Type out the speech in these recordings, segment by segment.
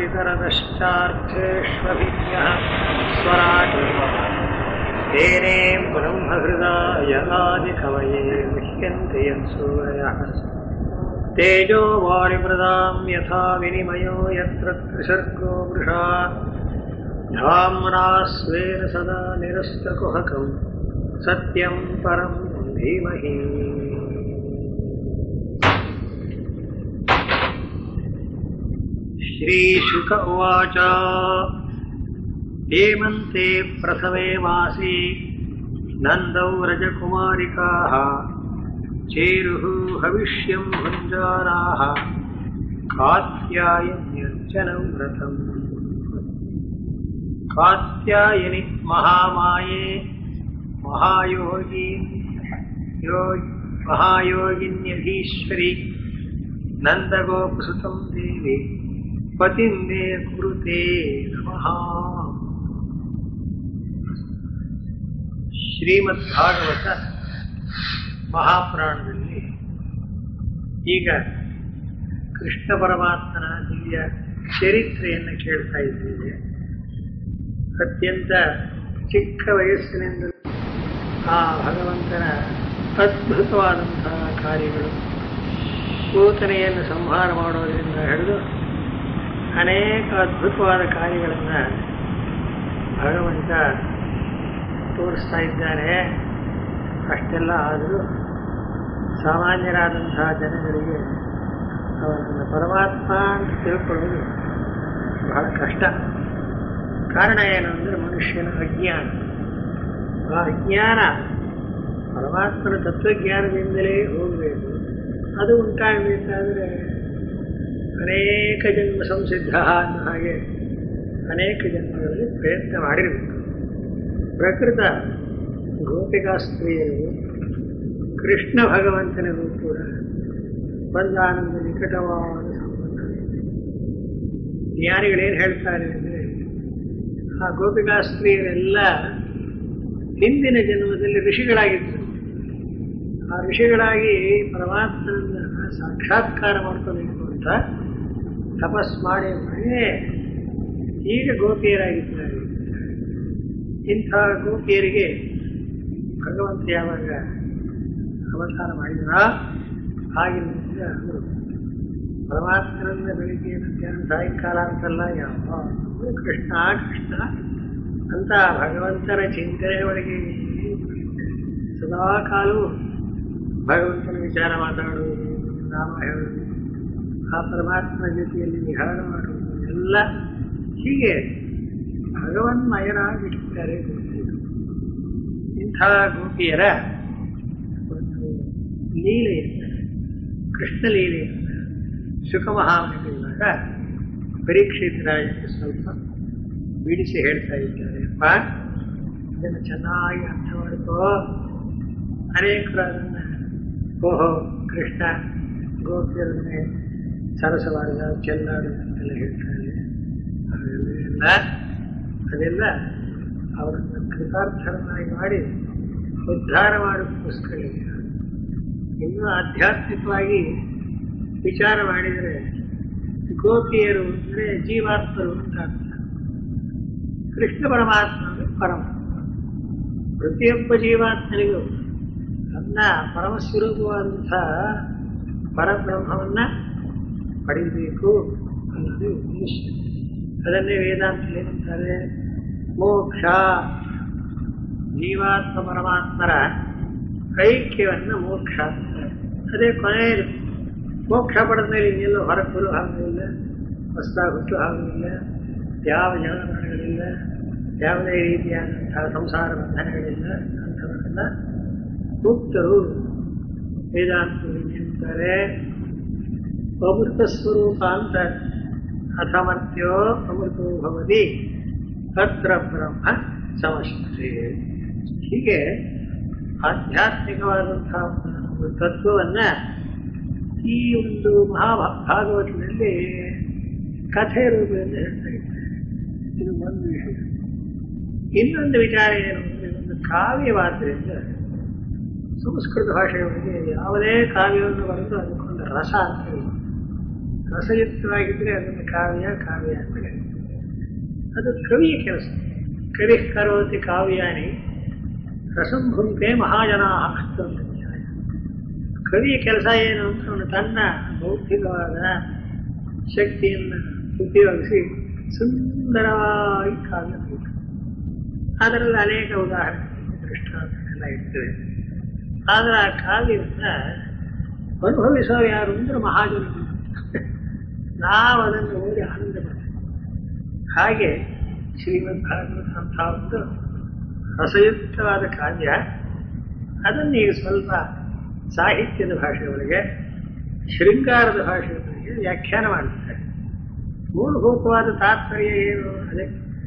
वितरदश्चार्थेष्वभिज्ञः स्वराट् तेने ब्रह्महृदाय आदिकवये मुह्यन्ते यत्सूरयः तेजो वारिमृदां यथा विनिमयो यत्र त्रिसर्गो वृषा धाम्ना स्वेन सदा निरस्तकुहकम् सत्यं परं धीमहि श्रीशुक उवाच हेमन्ते प्रथमे मासि नन्दौ रजकुमारिकाः चेरुः हविष्यं भुञ्जाराः कात्यायन्यर्चनं व्रतम् कात्यायनि महामाये महायोगी यो महायोगिन्यधीश्वरि नन्दगोपसुतं देवी पतिं मे कुरुते नमः ಶ್ರೀಮದ್ಭಾಗವತ ಮಹಾಪುರಾಣದಲ್ಲಿ ಈಗ ಕೃಷ್ಣ ಪರಮಾತ್ಮನ ದಿವ್ಯ ಚರಿತ್ರೆಯನ್ನು ಕೇಳ್ತಾ ಇದ್ದೇವೆ ಅತ್ಯಂತ ಚಿಕ್ಕ ವಯಸ್ಸಿನಿಂದ ಆ ಭಗವಂತನ ಅದ್ಭುತವಾದಂತಹ ಕಾರ್ಯಗಳು ಪೂತನೆಯನ್ನು ಸಂಹಾರ ಮಾಡೋದರಿಂದ ಹಿಡಿದು ಅನೇಕ ಅದ್ಭುತವಾದ ಕಾರ್ಯಗಳನ್ನು ಭಗವಂತ ತೋರಿಸ್ತಾ ಇದ್ದಾರೆ ಅಷ್ಟೆಲ್ಲ ಆದರೂ ಸಾಮಾನ್ಯರಾದಂತಹ ಜನಗಳಿಗೆ ಅವರನ್ನು ಪರಮಾತ್ಮ ಅಂತ ತಿಳ್ಕೊಳ್ಳೋದು ಬಹಳ ಕಷ್ಟ ಕಾರಣ ಏನು ಅಂದರೆ ಮನುಷ್ಯನ ಅಜ್ಞಾನ ಆ ಅಜ್ಞಾನ ಪರಮಾತ್ಮನ ತತ್ವಜ್ಞಾನದಿಂದಲೇ ಹೋಗಬೇಕು ಅದು ಉಂಟಾಗಬೇಕಾದ್ರೆ ಅನೇಕ ಜನ್ಮ ಸಂಸಿದ್ಧ ಅನ್ನೋ ಹಾಗೆ ಅನೇಕ ಜನ್ಮಗಳಲ್ಲಿ ಪ್ರಯತ್ನ ಮಾಡಿರಬೇಕು ಪ್ರಕೃತ ಗೋಪಿಕಾಸ್ತ್ರೀಯರು ಕೃಷ್ಣ ಭಗವಂತನಿಗೂ ಕೂಡ ಬಂದಾನಂದ ನಿಕಟವಾದ ಸಂಬಂಧ ಜ್ಞಾನಿಗಳೇನು ಹೇಳ್ತಾರೆ ಅಂದರೆ ಆ ಗೋಪಿಕಾಸ್ತ್ರೀಯರೆಲ್ಲ ಹಿಂದಿನ ಜನ್ಮದಲ್ಲಿ ಋಷಿಗಳಾಗಿದ್ದರು ಆ ಋಷಿಗಳಾಗಿ ಪರಮಾತ್ಮನನ್ನ ಸಾಕ್ಷಾತ್ಕಾರ ಮಾಡ್ಕೋಬೇಕು ಅಂತ ತಪಸ್ ಮಾಡಿ ಮಾಡಿ ಈಗ ಗೋಪಿಯರಾಗಿದ್ದಾರೆ ಇಂಥ ಗೋಪಿಯರಿಗೆ ಭಗವಂತ ಯಾವಾಗ ಅವತಾರ ಮಾಡಿದ್ರ ಆಗಿನಿಂದ ಅವರು ಪರಮಾತ್ಮನನ್ನ ಬೆಳಿಗ್ಗೆ ಮಧ್ಯಾಹ್ನ ಸಾಯಂಕಾಲ ಅಂತಲ್ಲ ಯಾವ ಕೃಷ್ಣ ಕೃಷ್ಣ ಅಂತ ಭಗವಂತನ ಚಿಂತನೆ ಒಳಗೆ ಸದಾ ಕಾಲವು ಭಗವಂತನ ವಿಚಾರ ಮಾತಾಡುವುದು ನಾಮ ಹೇಳುವುದು ಆ ಪರಮಾತ್ಮನ ಜೊತೆಯಲ್ಲಿ ವಿಹಾರ ಮಾಡುವುದು ಎಲ್ಲ ಹೀಗೆ ಭಗವನ್ಮಯರಾಗಿರ್ತಾರೆ ಗೋಪಿಯರು ಇಂಥ ಗೋಪಿಯರ ಒಂದು ಲೀಲೆಯನ್ನು ಕೃಷ್ಣ ಲೀಲೆಯನ್ನು ಸುಖಮಹಾಮನಿಗಳಿವಾಗ ಪರೀಕ್ಷಿತ ರಾಜಕ್ಕೆ ಸ್ವಲ್ಪ ಬಿಡಿಸಿ ಹೇಳ್ತಾ ಇದ್ದಾರೆ ಅಪ್ಪ ಇದನ್ನು ಚೆನ್ನಾಗಿ ಅರ್ಥ ಮಾಡ್ಕೋ ಅನೇಕರು ಅದನ್ನು ಓಹೋ ಕೃಷ್ಣ ಗೋಪಿಯರನ್ನೇ ಸರಸವಾದ ಚೆಲ್ಲಾಡು ಅಂತೆಲ್ಲ ಹೇಳ್ತಾರೆ ಅದೆಲ್ಲ ಅದೆಲ್ಲ ಅವರನ್ನು ಕೃತಾರ್ಥರನ್ನಾಗಿ ಮಾಡಿ ಉದ್ಧಾರ ಮಾಡೋದಕ್ಕೋಸ್ಕರ ಇನ್ನೂ ಆಧ್ಯಾತ್ಮಿಕವಾಗಿ ವಿಚಾರ ಮಾಡಿದರೆ ಗೋಪಿಯರು ಅಂದರೆ ಜೀವಾತ್ಮರು ಅಂತ ಅರ್ಥ ಕೃಷ್ಣ ಪರಮಾತ್ಮ ಅಂದರೆ ಪರಮ ಪ್ರತಿಯೊಬ್ಬ ಜೀವಾತ್ಮನಿಗೂ ತನ್ನ ಪರಮಸ್ವರೂಪವಾದಂಥ ಪರಬ್ರಹ್ಮವನ್ನು ಪಡೆಯಬೇಕು ಅನ್ನೋದು ಉದ್ದೇಶ ಅದನ್ನೇ ವೇದಾಂತ ಏನಂತಾರೆ ಮೋಕ್ಷ ಜೀವಾತ್ಮ ಪರಮಾತ್ಮರ ಐಕ್ಯವನ್ನು ಮೋಕ್ಷ ಅಂತಾರೆ ಅದೇ ಕೊನೆಯದು ಮೋಕ್ಷ ಪಡೆದ ಮೇಲೆ ಇನ್ನೆಲ್ಲೋ ಹೊರಗೆ ಬರೋ ಆಗುವುದಿಲ್ಲ ಹೊಸದಾಗಿ ಹುಟ್ಟು ಆಗುವುದಿಲ್ಲ ಯಾವ ಜನಗಳಿಲ್ಲ ಯಾವುದೇ ರೀತಿಯಾದಂತಹ ಸಂಸಾರ ಬಂಧನಗಳಿಲ್ಲ ಅಂಥವರೆಲ್ಲ ಮುಕ್ತರು ವೇದಾಂತರು ಹೇಳ್ತಾರೆ ಅಮೃತ ಸ್ವರೂಪ ಅಂತ ಅಥಮರ್ತ್ಯೋ ಅಮೃತೋ ಭವತಿ ತತ್ರ ಬ್ರಹ್ಮ ಸಮಷ್ಟಿ ಹೀಗೆ ಆಧ್ಯಾತ್ಮಿಕವಾದಂತಹ ಒಂದು ತತ್ವವನ್ನು ಈ ಒಂದು ಮಹಾಭಾಗವತದಲ್ಲಿ ಕಥೆ ರೂಪದಿಂದ ಹೇಳ್ತಾ ಇದ್ದಾರೆ ಇದು ಒಂದು ವಿಷಯ ಇನ್ನೊಂದು ವಿಚಾರ ಏನು ಅಂದರೆ ಒಂದು ಕಾವ್ಯವಾದ್ದರಿಂದ ಸಂಸ್ಕೃತ ಭಾಷೆಯೊಳಗೆ ಯಾವುದೇ ಕಾವ್ಯವನ್ನು ಬರೆದು ಅದಕ್ಕೊಂದು ರಸ ಅಂತ ಹೇಳಿ ರಸಯುಕ್ತವಾಗಿದ್ರೆ ಅದನ್ನು ಕಾವ್ಯ ಕಾವ್ಯ ಅಂತ ಕರೀತಾರೆ. ಅದು ಕವಿಯ ಕೆಲಸ ಕವಿ ಕರೋತಿ ಕಾವ್ಯಾನಿ ರಸಂಭುಂತೆ ಮಹಾಜನಾ ಕವಿಯ ಕೆಲಸ ಏನು ಅಂತ ಅವನು ತನ್ನ ಬೌದ್ಧಿಕವಾದ ಶಕ್ತಿಯನ್ನು ಉಪಯೋಗಿಸಿ ಸುಂದರವಾಗಿ ಕಾವ್ಯ ಬರೀತಾನೆ. ಅದರಲ್ಲಿ ಅನೇಕ ಉದಾಹರಣೆ ದೃಷ್ಟಾಂತಗಳೆಲ್ಲ ಇರ್ತವೆ ಆದರೆ ಆ ಕಾವ್ಯವನ್ನು ಅನುಭವಿಸೋರು ಯಾರು ಅಂದ್ರೆ ಮಹಾಜನರು ನಾವು ಅದನ್ನು ಓದಿ ಆನಂದ ಪಡ್ತೇವೆ ಹಾಗೆ ಶ್ರೀಮದ್ ಭಾಗವತ ಅಂತ ಒಂದು ರಸಯುಕ್ತವಾದ ಕಾವ್ಯ ಅದನ್ನು ಈಗ ಸ್ವಲ್ಪ ಸಾಹಿತ್ಯದ ಭಾಷೆಯೊಳಗೆ ಶೃಂಗಾರದ ಭಾಷೆಯೊಳಗೆ ವ್ಯಾಖ್ಯಾನ ಮಾಡ್ತಾರೆ ಮೂಲಭೂತವಾದ ತಾತ್ಪರ್ಯ ಏನು ಅದೇ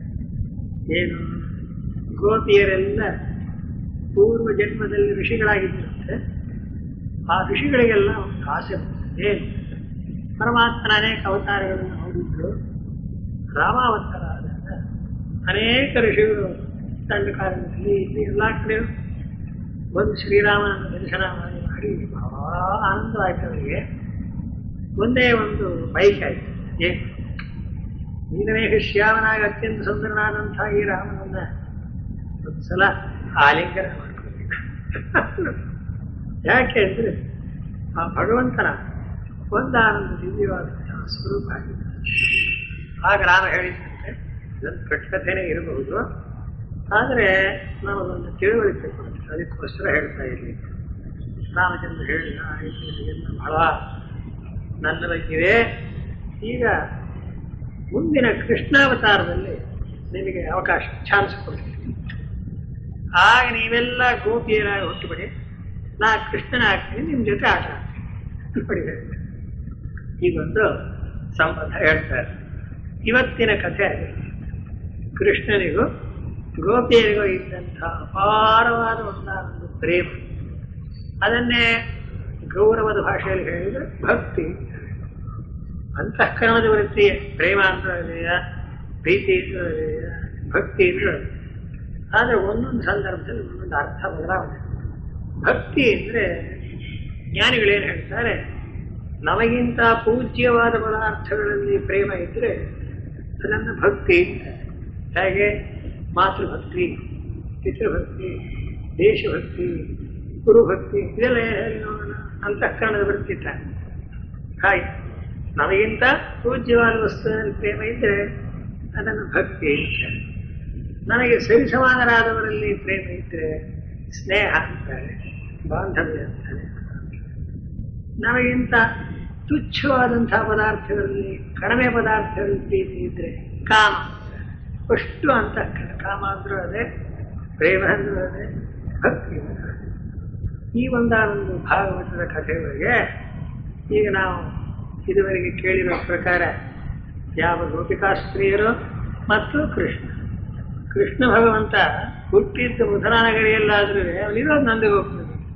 ಏನು ಗೋಪಿಯರೆಲ್ಲ ಪೂರ್ವ ಜನ್ಮದಲ್ಲಿ ಋಷಿಗಳಾಗಿದ್ದರಂತೆ ಆ ಋಷಿಗಳಿಗೆಲ್ಲ ಒಂದು ಆಸೆ ಬಂದಿದೆ ಏನು ಪರಮಾತ್ಮನ ಅನೇಕ ಅವತಾರಗಳನ್ನು ನೋಡಿದ್ರು ರಾಮಾವತಾರ ಆದಾಗ ಅನೇಕ ಋಷಿಗಳು ದಂಡಕಾರಣದಲ್ಲಿ ಇಲ್ಲಿ ಎಲ್ಲ ಕಡೆ ಬಂದು ಶ್ರೀರಾಮನ ದರ್ಶನ ಮಾಡಿ ಮಾಡಿ ಬಹಳ ಆನಂದವಾಯ್ತು ಅವರಿಗೆ ಒಂದೇ ಒಂದು ಬೈಕ್ ಆಯ್ತು ಏನು ನೀಲಮೇಘ ಶ್ಯಾಮನಾಗಿ ಅತ್ಯಂತ ಸುಂದರನಾದಂಥ ಈ ರಾಮನನ್ನ ಒಂದು ಸಲ ಆಲಿಂಗನ ಮಾಡ್ಕೊಳ್ಬೇಕು ಯಾಕೆ ಅಂದರೆ ಆ ಭಗವಂತನ ಒಂದಾನಂದ ದಿವ್ಯವಾದಂತಹ ಸ್ವರೂಪ ಆಗಿದೆ ಆಗ ರಾಮ ಹೇಳಿದಂತೆ ಇದೊಂದು ಕಟ್ಟಕಥೆನೇ ಇರಬಹುದು ಆದರೆ ನಮಗೊಂದು ತಿಳುವಳಿಕೆ ಕೊಡುತ್ತೆ ಅದಕ್ಕೋಸ್ಕರ ಹೇಳ್ತಾ ಇರಲಿ ರಾಮಚಂದ್ರ ಹೇಳಿದ ಎಲ್ಲ ಬಹಳ ನನ್ನ ಬಗ್ಗಿದೆ ಈಗ ಮುಂದಿನ ಕೃಷ್ಣಾವತಾರದಲ್ಲಿ ನಿಮಗೆ ಅವಕಾಶ ಚಾನ್ಸ್ ಕೊಡ್ತೀನಿ ಆಗ ನೀವೆಲ್ಲ ಗೋಪಿಯರಾಗಿ ಹುಟ್ಟುಬಿಡಿ ನಾ ಕೃಷ್ಣನ ಆಗ್ತೀನಿ ನಿಮ್ಮ ಜೊತೆ ಆಟ ಆಡ್ತೀನಿ ನೋಡಿ ಹೇಳಿದೆ. ಈಗೊಂದು ಸಂಬಂಧ ಹೇಳ್ತಾರೆ ಇವತ್ತಿನ ಕಥೆ ಅದು. ಕೃಷ್ಣನಿಗೂ ಗೋಪಿಯರಿಗೂ ಇದ್ದಂತಹ ಅಪಾರವಾದ ಒಂದಾನೊಂದು ಪ್ರೇಮ ಅದನ್ನೇ ಗೌರವದ ಭಾಷೆಯಲ್ಲಿ ಹೇಳಿದರೆ ಭಕ್ತಿ ಅಂತಃಕರಣದ ವೃತ್ತಿ ಪ್ರೇಮ ಅಂತ ಇದೆಯಾ ಪ್ರೀತಿ ಅಂತ ಇದೆಯಾ ಭಕ್ತಿ ಅಂತ ಆದರೆ ಒಂದೊಂದು ಸಂದರ್ಭದಲ್ಲಿ ಒಂದೊಂದು ಅರ್ಥ ಬದಲಾವಣೆ ಭಕ್ತಿ ಅಂದರೆ ಜ್ಞಾನಿಗಳೇನು ಹೇಳ್ತಾರೆ ನಮಗಿಂತ ಪೂಜ್ಯವಾದ ಪದಾರ್ಥಗಳಲ್ಲಿ ಪ್ರೇಮ ಇದ್ದರೆ ಅದನ್ನು ಭಕ್ತಿ ಅಂತಾರೆ. ಹೇಗೆ ಮಾತೃಭಕ್ತಿ ಪಿತೃಭಕ್ತಿ ದೇಶಭಕ್ತಿ ಗುರುಭಕ್ತಿ ಇದೆಲ್ಲ ಹೇಳಿ ನೋಡೋಣ ಅಂತಃಕರಣದ ವೃತ್ತಿ ತಾನೆ ಹಾಗೆ ನಮಗಿಂತ ಪೂಜ್ಯವಾದ ವಸ್ತುವಿನಲ್ಲಿ ಪ್ರೇಮ ಇದ್ದರೆ ಅದನ್ನು ಭಕ್ತಿ ಅಂತಾರೆ ನನಗೆ ಸರಿಸಮಾನರಾದವರಲ್ಲಿ ಪ್ರೇಮ ಇದ್ದರೆ ಸ್ನೇಹ ಅಂತಾರೆ ಬಾಂಧವ್ಯ ಅಂತಾರೆ ನಮಗಿಂತ ತುಚ್ಛವಾದಂತಹ ಪದಾರ್ಥಗಳಲ್ಲಿ ಕಡಿಮೆ ಪದಾರ್ಥಗಳಲ್ಲಿ ಪ್ರೀತಿ ಇದ್ದರೆ ಕಾಮ ಅಂತಾರೆ. ಅಷ್ಟು ಅಂತಃಕರಣ ಕಾಮ ಅಂದ್ರೂ ಅದೇ ಪ್ರೇಮ ಅಂದ್ರೂ ಅದೇ ಭಕ್ತಿ ಅಂದ್ರೂ ಅದೇ. ಈ ಒಂದಾನೊಂದು ಭಾಗವತದ ಕಥೆಗಳಿಗೆ ಈಗ ನಾವು ಇದುವರೆಗೆ ಕೇಳಿರೋ ಪ್ರಕಾರ ಯಾವ ಗೋಪಿಕಾಸ್ತ್ರೀಯರು ಮತ್ತು ಕೃಷ್ಣ ಕೃಷ್ಣ ಭಗವಂತ ಹುಟ್ಟಿದ್ದ ಮಧುರಾನಗರಿಯಲ್ಲಾದ್ರೂ ಅವನಿರೋದು ನಂದಗೋಪುರ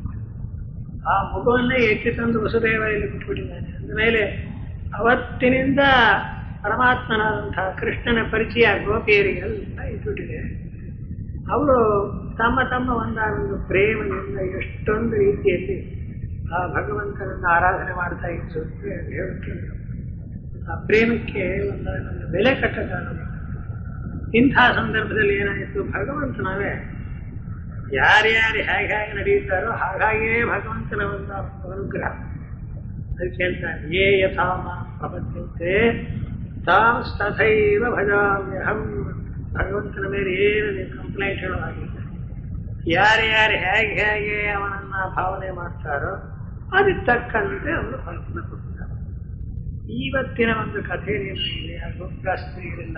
ಆ ಮಗುವನ್ನೇ ಎತ್ತಿ ತಂದು ವಸುದೇವ ಇಲ್ಲಿ ಬಿಟ್ಬಿಟ್ಟಿದ್ದಾನೆ ಅಂದಮೇಲೆ ಅವತ್ತಿನಿಂದ ಪರಮಾತ್ಮನಾದಂತಹ ಕೃಷ್ಣನ ಪರಿಚಯ ಗೋಪಿಯರಿಗೆಲ್ಲ ಇಟ್ಬಿಟ್ಟಿದೆ ಅವರು ತಮ್ಮ ತಮ್ಮ ಒಂದಾನೊಂದು ಪ್ರೇಮದಿಂದ ಎಷ್ಟೊಂದು ರೀತಿಯಲ್ಲಿ ಆ ಭಗವಂತನನ್ನು ಆರಾಧನೆ ಮಾಡ್ತಾ ಇತ್ತು ಅಂತ ಹೇಳುತ್ತೆ ಆ ಪ್ರೇಮಕ್ಕೆ ಒಂದಾನೊಂದು ಬೆಲೆ ಕಟ್ಟಕ್ಕಾಗಲ್ಲ ಇಂಥ ಸಂದರ್ಭದಲ್ಲಿ ಏನಾಯಿತು ಭಗವಂತನವೇ ಯಾರ್ಯಾರು ಹೇಗೆ ಹೇಗೆ ನಡೆಯುತ್ತಾರೋ ಹಾಗಾಗಿಯೇ ಭಗವಂತನ ಒಂದು ಅನುಗ್ರಹ ಅದಕ್ಕೆ ಹೇಳ್ತಾರೆ ಯೇ ಯಥಾ ಮಾಂ ಪ್ರಪದ್ಯಂತೆ ತಾಂಸ್ತಥೈವ ಭಜಾಮ್ಯಹಂ ಭಗವಂತನ ಮೇಲೆ ಏನು ನೀವು ಕಂಪ್ಲೇಂಟ್ ಹೇಳೋ ಹಾಗಿಲ್ಲ ಯಾರ್ಯಾರು ಹೇಗೆ ಹೇಗೆ ಅವನನ್ನ ಭಾವನೆ ಮಾಡ್ತಾರೋ ಅದಕ್ಕೆ ತಕ್ಕಂತೆ ಅವರು ಫಲವನ್ನು ಕೊಡ್ತಾರೆ ಇವತ್ತಿನ ಒಂದು ಕಥೆಯಲ್ಲಿ ಆ ಗೋಪ್ರಾಸ್ತ್ರೀಯರಿಂದ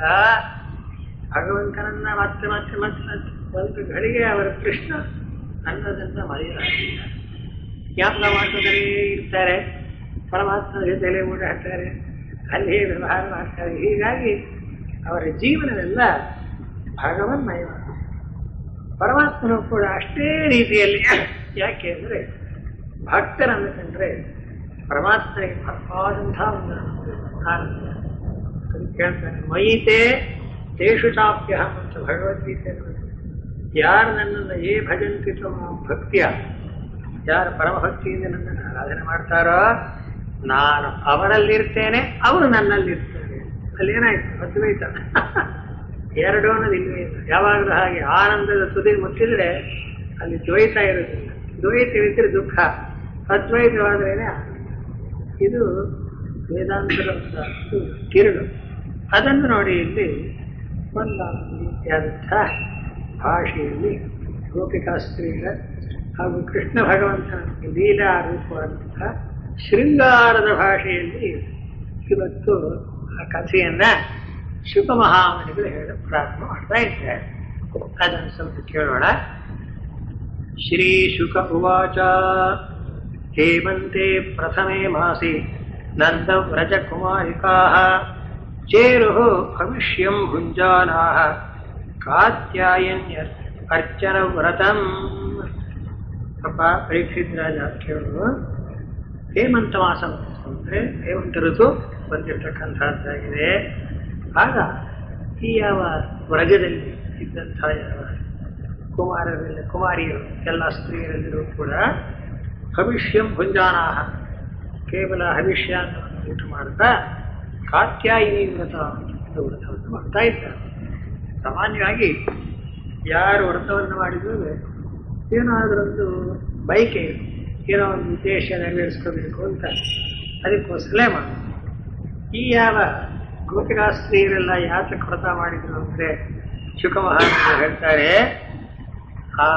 ಭಗವಂತನನ್ನ ಮತ್ತೆ ಮತ್ತೆ ಮತ್ತೆ ಮತ್ತೆ ಒಂದು ಘಳಿಗೆ ಅವರ ಕೃಷ್ಣ ಅನ್ನೋದನ್ನ ಮರೆಯಲಾಗಿಲ್ಲ ಜ್ಞಾಪಕ ಮಾಡ್ಕೊಂಡೇ ಇರ್ತಾರೆ ಪರಮಾತ್ಮನ ಜೊತೆಲೆ ಓಡಾಡ್ತಾರೆ ಅಲ್ಲಿ ವ್ಯವಹಾರ ಮಾಡ್ತಾರೆ ಹೀಗಾಗಿ ಅವರ ಜೀವನವೆಲ್ಲ ಭಗವನ್ಮಯವಾದ ಪರಮಾತ್ಮನು ಕೂಡ ಅಷ್ಟೇ ರೀತಿಯಲ್ಲಿ ಯಾಕೆ ಅಂದರೆ ಭಕ್ತರನ್ನು ಕಂಡ್ರೆ ಪರಮಾತ್ಮನಿಗೆ ಭಕ್ತವಾದಂತಹ ಒಂದು ಆನಂದ ಅದಕ್ಕೆ ಕೇಳ್ತಾನೆ ಮಯಿತೆ ತೇಷು ಚಾಪ್ಯಹಂ ಅಂತ ಭಗವದ್ಗೀತೆ ಯಾರು ನನ್ನನ್ನು ಏ ಭಜಂತಿ ತಮ್ಮ ಭಕ್ತಿಯ ಯಾರು ಪರಮಭಕ್ತಿಯಿಂದ ನನ್ನನ್ನು ಆರಾಧನೆ ಮಾಡ್ತಾರೋ ನಾನು ಅವರಲ್ಲಿರ್ತೇನೆ ಅವರು ನನ್ನಲ್ಲಿರ್ತಾರೆ ಅಲ್ಲಿ ಏನಾಯ್ತು ಅದ್ವೈತ ಎರಡು ಅನ್ನೋದು ಇಲ್ವೇ ಇಲ್ಲ ಯಾವಾಗಲೂ ಹಾಗೆ ಆನಂದದ ತುದಿ ಮುಟ್ಟಿದ್ರೆ ಅಲ್ಲಿ ದ್ವೈತ ಇರೋದಿಲ್ಲ ದ್ವೈತ ಇರಿದ್ರೆ ದುಃಖ ಅದ್ವೈತವಾದ್ರೇನೆ ಆನಂದ. ಇದು ವೇದಾಂತದ ಒಂದು ತಿರುಳು ಅದನ್ನು ನೋಡಿ ಇಲ್ಲಿ ಒಂದು ರೀತಿಯಾದಂಥ ಭಾಷೆಯಲ್ಲಿ ಗೋಪಿಕಾಸ್ತ್ರೀಯ ಹಾಗೂ ಕೃಷ್ಣ ಭಗವಂತನ ಲೀಲಾ ರೂಪವಾದಂತಹ ಶೃಂಗಾರದ ಭಾಷೆಯಲ್ಲಿ ಇವತ್ತು ಆ ಕಥೆಯನ್ನ ಶುಭಮಹಾಮಣಿಗಳು ಹೇಳ ಪ್ರಾರಂಭ ಮಾಡ್ತಾ ಇದ್ದಾರೆ ಅದನ್ನು ಸ್ವಲ್ಪ ಕೇಳೋಣ ಶ್ರೀ ಶುಕ ಉವಾಚ ಹೇಮಂತೆ ಪ್ರಥಮೆ ಮಾಸಿ ನಂದವ್ರಜಕುಮಾರಿಕಾः ಚೇರುः ಭವಿಷ್ಯಂ ಭುञ್ಜಾನಾः ಕಾತ್ಯಾಯನ್ಯ ಅರ್ಚನ ವ್ರತಂ ಪಾಪ ಪರೀಕ್ಷಿತ್ ರಾಜ ಕೇಳು ಹೇಮಂತ ಮಾಸ ಅಂದರೆ ಹೇಮಂತ ಋತು ಬಂದಿರತಕ್ಕಂಥದ್ದಾಗಿದೆ ಆಗ ಈ ಯಾವ ವ್ರಜದಲ್ಲಿ ಇದ್ದಂಥ ಯಾವ ಕುಮಾರರೆಲ್ಲ ಕುಮಾರಿಯರು ಎಲ್ಲ ಸ್ತ್ರೀಯರೆಲ್ಲರೂ ಕೂಡ ಹವಿಷ್ಯಂ ಭುಂಜಾನಾಹ ಕೇವಲ ಹವಿಷ್ಯ ಅನ್ನೋದನ್ನು ಊಟ ಮಾಡ್ತಾ ಕಾತ್ಯಾಯಿನಿ ವ್ರತ ಅಂತ ವ್ರತವನ್ನು ಮಾಡ್ತಾ ಇದ್ದಾರೆ ಸಾಮಾನ್ಯವಾಗಿ ಯಾರು ವ್ರತವನ್ನು ಮಾಡಿದ್ರು ಏನಾದರೊಂದು ಬೈಕೆ ಏನೋ ಒಂದು ಉದ್ದೇಶ ನೆರವೇರಿಸ್ಕೋಬೇಕು ಅಂತ ಅದಕ್ಕೋಸ್ಕರಲೇ ಮಾಡಿ ಈ ಯಾವ ಗೋಪಿಕಾಸ್ತ್ರೀಯರೆಲ್ಲ ಯಾತಕ್ಕೆ ವ್ರತ ಮಾಡಿದ್ರು ಅಂದರೆ ಶುಕಮಹಾರಾಜರು ಹೇಳ್ತಾರೆ ಆ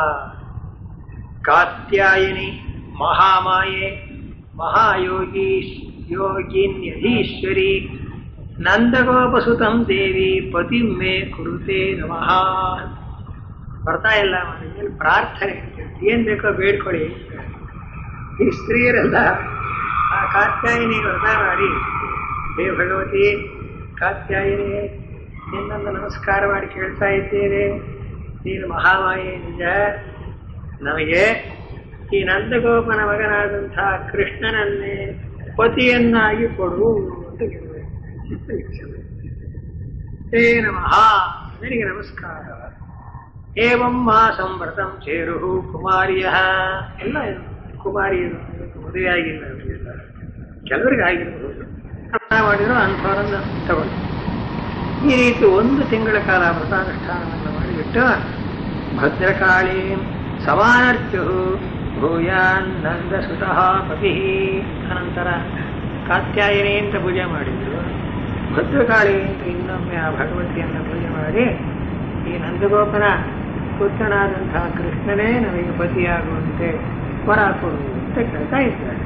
ಕಾತ್ಯಾಯಿನಿ ಮಹಾಮಾಯೆ ಮಹಾಯೋಗಿ ಯೋಗಿನ್ಯಧೀಶ್ವರಿ ನಂದಗೋಪಸುತಂ ದೇವಿ ಪತಿಂ ಮೇ ಕುರುತೆ ನಮಃ ವ್ರತ ಎಲ್ಲ ಮಾಡಿದ್ಮೇಲೆ ಪ್ರಾರ್ಥನೆ ಏನ್ ಬೇಕೋ ಬೇಡ್ಕೊಳ್ಳಿ ಈ ಸ್ತ್ರೀಯರೆಲ್ಲ ಆ ಕಾತ್ಯಾಯಿನಿ ವ್ರತ ಮಾಡಿ ಹೇ ಭಗವತಿ ಕಾತ್ಯಾಯಿನಿ ನಿನ್ನನ್ನು ನಮಸ್ಕಾರ ಮಾಡಿ ಕೇಳ್ತಾ ಇದ್ದೇನೆ ನೀನು ಮಹಾಮಾಯೆ ನಿಜ ನಮಗೆ ಈ ನಂದಗೋಪನ ಮಗನಾದಂತಹ ಕೃಷ್ಣನನ್ನೇ ಪತಿಯನ್ನಾಗಿ ಕೊಡು ಅಂತ ಕೇಳಿದೆ ಹೇ ನಮಃ ನನಗೆ ನಮಸ್ಕಾರ ಏವಂ ಮಾಸಂ ವ್ರತಂ ಚೇರು ಕುಮಾರಿಯ ಎಲ್ಲ ಕುಮಾರಿಯರು ಮದುವೆಯಾಗಿಲ್ಲ ಅವರಿಗೆಲ್ಲ ಕೆಲವರಿಗೆ ಆಗಿರಬಹುದು ವ್ರತ ಮಾಡಿದ್ರು ಅಂಥವರನ್ನು ತಗೊಳ್ಳಿ ಈ ರೀತಿ ಒಂದು ತಿಂಗಳ ಕಾಲ ವ್ರತಾನುಷ್ಠಾನವನ್ನು ಮಾಡಿಬಿಟ್ಟು ಭದ್ರಕಾಳಿ ಸಮಾನರ್ಚು ಭೂಯಾನ್ ನಂದಸುತಃ ಪತಿ ಅನಂತರ ಕಾತ್ಯಾಯಿನಿ ಅಂತ ಪೂಜೆ ಮಾಡಿದ್ರು ಭದ್ರಕಾಳಿ ಅಂತ ಇನ್ನೊಮ್ಮೆ ಆ ಭಗವತಿಯನ್ನು ಪೂಜೆ ಮಾಡಿ ಈ ನಂದಗೋಪನ ಪುತ್ರನಾದಂತಹ ಕೃಷ್ಣನೇ ನಮಗೆ ಪತಿಯಾಗುವಂತೆ ವರ ಕೊಡು ಅಂತ ಕೇಳ್ತಾ ಇದ್ದಾರೆ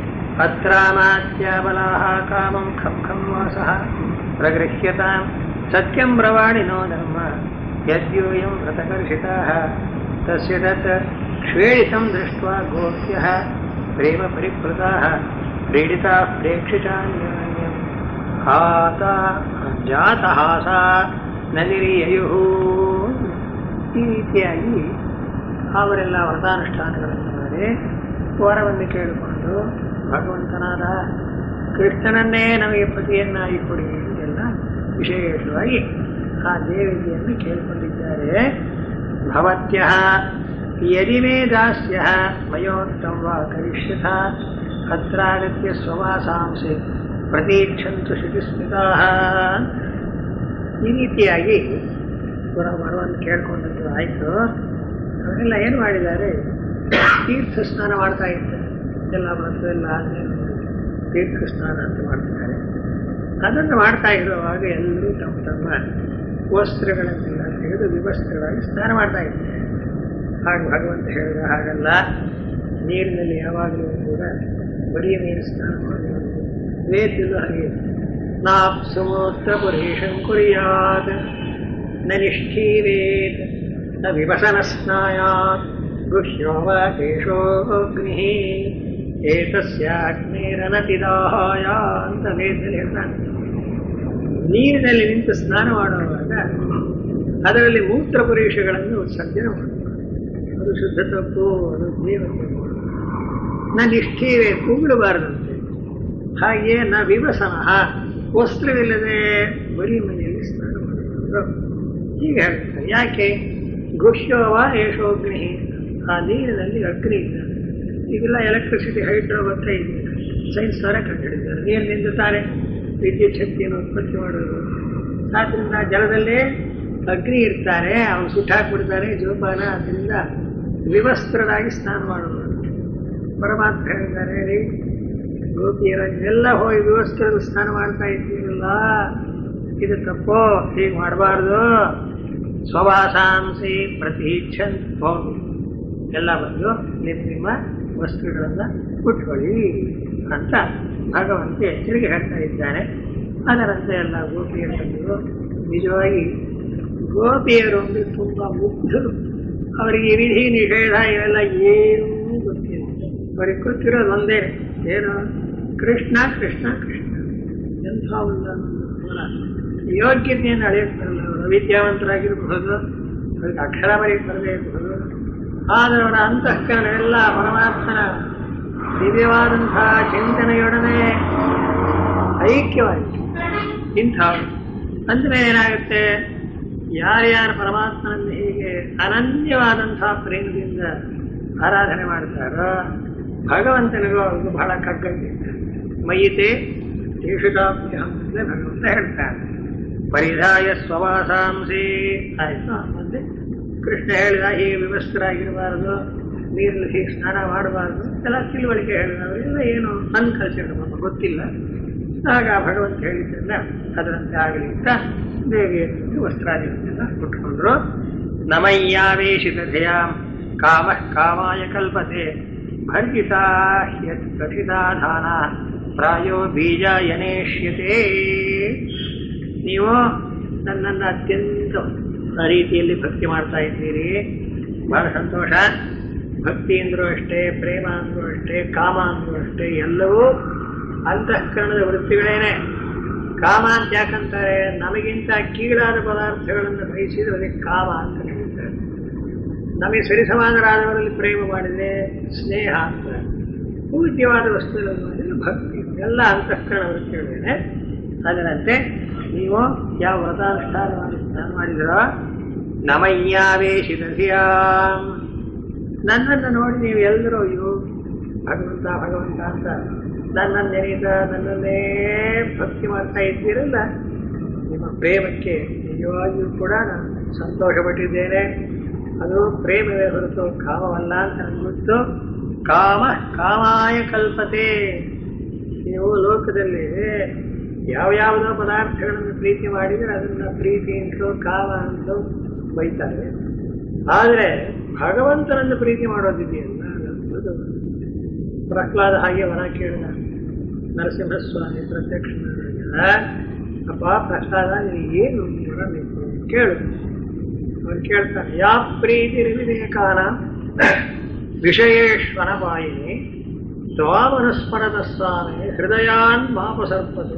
ಅತ್ರಾಮಾತ್ಯಾಬಲಾಹ ಕಾಮಂ ಖಂ ಖಂ ವಾಸಃ ಪ್ರಗೃಹ್ಯತಾಂ ಸತ್ಯಂ ಬ್ರವಾಣಿನೋ ಧರ್ಮ ಯದ್ಯೂಯಂ ವ್ರತಕರ್ಷಿತಾಃ ತಸ್ಯ ತತ್ ಕ್ಷೇಳಿತಂ ದೃಷ್ಟ್ವಾ ಗೋಪ್ಯಃ ಪ್ರೇಮ ಪರಿಪ್ಲುತಾಃ ಪ್ರೀಡಿತಾಃ ಪ್ರೇಕ್ಷಿತಾನ್ಯೋನ್ಯಂ ಹಾತ ಜಾತಹಾಸ ನಲಿರಿಯಯುಃ ಈ ರೀತಿಯಾಗಿ ಅವರೆಲ್ಲ ವ್ರತಾನುಷ್ಠಾನಗಳನ್ನು ಮಾಡಿ ವರವನ್ನು ಕೇಳಿಕೊಂಡು ಭಗವಂತನಾದ ಕೃಷ್ಣನನ್ನೇ ನಮಗೆ ಪತಿಯನ್ನಾಗಿ ಕೊಡಿ ಎಂದೆಲ್ಲ ವಿಶೇಷವಾಗಿ ಆ ದೇವಿಯನ್ನು ಕೇಳಿಕೊಂಡಿದ್ದಾರೆ ಭವತ್ಯ ಯದಿ ಮೇ ದಾಸ್ಯ ಮಯೋತ್ತಮ ವಾ ಕರಿಷ್ಯಥ ಅತ್ರಾಗತ್ಯ ಸ್ವವಾಸಾಂಸೆ ಪ್ರತೀಕ್ಷಂತು ಶುಚಿಸ್ಮಿತಾ ಈ ರೀತಿಯಾಗಿ ಪುರ ವರವನ್ನು ಕೇಳ್ಕೊಂಡದ್ದು ಆಯಿತು ಅವರೆಲ್ಲ ಏನು ಮಾಡಿದ್ದಾರೆ ತೀರ್ಥ ಸ್ನಾನ ಮಾಡ್ತಾ ಇದ್ದಾರೆ ಎಲ್ಲ ಮತ್ತು ಎಲ್ಲ ಆದ್ಮೇಲೆ ತೀರ್ಥ ಸ್ನಾನ ಅಂತ ಮಾಡ್ತಾರೆ ಅದನ್ನು ಮಾಡ್ತಾ ಇರುವಾಗ ಎಲ್ಲರೂ ತಮ್ಮ ತಮ್ಮ ವಸ್ತ್ರಗಳನ್ನೆಲ್ಲ ತೆಗೆದು ವಿವಸ್ತ್ರವಾಗಿ ಸ್ನಾನ ಮಾಡ್ತಾ ಇದ್ದಾರೆ ಹಾಗೆ ಭಗವಂತ ಹೇಳಿದ ಹಾಗಲ್ಲ ನೀರಿನಲ್ಲಿ ಯಾವಾಗಲೂ ಕೂಡ ಬರೀ ನೀರು ಸ್ನಾನ ಮಾಡಬೇಕು ವೇದ್ಯದು ಹಾಗೆ ನಾಪ್ಸುಮೂತ್ರ ಪುರೇಶಂ ಕುರಿಯಾತ್ ನ ನಿಷ್ಠೀವೇತ್ ನ ವಿವಸನ ಸ್ನಾಯಾತ್ ಗುಹ್ಯೋ ವಾ ಕೇಶೋಗ್ನಿ ಏತಸ್ಯಾಗ್ನೇರನತಿದಾಯ ಅಂತ ವೇದದಲ್ಲಿ ಹೇಳ್ತಾನೆ ನೀರಿನಲ್ಲಿ ನಿಂತು ಸ್ನಾನ ಮಾಡುವಾಗ ಅದರಲ್ಲಿ ಮೂತ್ರ ಪರೀಕ್ಷೆಗಳನ್ನು ವಿಸರ್ಜನೆ ಮಾಡಬೇಕು ಅದು ಶುದ್ಧ ತಪ್ಪು ಅದು ಜೀವ ತಪ್ಪು ನ ನಿಷ್ಠೀವೆ ಕೂಗಲಬಾರದಂತೆ ಹಾಗೆಯೇ ನ ವಿವಸನ ವಸ್ತ್ರವಿಲ್ಲದೆ ಬರೀ ಮನೆಯಲ್ಲಿ ಸ್ನಾನ ಮಾಡಬಾರದು ಹೀಗೆ ಹೇಳ್ತಾರೆ ಯಾಕೆ ಗುಹ್ಯೋವ ಯಶೋಗ್ನಿ ಆ ನೀರಿನಲ್ಲಿ ಅಗ್ನಿ ಇಲ್ಲ ಈಗೆಲ್ಲ ಎಲೆಕ್ಟ್ರಿಸಿಟಿ ಹೈಡ್ರೋ ಬರ್ತಾ ಇದೆ ಸೈನ್ಸ್ ಅವರೇ ಕಂಡುಹಿಡಿದ್ದಾರೆ ನೀರಿನಿಂದ ತಾನೇ ವಿದ್ಯುತ್ ಶಕ್ತಿಯನ್ನು ಉತ್ಪತ್ತಿ ಮಾಡೋದು ಆದ್ರಿಂದ ಜಲದಲ್ಲೇ ಅಗ್ನಿ ಇರ್ತಾರೆ ಅವನು ಸುಟ್ಟಾಕ್ಬಿಡ್ತಾನೆ ಜೋಪಾನ ಅದರಿಂದ ವಿವಸ್ತ್ರರಾಗಿ ಸ್ನಾನ ಮಾಡೋದು ಪರಮಾತ್ಮ ಹೇಳಿದ್ದಾರೆ ರೀ ಗೋಪಿಯರ ಎಲ್ಲ ಹೋಗಿ ವಿವಸ್ತ್ರದ ಸ್ನಾನ ಮಾಡ್ತಾ ಇದ್ದೀರಲ್ಲ ಇದು ತಪ್ಪೋ ಹೀಗೆ ಮಾಡಬಾರ್ದು ಸ್ವವಾಸಾಂಸಿ ಪ್ರತೀಕ್ಷನ್ ಹೋಗಿ ಎಲ್ಲ ಬಂದು ನಿಮ್ಮ ನಿಮ್ಮ ವಸ್ತುಗಳನ್ನ ಉಟ್ಕೊಳ್ಳಿ ಅಂತ ಭಗವಂತ ಎಚ್ಚರಿಕೆ ಹೇಳ್ತಾ ಇದ್ದಾನೆ ಅದರಂತೆ ಎಲ್ಲ ಗೋಪಿಯರು ಬಂದರು ನಿಜವಾಗಿ ಗೋಪಿಯರು ಅಂದ್ರೆ ತುಂಬಾ ಮುಗ್ಧರು ಅವರಿಗೆ ಈ ವಿಧಿ ನಿಷೇಧ ಇವೆಲ್ಲ ಏನೂ ಗೊತ್ತಿಲ್ಲ ಅವರಿಗೆ ಗೊತ್ತಿರೋದು ಒಂದೇ ಏನು ಕೃಷ್ಣ ಕೃಷ್ಣ ಕೃಷ್ಣ ಎಂಥ ಒಂದು ಮೂಲ. ಯೋಗ್ಯತೆಯನ್ನು ಅಳೆಯುತ್ತಾರಲ್ಲ ಅವರು ವಿದ್ಯಾವಂತರಾಗಿರಬಹುದು ಅವರಿಗೆ ಅಕ್ಷರ ಬರೆಯಕ್ಕೆ ಬರದೇ ಇರಬಹುದು ಆದರೆ ಅವರ ಅಂತಃಕರಣ ಎಲ್ಲ ಪರಮಾತ್ಮನ ದಿವ್ಯವಾದಂತಹ ಚಿಂತನೆಯೊಡನೆ ಐಕ್ಯವಾಯಿತು ಇಂಥ ಅಂದ್ರೆ ಏನಾಗುತ್ತೆ ಯಾರ್ಯಾರು ಪರಮಾತ್ಮನನ್ನು ಹೀಗೆ ಅನನ್ಯವಾದಂತಹ ಪ್ರೇಮದಿಂದ ಆರಾಧನೆ ಮಾಡ್ತಾರೋ ಭಗವಂತನಿಗೂ ಅವ್ರಿಗೂ ಬಹಳ ಕಗ್ಗಂಟಿದೆ ಮಯಿತೆ ದೇಶದಾಭ್ಯಾಂ ಅಂತ ಭಗವಂತ ಹೇಳ್ತಾನೆ ಪರಿಧಾಯ ಸ್ವವಾಸಾಂಸಿ ಆಯ್ತು ಮತ್ತೆ ಕೃಷ್ಣ ಹೇಳಿದ ಹೀಗೆ ವಿವಸ್ತ್ರರಾಗಿರಬಾರದು ನೀರಲ್ಲಿ ಹೀಗೆ ಸ್ನಾನ ಮಾಡಬಾರದು ಎಲ್ಲ ತಿಳುವಳಿಕೆ ಹೇಳಿದ ಅವರೆಲ್ಲ ಏನು ಅನ್ಕಲ್ಸಿರೋ ಗೊತ್ತಿಲ್ಲ ಆಗ ಭಗವಂತ ಹೇಳಿದ್ದೆಲ್ಲ ಅದರಂತೆ ಆಗಲಿ ಅಂತ ದೇವಿಯ ವಸ್ತ್ರಾದಿಗಳನ್ನೆಲ್ಲ ಕೊಟ್ಕೊಂಡ್ರು ನಮಯ್ಯಾವೇಶಿತ ಧ್ಯಯಾಂ ಕಾಮ ಕಾಮಾಯ ಕಲ್ಪತೆ ಭರ್ಗಿತಾ ಹ್ಯತ್ ಕಥಿತಾಧಾನ ಪ್ರಾಯೋ ಬೀಜಾಯನೇಷ್ಯತೆ ನೀವು ನನ್ನನ್ನು ಅತ್ಯಂತ ರೀತಿಯಲ್ಲಿ ಭಕ್ತಿ ಮಾಡ್ತಾ ಇದ್ದೀರಿ ಬಹಳ ಸಂತೋಷ ಭಕ್ತಿ ಅಂದ್ರೂ ಅಷ್ಟೇ ಪ್ರೇಮ ಅಂದ್ರೂ ಅಷ್ಟೇ ಕಾಮ ಅಂದ್ರೂ ಅಷ್ಟೇ ಎಲ್ಲವೂ ಅಂತಃಕರಣದ ವೃತ್ತಿಗಳೇನೆ ಕಾಮ ಅಂತ ಯಾಕಂತಾರೆ ನಮಗಿಂತ ಕೀಳಾದ ಪದಾರ್ಥಗಳನ್ನು ಬಯಸಿದ್ರೆ ಅದಕ್ಕೆ ಕಾಮ ಅಂತ ಹೇಳ್ತಾರೆ ನಮಗೆ ಸರಿಸಮಾನರಾದವರಲ್ಲಿ ಪ್ರೇಮ ಮಾಡಿದರೆ ಸ್ನೇಹ ಅಂತ ಪೂಜ್ಯವಾದ ವಸ್ತುಗಳನ್ನು ಮಾಡಿದರೆ ಭಕ್ತಿ ಎಲ್ಲ ಅಂತಃಕರಣ ವೃತ್ತಿಗಳೇನೆ ಅದರಂತೆ ನೀವು ಯಾವ ವ್ರತಾನುಷ್ಠಾನ ಮಾಡಿ ಸ್ನಾನ ಮಾಡಿದಿರೋ ನಮಯ್ಯಾವೇಶಿತ ಧಿಯಾಂ ನನ್ನನ್ನು ನೋಡಿ ನೀವು ಎಲ್ಲರೂ ಅಯ್ಯೋ ಭಗವಂತ ಭಗವಂತ ಅಂತ ನನ್ನನ್ನು ನೆನೆದ ನನ್ನನ್ನೇ ಭಕ್ತಿ ಮಾಡ್ತಾ ಇದ್ದೀರಲ್ಲ ನಿಮ್ಮ ಪ್ರೇಮಕ್ಕೆ ನಿಜವಾಗಿಯೂ ಕೂಡ ನಾನು ಸಂತೋಷಪಟ್ಟಿದ್ದೇನೆ ಅದು ಪ್ರೇಮವೇ ಹೊರತು ಕಾಮವಲ್ಲ ಅಂತ ನನಗೆ ಗೊತ್ತು ಕಾಮ ಕಾಮಾಯ ಕಲ್ಪತೆ ನೀವು ಲೋಕದಲ್ಲಿ ಯಾವ್ಯಾವುದೋ ಪದಾರ್ಥಗಳನ್ನು ಪ್ರೀತಿ ಮಾಡಿದರೆ ಅದನ್ನ ಪ್ರೀತಿ ಅಂತಲೋ ಕಾಮ ಅಂತಲೋ ಬೈತಾರೆ ಆದರೆ ಭಗವಂತನನ್ನು ಪ್ರೀತಿ ಮಾಡೋದಿದೆಯಲ್ಲ ಅದು ಪ್ರಹ್ಲಾದ ಹಾಗೆ ವರ ಕೇಳಿದ ನರಸಿಂಹಸ್ವಾಮಿ ಪ್ರತ್ಯಕ್ಷ ಅಪ್ಪ ಪ್ರಹ್ಲಾದ ನೀವು ಏನು ವರ ಬೇಕು ಕೇಳು ಅವ್ರು ಕೇಳ್ತಾರೆ ಯಾ ಪ್ರೀತಿ ವಿವೇಕಾನ ವಿಷಯೇಶ್ವರ ಬಾಯಿನಿ ತ್ವಾಮನುಸ್ಮರದ ಸ್ವಾಮಿ ಹೃದಯಾನ್ ಮಾಪಸರ್ಪದು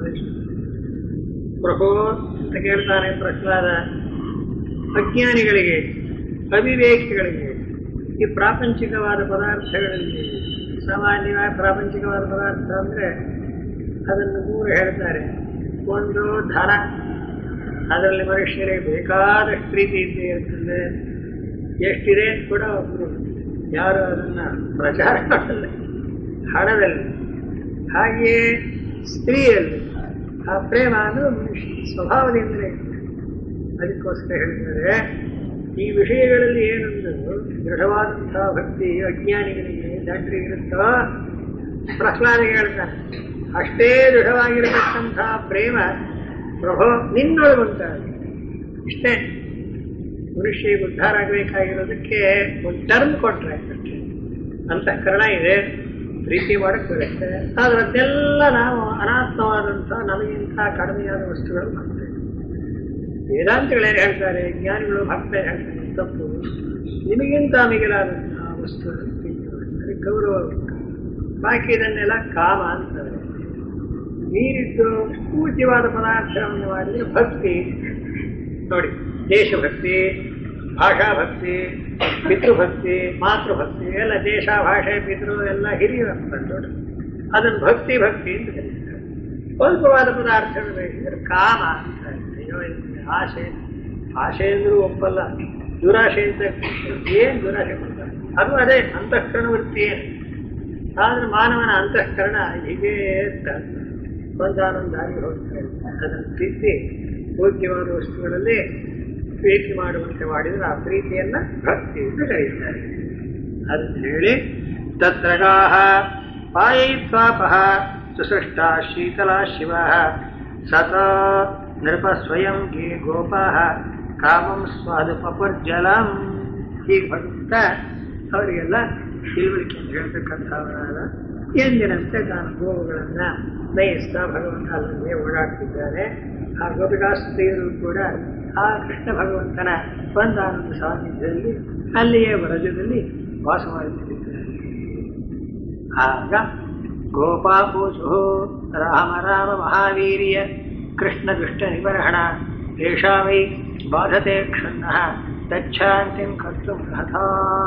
ಪ್ರಭೋ ಅಂತ ಕೇಳ್ತಾನೆ ಪ್ರಹ್ಲಾದ ಅಜ್ಞಾನಿಗಳಿಗೆ ಅವಿವೇಕಿಗಳಿಗೆ ಈ ಪ್ರಾಪಂಚಿಕವಾದ ಪದಾರ್ಥಗಳಲ್ಲಿ ಸಾಮಾನ್ಯವಾಗಿ ಪ್ರಾಪಂಚಿಕವಾದ ಪದಾರ್ಥ ಅಂದರೆ ಅದನ್ನು ಮೂರು ಹೇಳ್ತಾರೆ ಒಂದು ಧನ ಅದರಲ್ಲಿ ಮನುಷ್ಯರಿಗೆ ಬೇಕಾದಷ್ಟು ಪ್ರೀತಿ ಇದ್ದೇ ಇರ್ತದೆ ಎಷ್ಟಿದೆ ಅಂತ ಕೂಡ ಒಬ್ಬರು ಯಾರು ಅದನ್ನು ಪ್ರಚಾರ ಮಾಡಲ್ಲ ಹಣದಲ್ಲಿ ಹಾಗೆಯೇ ಸ್ತ್ರೀಯಲ್ಲಿ ಆ ಪ್ರೇಮ ಅನ್ನೋದು ಮನುಷ್ಯ ಸ್ವಭಾವದಿಂದಲೇ ಇರ್ತದೆ ಅದಕ್ಕೋಸ್ಕರ ಹೇಳ್ತಾರೆ ಈ ವಿಷಯಗಳಲ್ಲಿ ಏನೊಂದು ದೃಢವಾದಂತಹ ಭಕ್ತಿ ಅಜ್ಞಾನಿಗಳಿಗೆ ದಾಟ್ರಿಗಿರುತ್ತೋ ಪ್ರಹ್ಲಾದಿಗೆ ಹೇಳ್ತಾನೆ ಅಷ್ಟೇ ದೃಢವಾಗಿರತಕ್ಕಂತಹ ಪ್ರೇಮ ಪ್ರಭೋ ನಿನ್ನೊಳಗುಂಟಾಗಿ ಇಷ್ಟೇ ಮನುಷ್ಯ ಉದ್ಧಾರ ಆಗಬೇಕಾಗಿರೋದಕ್ಕೆ ಒಂದು ಟರ್ಮ್ ಕೊಟ್ರೆ ಅಷ್ಟೇ ಅಂತಃಕರಣ ಇದೆ ಪ್ರೀತಿ ಮಾಡಕ್ಕೆ ಬರುತ್ತೆ ಆದ್ರೆ ಅದೆಲ್ಲ ನಾವು ಅನಾತ್ಮವಾದಂಥ ನಮಗಿಂತ ಕಡಿಮೆಯಾದ ವಸ್ತುಗಳು ಮಾಡ್ತೇವೆ ವೇದಾಂತಗಳೇನು ಹೇಳ್ತಾರೆ ಜ್ಞಾನಿಗಳು ಭಕ್ತರು ಹೇಳ್ತಾರೆ ತಪ್ಪು ನಿಮಗಿಂತ ಮಿಗಿಲಾದಂತಹ ವಸ್ತುಗಳನ್ನು ಪ್ರೀತಿ ಮಾಡ್ತಾರೆ ಗೌರವ ಬಾಕಿ ಇದನ್ನೆಲ್ಲ ಕಾಮ ಅಂತಾರೆ ನೀರಿದ್ದು ಪೂಜ್ಯವಾದ ಪದಾರ್ಥವನ್ನು ಮಾಡಿದರೆ ಭಕ್ತಿ ನೋಡಿ ದೇಶಭಕ್ತಿ ಭಾಷಾಭಕ್ತಿ ಪಿತೃಭಕ್ತಿ ಮಾತೃಭಕ್ತಿ ಎಲ್ಲ ದೇಶ ಭಾಷೆ ಪಿತೃ ಎಲ್ಲ ಹಿರಿಯರು ನೋಡಿ ಅದನ್ನು ಭಕ್ತಿ ಭಕ್ತಿ ಅಂತ ಕರೀತಾರೆ ಸ್ವಲ್ಪವಾದ ಪದಾರ್ಥಗಳು ಬೇಕಿದ್ರೆ ಕಾಮ ಅಂತ ಅಯ್ಯೋ ಇದು ಆಸೆ ಆಸೆ ಅಂದ್ರೂ ಒಪ್ಪಲ್ಲ ದುರಾಶೆ ಅಂತ ಏನ್ ದುರಾಶೆ ಮಾಡ್ತಾರೆ ಅದು ಅದೇ ಅಂತಃಕರಣ ವೃತ್ತಿ ಏನು ಆದ್ರೆ ಮಾನವನ ಅಂತಃಕರಣ ಹೀಗೆ ಒಂದಾನೊಂದಾಗಿ ಹೋಗ್ತಾ ಇರುತ್ತೆ ಅದನ್ನು ಪ್ರೀತಿ ಭೋಗ್ಯವಾದ ವಸ್ತುಗಳಲ್ಲಿ ಪ್ರೀತಿ ಮಾಡುವಂತೆ ಮಾಡಿದರೆ ಆ ಪ್ರೀತಿಯನ್ನ ಭಕ್ತಿ ಎಂದು ಕರೆಯುತ್ತಾರೆ ಅದನ್ನು ಹೇಳಿ ತತ್ರಗಾಹ ಪಾಯೈತ್ವಾಪಃ ಸುಸೃಷ್ಟ ಶೀತಲ ಶಿವ ಸತ ನೃಪ ಸ್ವಯಂ ಗೇ ಗೋಪಾಹ ಕಾಮಂ ಸ್ವಾದುಪರ್ಜಲಂ ಹೀಗೆ ಭಗವಂತ ಅವರಿಗೆಲ್ಲ ತಿಳುವಳಿಕೆಯನ್ನು ಹೇಳ್ತಕ್ಕಂಥವರಾದ ಎಂದಿನಂತೆ ತಾನು ಗೋವುಗಳನ್ನ ಮೇಯಿಸ್ತಾ ಭಗವಂತ ಅಲ್ಲೇ ಓಡಾಡ್ತಿದ್ದಾರೆ ಆ ಗೋಪಿಕಾಸ್ತ್ರೀಯರು ಕೂಡ ಆ ಕೃಷ್ಣ ಭಗವಂತನ ಒಂದಾನಂದ ಸಾನ್ನಿಧ್ಯದಲ್ಲಿ ಅಲ್ಲಿಯೇ ವರಜದಲ್ಲಿ ವಾಸ ಮಾಡುತ್ತಿದ್ದಾರೆ ಆಗ ಗೋಪಾಪೂಜು ರಾಮ ರಾಮ ಮಹಾವೀರ್ಯ ಕೃಷ್ಣ ದುಷ್ಟ ನಿಬರ್ಹಣ ಏಷಾ ವೈ ಬಾಧತೆ ಕ್ಷುಣ್ಣ ತಚ್ಛಾಂತಿಂ ಕರ್ತು ಕಥಾ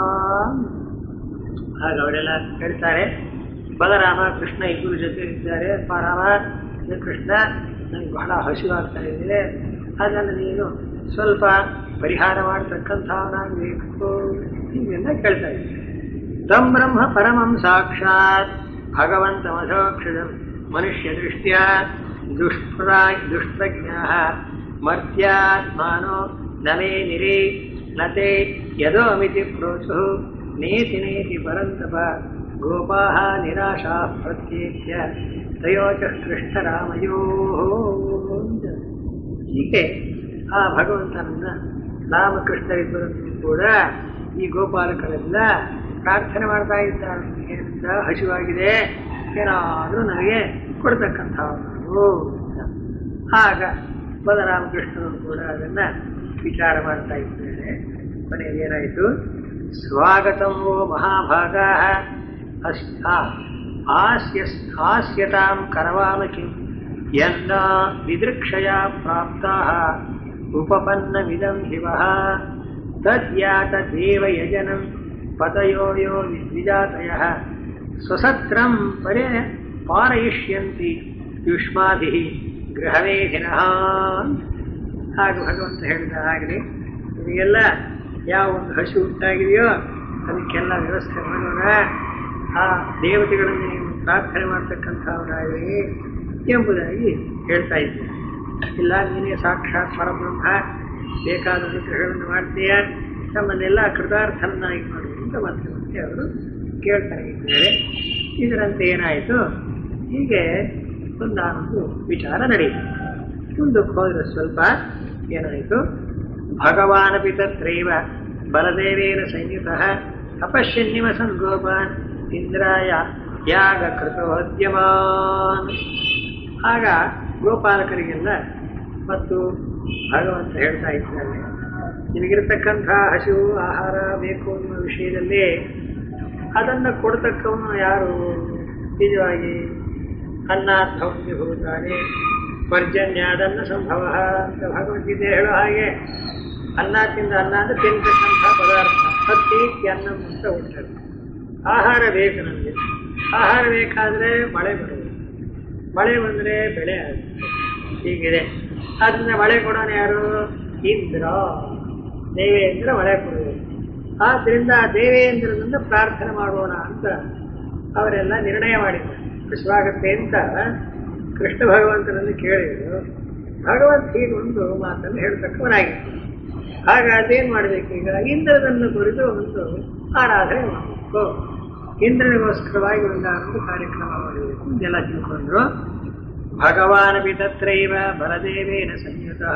ಆಗ ಅವರೆಲ್ಲ ಹೇಳ್ತಾರೆ ಬಲರಾಮ ಕೃಷ್ಣ ಇಬ್ಬರು ಜೊತೆ ಇದ್ದಾರೆ ಅಪ್ಪ ರಾಮ ಇದು ಕೃಷ್ಣ ನನಗೆ ಬಹಳ ಹಸಿವಾಗ್ತಾ ಇದೆ ಅದನ್ನು ನೀನು ಸ್ವಲ್ಪ ಪರಿಹಾರ ಮಾಡತಕ್ಕಂಥವನಾಗಬೇಕು ಹೀಗೆಲ್ಲ ಕೇಳ್ತಾ ಇದ್ದಾರೆ ತಂ ಬ್ರಹ್ಮ ಪರಮಂ ಸಾಕ್ಷಾತ್ ಭಗವಂತಮಧೋಕ್ಷದಂ ಮನುಷ್ಯ ದೃಷ್ಟ್ಯ ದುಷ್ಪ್ರಾ ದುಷ್ಪ್ರಜ್ಞಾ ಮರ್ತ್ಯಾತ್ಮಾನೋ ನಮೇ ನಿರೇ ನತೆ ಯದೋಮಿತಿ ಪ್ರೋಚು ನೇತಿ ನೇತಿ ಪರಂತಪ ಗೋಪಾಹ ನಿರಾಶಾ ಪ್ರತ್ಯೇಕ್ಯ ತಯೋಚ ಕೃಷ್ಣರಾಮಯೋ ಹೀಗೆ ಆ ಭಗವಂತನನ್ನ ರಾಮಕೃಷ್ಣರಿಬ್ಬರನ್ನು ಕೂಡ ಈ ಗೋಪಾಲಕರೆಲ್ಲ ಪ್ರಾರ್ಥನೆ ಮಾಡ್ತಾ ಇದ್ದಾರೆ ಏನಂತ ಹಸಿವಾಗಿದೆ ಏನಾದರೂ ನನಗೆ ಕೊಡ್ತಕ್ಕಂಥವ್ರು ಆಗ ಬಲರಾಮಕೃಷ್ಣರು ಕೂಡ ಅದನ್ನ ವಿಚಾರ ಮಾಡ್ತಾ ಇದ್ದಾರೆ ಕೊನೆಗೆ ಏನಾಯಿತು ಸ್ವಾಗತಂ ಓ ಮಹಾಭಾಗ ಹಾಸ್ಯ ಹಾಸ್ಯತಾಂ ಕರವಾಮ ಕಿಂ ಯನ್ನ ವಿದೃಕ್ಷಯ ಪ್ರಾಪ್ತಾ ಉಪಪನ್ನಮಿದಂ ಶಿವಃ ತದ್ಯಾತ ದೇವಯಜನಂ ಪತಯೋ ಯೋ ವಿದ್ವಿಜಾತಯಃ ಸ್ವಸತ್ರಂ ಪರೇ ಪಾರಯಿಷ್ಯಂತಿ ಯುಷ್ಮಾಭಿಃ ಗೃಹವೇಧಿನಃ ಹಾಗೆ ಭಗವಂತ ಹೇಳಿದ ಹಾಗೆ ನಿಮಗೆಲ್ಲ ಯಾವ ಒಂದು ಹಸು ಉಂಟಾಗಿದೆಯೋ ಅದಕ್ಕೆಲ್ಲ ವ್ಯವಸ್ಥೆ ಮಾಡೋಣ ಆ ದೇವತೆಗಳನ್ನು ನೀವು ಪ್ರಾರ್ಥನೆ ಮಾಡ್ತಕ್ಕಂಥವರಾಗಿ ಎಂಬುದಾಗಿ ಹೇಳ್ತಾ ಇದ್ದಾರೆ ಇಲ್ಲ ನೀನೇ ಸಾಕ್ಷಾತ್ ಪರಬ್ರಹ್ಮ ಬೇಕಾದ ಅನುಗ್ರಹಗಳನ್ನು ಮಾಡ್ತೀಯ ನಮ್ಮನ್ನೆಲ್ಲ ಕೃತಾರ್ಥನಾಗಿ ಮಾಡು ಅಂತ ಮತ್ತೆ ಮತ್ತೆ ಅವರು ಕೇಳ್ತಾ ಇದ್ದಾರೆ ಇದರಂತೆ ಏನಾಯಿತು ಹೀಗೆ ಒಂದಾನೊಂದು ವಿಚಾರ ನಡೆಯಿತು ಮುಂದಕ್ಕೆ ಹೋದ್ರೆ ಸ್ವಲ್ಪ ಏನಾಯಿತು ಭಗವಾನಪಿ ತತ್ರೈವ ಬಲದೇವೇನ ಸಂಯುತಃ ಅಪಶ್ಯನ್ನಿವ ಸಂಗೋಪಾನ್ ಇಂದ್ರಾಯ ಯಾಗ ಕೃತೋದ್ಯಮಾನ್ ಆಗ ಗೋಪಾಲಕರಿಗೆಲ್ಲ ಮತ್ತು ಭಗವಂತ ಹೇಳ್ತಾ ಇದ್ದಾನೆ ನಿಮಗಿರತಕ್ಕಂಥ ಹಸಿವು ಆಹಾರ ಬೇಕು ಅನ್ನುವ ವಿಷಯದಲ್ಲಿ ಅದನ್ನು ಕೊಡ್ತಕ್ಕವನು ಯಾರು ನಿಜವಾಗಿ ಅನ್ನಾರ್ಥವನ್ನು ಹೋಗುತ್ತಾನೆ ಪರ್ಜನ್ಯಾದನ್ನ ಸಂಭವ ಅಂತ ಭಗವದ್ಗೀತೆ ಹೇಳೋ ಹಾಗೆ ಅನ್ನ ತಿಂದ ಅನ್ನ ಅಂದ್ರೆ ತಿನ್ನತಕ್ಕಂಥ ಪದಾರ್ಥ ಹತ್ತಿ ಅನ್ನ ಅಂತ ಉಂಟದು ಆಹಾರ ಬೇಕು ನಮಗೆ ಆಹಾರ ಬೇಕಾದರೆ ಮಳೆ ಬರುವುದು ಮಳೆ ಬಂದರೆ ಬೆಳೆ ಆಗುತ್ತೆ ಹೀಗಿದೆ ಅದರಿಂದ ಮಳೆ ಕೊಡೋನು ಯಾರು ಇಂದ್ರ ದೇವೇಂದ್ರ ಮಳೆ ಕೊಡುವುದು ಆದ್ದರಿಂದ ದೇವೇಂದ್ರನಿಂದ ಪ್ರಾರ್ಥನೆ ಮಾಡೋಣ ಅಂತ ಅವರೆಲ್ಲ ನಿರ್ಣಯ ಮಾಡಿದ್ದಾರೆ ವಿಶ್ವಾಗತ್ತೆ ಅಂತ ಕೃಷ್ಣ ಭಗವಂತನಲ್ಲಿ ಕೇಳಿದ್ರು ಭಗವಂತ ಹೀಗೊಂದು ಮಾತನ್ನು ಹೇಳ್ತಕ್ಕವನಾಗಿತ್ತು ಆಗ ಅದೇನ್ ಮಾಡಬೇಕು ಈಗ ಇಂದ್ರನನ್ನು ಕುರಿತು ಒಂದು ಆರಾಧನೆ ಮಾಡಬೇಕು ಇಂದ್ರನಿಗೋಸ್ಕರವಾಗಿ ಒಂದಾನೊಂದು ಕಾರ್ಯಕ್ರಮ ಮಾಡಬೇಕು ಇದೆಲ್ಲ ತಿಳ್ಕೊಂಡ್ರು ಭಗವಾನಪಿ ತತ್ರೈವ ಬಲದೇವೇನ ಸಂಯುತಃ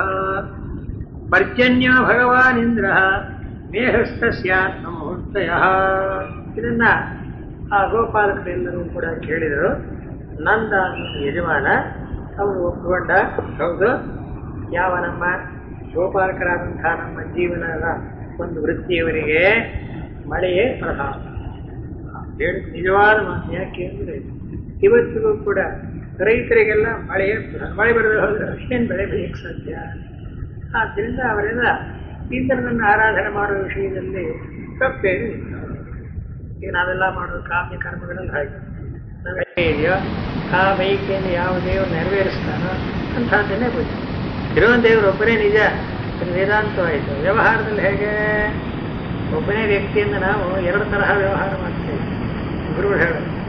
ಪರ್ಜನ್ಯ ಭಗವಾನ್ ಇಂದ್ರ ಮೇಹಸ್ತಸ್ಯಾತ್ಮ ಮುಹೂರ್ತಯ ಇದನ್ನ ಆ ಗೋಪಾಲಕರೆಲ್ಲರೂ ಕೂಡ ಕೇಳಿದರು ನಂದ ಅನ್ನೋ ಯಜಮಾನ ಅವನು ಒಪ್ಪಿಕೊಂಡ ಹೌದು ಯಾವ ನಮ್ಮ ಗೋಪಾಲಕರಾದಂತಹ ನಮ್ಮ ಜೀವನದ ಒಂದು ವೃತ್ತಿಯವರಿಗೆ ಮಳೆಯೇ ಪ್ರಧಾನ ಹೇಳಿ ನಿಜವಾದ ಮಾತು ಯಾಕೆ ಅಂದರೆ ಇವತ್ತಿಗೂ ಕೂಡ ರೈತರಿಗೆಲ್ಲ ಮಳೆಯೇ ಪ್ರಧಾನ ಮಳೆ ಬರದೆ ಹೋದ್ರೆ ಅಷ್ಟೇನು ಬೆಳೆ ಬೆಳೆಯಕ್ಕೆ ಸಾಧ್ಯ ಆದ್ದರಿಂದ ಅವರೆಲ್ಲ ಇಂದ್ರನನ್ನು ಆರಾಧನೆ ಮಾಡುವ ವಿಷಯದಲ್ಲಿ ತಪ್ಪೇನು ಇಲ್ಲ ಈಗ ನಾವೆಲ್ಲ ಮಾಡೋ ಕಾಮ್ಯ ಕರ್ಮಗಳಲ್ಲಿ ಹಾಗೆ ನಮಗೆ ಇದೆಯೋ ಆ ಬೈಕೆಯನ್ನು ಯಾವ ದೇವರು ನೆರವೇರಿಸ್ತಾನೋ ಅಂಥದ್ದನ್ನೇ ಪೂಜೆ ಇರೋ ದೇವರು ಒಬ್ಬನೇ ನಿಜ ಅದು ವೇದಾಂತವಾಯಿತು ವ್ಯವಹಾರದಲ್ಲಿ ಹೇಗೆ ಒಬ್ಬನೇ ವ್ಯಕ್ತಿಯಿಂದ ನಾವು ಎರಡು ತರಹ ವ್ಯವಹಾರ ಮಾಡ್ತೇವೆ ಗುರುಗಳು ಹೇಳೋದು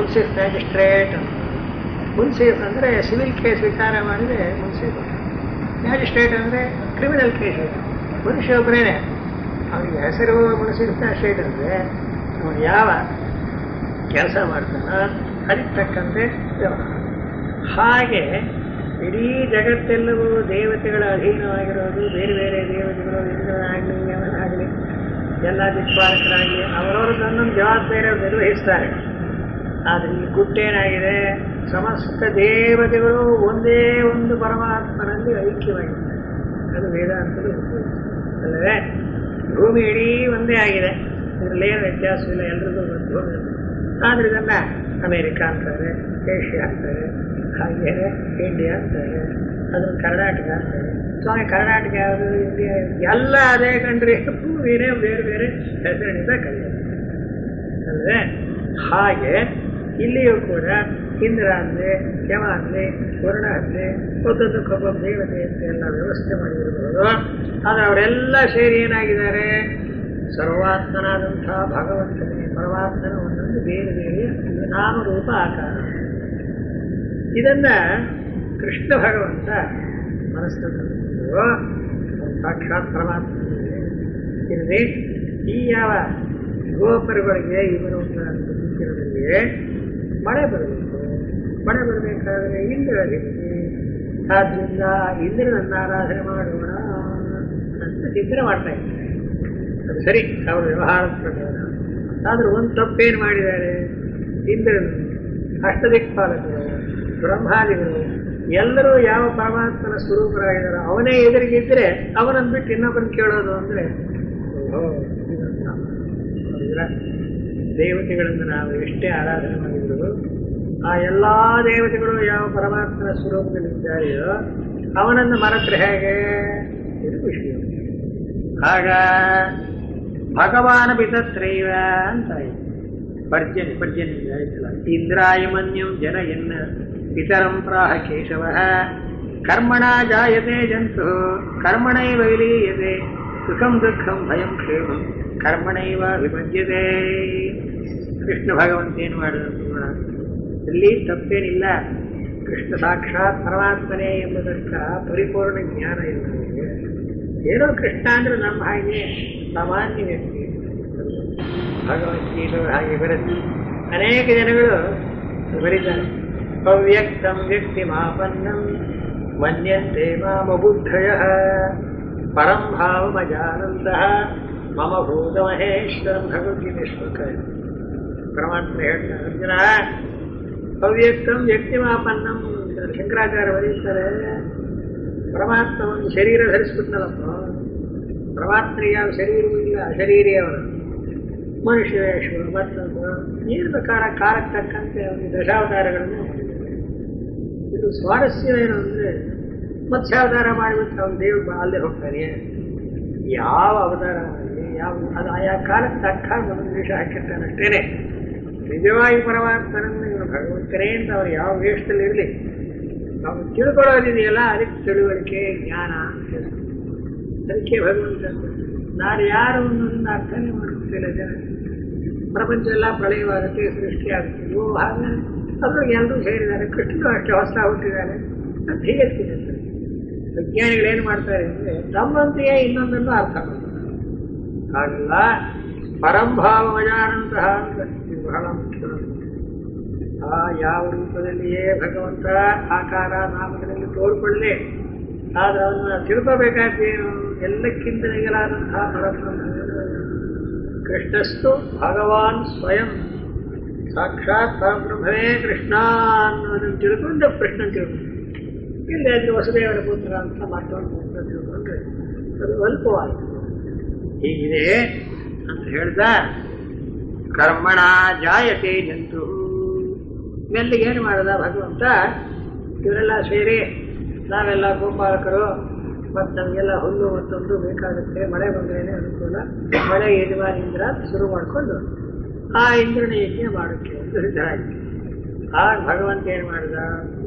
ಮುನ್ಸಿಫ್ ಮ್ಯಾಜಿಸ್ಟ್ರೇಟ್ ಮುನ್ಸಿಫ್ ಅಂದರೆ ಸಿವಿಲ್ ಕೇಸ್ ವಿಚಾರ ಮಾಡಿದರೆ ಮುನ್ಸಿಫ್ ಮ್ಯಾಜಿಸ್ಟ್ರೇಟ್ ಅಂದರೆ ಕ್ರಿಮಿನಲ್ ಕೇಸ್ ಮನುಷ್ಯ ಒಬ್ಬರೇನೆ ಅವನಿಗೆ ಹೆಸರು ಮುನ್ಸಿಫ್ ಮ್ಯಾಜಿಸ್ಟ್ರೇಟ್ ಅಂದರೆ ಅವನು ಯಾವ ಕೆಲಸ ಮಾಡ್ತಾನ ಅದಕ್ಕೆ ತಕ್ಕಂತೆ ವ್ಯವಹಾರ ಹಾಗೆ ಇಡೀ ಜಗತ್ತೆಲ್ಲವೂ ದೇವತೆಗಳ ಅಧೀನವಾಗಿರೋದು ಬೇರೆ ಬೇರೆ ದೇವತೆಗಳು ಇಂದ್ರನಾಗಲಿ ಯಮನಾಗಲಿ ಎಲ್ಲ ದಿಕ್ಪಾಲಕರಾಗಲಿ ಅವರವರು ಒಂದೊಂದು ಜವಾಬ್ದಾರಿ ನಿರ್ವಹಿಸ್ತಾರೆ ಆದರೆ ಈ ಗುಟ್ಟೇನಾಗಿದೆ ಸಮಸ್ತ ದೇವತೆಗಳು ಒಂದೇ ಒಂದು ಪರಮಾತ್ಮನಲ್ಲಿ ಐಕ್ಯವಾಗಿದ್ದಾರೆ ಅದು ವೇದಾಂತದ ಉದ್ದೇಶ. ಅಲ್ಲವೇ ಭೂಮಿ ಇಡೀ ಒಂದೇ ಆಗಿದೆ ಇದರಲ್ಲೇನು ವ್ಯತ್ಯಾಸವಿಲ್ಲ ಎಲ್ರಿಗೂ ಒಂದು ಆದ್ರೆ ಇದನ್ನ ಅಮೇರಿಕ ಅಂತಾರೆ ಏಷ್ಯಾ ಅಂತಾರೆ ಹಾಗೆ ಇಂಡಿಯಾ ಅಂತಾರೆ ಅದನ್ನು ಕರ್ನಾಟಕ ಅಂತಾರೆ ಸ್ವಾಮಿ ಕರ್ನಾಟಕ ಯಾವುದು ಇಂಡಿಯಾ ಯಾವುದು? ಎಲ್ಲ ಅದೇ ಕಂಡ್ರಿ ಭೂಮಿನೇ ಬೇರೆ ಬೇರೆ ಹೆಸರಿನಿಂದ ಕರೆಯೋದು ಅಲ್ವೇ ಹಾಗೆ ಇಲ್ಲಿಯೂ ಕೂಡ ಇಂದ್ರ ಅಂದೆ ಯಮ ಅಂದೆ ವರುಣ ಅಂದೆ ಒಬ್ಬೊಬ್ಬಕ್ಕೊಬ್ಬ ದೇವತೆ ಅಂತ ಎಲ್ಲ ವ್ಯವಸ್ಥೆ ಮಾಡಿರಬಹುದು ಆದರೆ ಅವರೆಲ್ಲ ಸೇರಿ ಏನಾಗಿದ್ದಾರೆ ಸರ್ವಾತ್ಮನಾದಂತಹ ಭಗವಂತನೇ ಪರಮಾತ್ಮನ ಒಂದೊಂದು ಬೇರೆ ಬೇರೆ ನಾಮರೂಪ ಆಕಾರ ಇದನ್ನ ಕೃಷ್ಣ ಭಗವಂತ ಮನಸ್ಸಿನಲ್ಲಿ ಸಾಕ್ಷಾತ್ ಪರಮಾತ್ಮ ಇರಲಿ ಈ ಯಾವ ಗೋಪುರಗಳಿಗೆ ಇವನು ದಿಕ್ಕಿನಲ್ಲಿ ಮಳೆ ಬರಬೇಕು ಮಳೆ ಬರಬೇಕಾದ್ರೆ ಇಂದ್ರ ಹೇಳಿ ಆದ್ರಿಂದ ಇಂದ್ರನನ್ನ ಆರಾಧನೆ ಮಾಡೋಣ ಅಂತ ಚಿಂತನೆ ಮಾಡ್ತಾ ಇದ್ದಾರೆ ಅದು ಸರಿ ಅವರ ವ್ಯವಹಾರದ ಪ್ರಕಾರ ಆದ್ರೆ ಒಂದು ತಪ್ಪೇನು ಮಾಡಿದ್ದಾರೆ ಇಂದ್ರನು ಅಷ್ಟದಿಕ್ಪಾಲಕರು ಬ್ರಹ್ಮಾದಿಗಳು ಎಲ್ಲರೂ ಯಾವ ಪರಮಾತ್ಮನ ಸ್ವರೂಪರಾಗಿದ್ದಾರೋ ಅವನೇ ಎದುರಿಗಿದ್ರೆ ಅವನನ್ನು ಬಿಟ್ಟು ಇನ್ನೊಬ್ಬರನ್ನು ಕೇಳೋದು ಅಂದ್ರೆ ಓಹೋ ಇದನ್ನ ಹೌದಾ? ದೇವತೆಗಳನ್ನು ನಾವು ಎಷ್ಟೇ ಆರಾಧನೆ ಮಾಡಿದ್ರು ಆ ಎಲ್ಲಾ ದೇವತೆಗಳು ಯಾವ ಪರಮಾತ್ಮನ ಸ್ವರೂಪದಲ್ಲಿದ್ದಾರೆಯೋ ಅವನನ್ನು ಮರೆತರೆ ಹೇಗೆ ಇದು ವಿಷಯ ಆಗ ಭಗವಾನ ಬಿತತ್ರೈವ ಅಂತ ಆಯ್ತು ಪರ್ಜನ್ಯ ಪರ್ಜನ್ಯ ಆಯ್ತಲ್ಲ ಇಂದ್ರಾಯ ಮನ್ಯಂ ಜನಯನ್ನ ಇತರಂ ಪ್ರಾಹ ಕೇಶವ ಕರ್ಮಣ ಜಾಯತೆ ಜಂತು ಕರ್ಮಣೈವ ವಿಲೀಯತೆ ಸುಖಂ ದುಃಖಂ ಭಯಂ ಕ್ಷೇಮಂ ಕರ್ಮಣೈವ ವಿಭಜ್ಯತೆ ಕೃಷ್ಣ ಭಗವಂತ ಏನು ಮಾಡಿದ್ರು ಇಲ್ಲಿ ತಪ್ಪೇನಿಲ್ಲ ಕೃಷ್ಣ ಸಾಕ್ಷಾತ್ ಪರಮಾತ್ಮನೇ ಎಂಬುದಕ್ಕ ಪರಿಪೂರ್ಣ ಜ್ಞಾನ ಇಲ್ಲ ನಮಗೆ ಏನೋ ಕೃಷ್ಣ ಅಂದ್ರೆ ನಮ್ಮ ಹಾಗೆ ಸಾಮಾನ್ಯ ವ್ಯಕ್ತಿ ಭಗವದ್ಗೀತೆ ಹಾಗೆ ಬರುತ್ತೆ ಅನೇಕ ಜನಗಳು ಬರೀತಾರೆ ಅವ್ಯಕ್ತಂ ವ್ಯಕ್ತಿ ಮಾಪನ್ನಂ ಮನ್ಯಂತೆ ಮಾಮ ಬುದ್ಧಯ ಪರಂ ಭಾವಮಜಾನಂದ ಮಮ ಭೂತ ಮಹೇಶ್ವರಂ ಭಗವದ್ಗೀತೆ ಶ್ಲೋಕ ಇದು. ಪರಮಾತ್ಮ ಹೇಳ್ತಾರೆ ಅರ್ಜುನ ಅವ್ಯಕ್ತಂ ವ್ಯಕ್ತಿ ಮಾಪನ್ನಂ ಅಂತ ಶಂಕರಾಚಾರ್ಯ ಬರೀತಾರೆ ಪರಮಾತ್ಮ ಒಂದು ಶರೀರ ಧರಿಸ್ಬಿಟ್ನಲ್ಲಪ್ಪ ಪರಮಾತ್ಮನಿಗೆ ಯಾವ ಶರೀರವೂ ಇಲ್ಲ ಅಶರೀರಿ ಅವನು ಮನುಷ್ಯ ವೇಷ ಮತ್ತೊಂದು ಏನು ಪ್ರಕಾರ ಕಾಲಕ್ಕೆ ತಕ್ಕಂತೆ ಅವನಿಗೆ ದಶಾವತಾರಗಳನ್ನು ಮಾಡಿದ್ದಾರೆ ಇದು ಸ್ವಾರಸ್ಯವೇನು ಅಂದರೆ ಮತ್ಸ್ಯಾವತಾರ ಮಾಡಿಬಿಟ್ಟು ಅವನು ದೇವ್ರು ಅಲ್ಲೇ ಹೋಗ್ತಾನೆ ಯಾವ ಅವತಾರ ಮಾಡಲಿ ಯಾವ ಅದು ಆಯಾ ಕಾಲಕ್ಕೆ ತಕ್ಕ ಒಂದು ವೇಷ ಹಾಕಿರ್ತಾನೆ ಅಷ್ಟೇನೆ ನಿಜವಾಗಿ ಪರಮಾತ್ಮನನ್ನು ಇವನು ಭಗವಂತನೇ ಅಂತ ಅವ್ರು ಯಾವ ವೇಷದಲ್ಲಿ ಇರಲಿ ನಾವು ತಿಳ್ಕೊಳ್ಳೋದಿದೆಯಲ್ಲ ಅದಕ್ಕೆ ತಿಳುವಳಿಕೆ ಜ್ಞಾನ ಅಂತ ಹೇಳ್ತಾರೆ. ಅದಕ್ಕೆ ಭಗವಂತ ನಾನು ಯಾರು ಅನ್ನೋದನ್ನ ಅರ್ಥನೇ ಮಾಡ್ತಿಲ್ಲ ಜನ ಪ್ರಪಂಚ ಎಲ್ಲ ಪ್ರಳಯವಾಗುತ್ತೆ ಸೃಷ್ಟಿ ಆಗುತ್ತೆ ಓ ಹಾಗೆ ಅದ್ರಾಗ ಎಲ್ಲರೂ ಸೇರಿದ್ದಾರೆ ಕೃಷ್ಣನು ಅಷ್ಟೇ ಹೊಸ ಹುಟ್ಟಿದ್ದಾರೆ ಅಂತ ಹೇಳ್ತೀನಿ ಅಂತ ವಿಜ್ಞಾನಿಗಳು ಏನು ಮಾಡ್ತಾರೆ ಅಂದರೆ ತಮ್ಮಂತೆಯೇ ಇನ್ನೊಂದನ್ನು ಅರ್ಥ ಮಾಡ್ತಾರೆ ಹಾಗಲ್ಲ ಪರಂಭಾವಮಜಾನಂತಹ ಅಂತ ಇದು ಬಹಳ ಮುಖ್ಯ ಆ ಯಾವ ರೂಪದಲ್ಲಿಯೇ ಭಗವಂತ ಆಕಾರ ನಾಮಗಳಲ್ಲಿ ತೋರ್ಕೊಳ್ಳಿ ಆದ್ರೆ ಅವನ್ನ ತಿಳ್ಕೋಬೇಕಾದ್ದೇನು ಎಲ್ಲಕ್ಕಿಂತ ನಿಗಲಾದಂತಹ ಪರಬ್ರಹ್ಮ ಕೃಷ್ಣಸ್ತು ಭಗವಾನ್ ಸ್ವಯಂ ಸಾಕ್ಷಾತ್ ಪರಬ್ರಹ್ಮವೇ ಕೃಷ್ಣ ಅನ್ನೋದನ್ನು ತಿಳ್ಕೊಂಡು ಕೃಷ್ಣ ತಿಳ್ಕೊಂಡು ಇಲ್ಲಿ ಅದು ವಸುದೇವರ ಪುತ್ರ ಅಂತ ಮತ್ತೊಂದು ಪುತ್ರ ತಿಳ್ಕೊಂಡ್ರೆ ಅದು ಅಲ್ಪವಾಯಿತು ಹೀಗಿದೆ ಅಂತ ಹೇಳ್ದ ಕರ್ಮಣ ಜಾಯತೆ ಜಂತು ಮೆಲ್ಲಿಗೆ ಏನು ಮಾಡದ ಭಗವಂತ ಇವರೆಲ್ಲ ಸೇರಿ ನಾವೆಲ್ಲ ಗೋಪಾಲಕರು ಮತ್ತು ನಮಗೆಲ್ಲ ಹುಲ್ಲು ಮತ್ತೊಂದು ಬೇಕಾಗುತ್ತೆ ಮಳೆ ಬಂದ್ರೇನೆ ಅನುಕೂಲ ಮಳೆ ಯಜಮಾನಿ ಇಂದ್ರ ಶುರು ಮಾಡಿಕೊಂಡು ಆ ಇಂದ್ರನ ಯಜ್ಞ ಮಾಡೋಕ್ಕೆ ಒಂದು ಸಿದ್ಧರಾಗಿ ಆಗ ಭಗವಂತ ಏನು ಮಾಡಿದ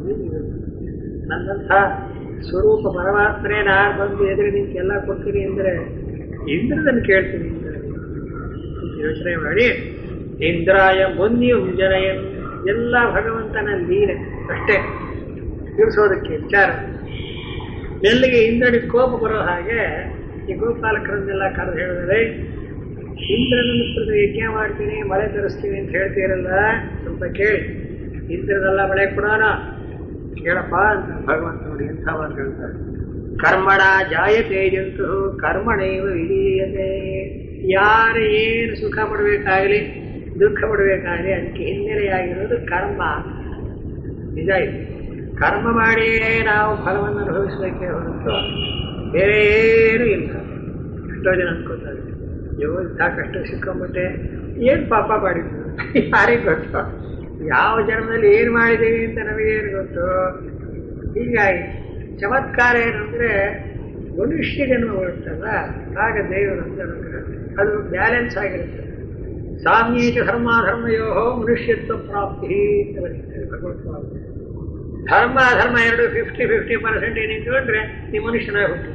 ನನ್ನಂಥ ಸ್ವರೂಪ ಪರಮಾತ್ಮನೇ ನಾನು ಬಂದು ಎದುರು ನಿಂತು ಎಲ್ಲ ಕೊಡ್ತೀನಿ ಅಂದರೆ ಇಂದ್ರದನ್ನು ಕೇಳ್ತೀನಿ ಇಂದ್ರ ಯೋಚನೆ ಮಾಡಿ ಇಂದ್ರಾಯ ಮುನ್ಯು ಜನಯನ್ ಎಲ್ಲ ಭಗವಂತನ ಲೀಲೆ ಅಷ್ಟೇ ತಿಳಿಸೋದಕ್ಕೆ ವಿಚಾರ ಮೆಲ್ಲಿಗೆ ಇಂದ್ರನಿಗೆ ಕೋಪ ಬರೋ ಹಾಗೆ ಈ ಗೋಪಾಲಕರನ್ನೆಲ್ಲ ಕರೆದು ಹೇಳಿದ್ರೆ ಇಂದ್ರನ ಮಿತ್ರದ ಯಜ್ಞ ಮಾಡ್ತೀನಿ ಮಳೆ ತರಿಸ್ತೀನಿ ಅಂತ ಹೇಳ್ತೀರಲ್ಲ ಸ್ವಲ್ಪ ಕೇಳಿ ಇಂದ್ರದೆಲ್ಲ ಮಳೆ ಕೊಡೋಣ ಕೇಳಪ್ಪ ಅಂತ ಭಗವಂತ ನೋಡಿ ಎಂಥ ಮಾತು ಹೇಳ್ತಾರೆ ಕರ್ಮಣ ಜಾಯತೆ ಜಂತು ಕರ್ಮಣೇವ ವಿಲೀಯತೆ ಯಾರು ಏನು ಸುಖ ಪಡಬೇಕಾಗಲಿ ದುಃಖ ಪಡಬೇಕಾಗಲಿ ಅದಕ್ಕೆ ಹಿನ್ನೆಲೆಯಾಗಿರೋದು ಕರ್ಮ ನಿಜ ಇದು ಕರ್ಮ ಮಾಡಿಯೇ ನಾವು ಫಲವನ್ನು ಅನುಭವಿಸಬೇಕೇ ಹೊರತು ಬೇರೆ ಏನೂ ಇಲ್ಲ ಎಷ್ಟೋ ಜನ ಅನ್ಕೋತಾರೆ ಅಯ್ಯೋ ಇಂಥ ಕಷ್ಟ ಸಿಕ್ಕೊಂಬಿಟ್ಟೆ ಏನು ಪಾಪ ಮಾಡಿದ್ರು ಯಾರಿಗೆ ಗೊತ್ತು ಯಾವ ಜನ್ಮದಲ್ಲಿ ಏನು ಮಾಡಿದ್ದೀವಿ ಅಂತ ನಮಗೇನು ಗೊತ್ತು ಹೀಗಾಗಿ ಚಮತ್ಕಾರ ಏನಂದ್ರೆ ಮನುಷ್ಯ ಜನ್ಮ ಬರುತ್ತಲ್ಲ ಆಗ ದೇವರು ಅಂತ ಅನುಗ್ರಹ. ಅದು ಬ್ಯಾಲೆನ್ಸ್ ಆಗಿರುತ್ತೆ ಸಾಮ್ಯೇಕ ಧರ್ಮಾಧರ್ಮಯೋ ಮನುಷ್ಯತ್ವ ಪ್ರಾಪ್ತಿ ಅಂತ ಬರೀತಾರೆ ಭಗವತ್ಪಾದ ಧರ್ಮ ಅಧರ್ಮ ಎರಡು ಫಿಫ್ಟಿ ಫಿಫ್ಟಿ ಪರ್ಸೆಂಟ್ ಏನಿಟ್ಕೊಂಡ್ರೆ ನೀವು ಮನುಷ್ಯನಾಗಿ ಹುಟ್ಟು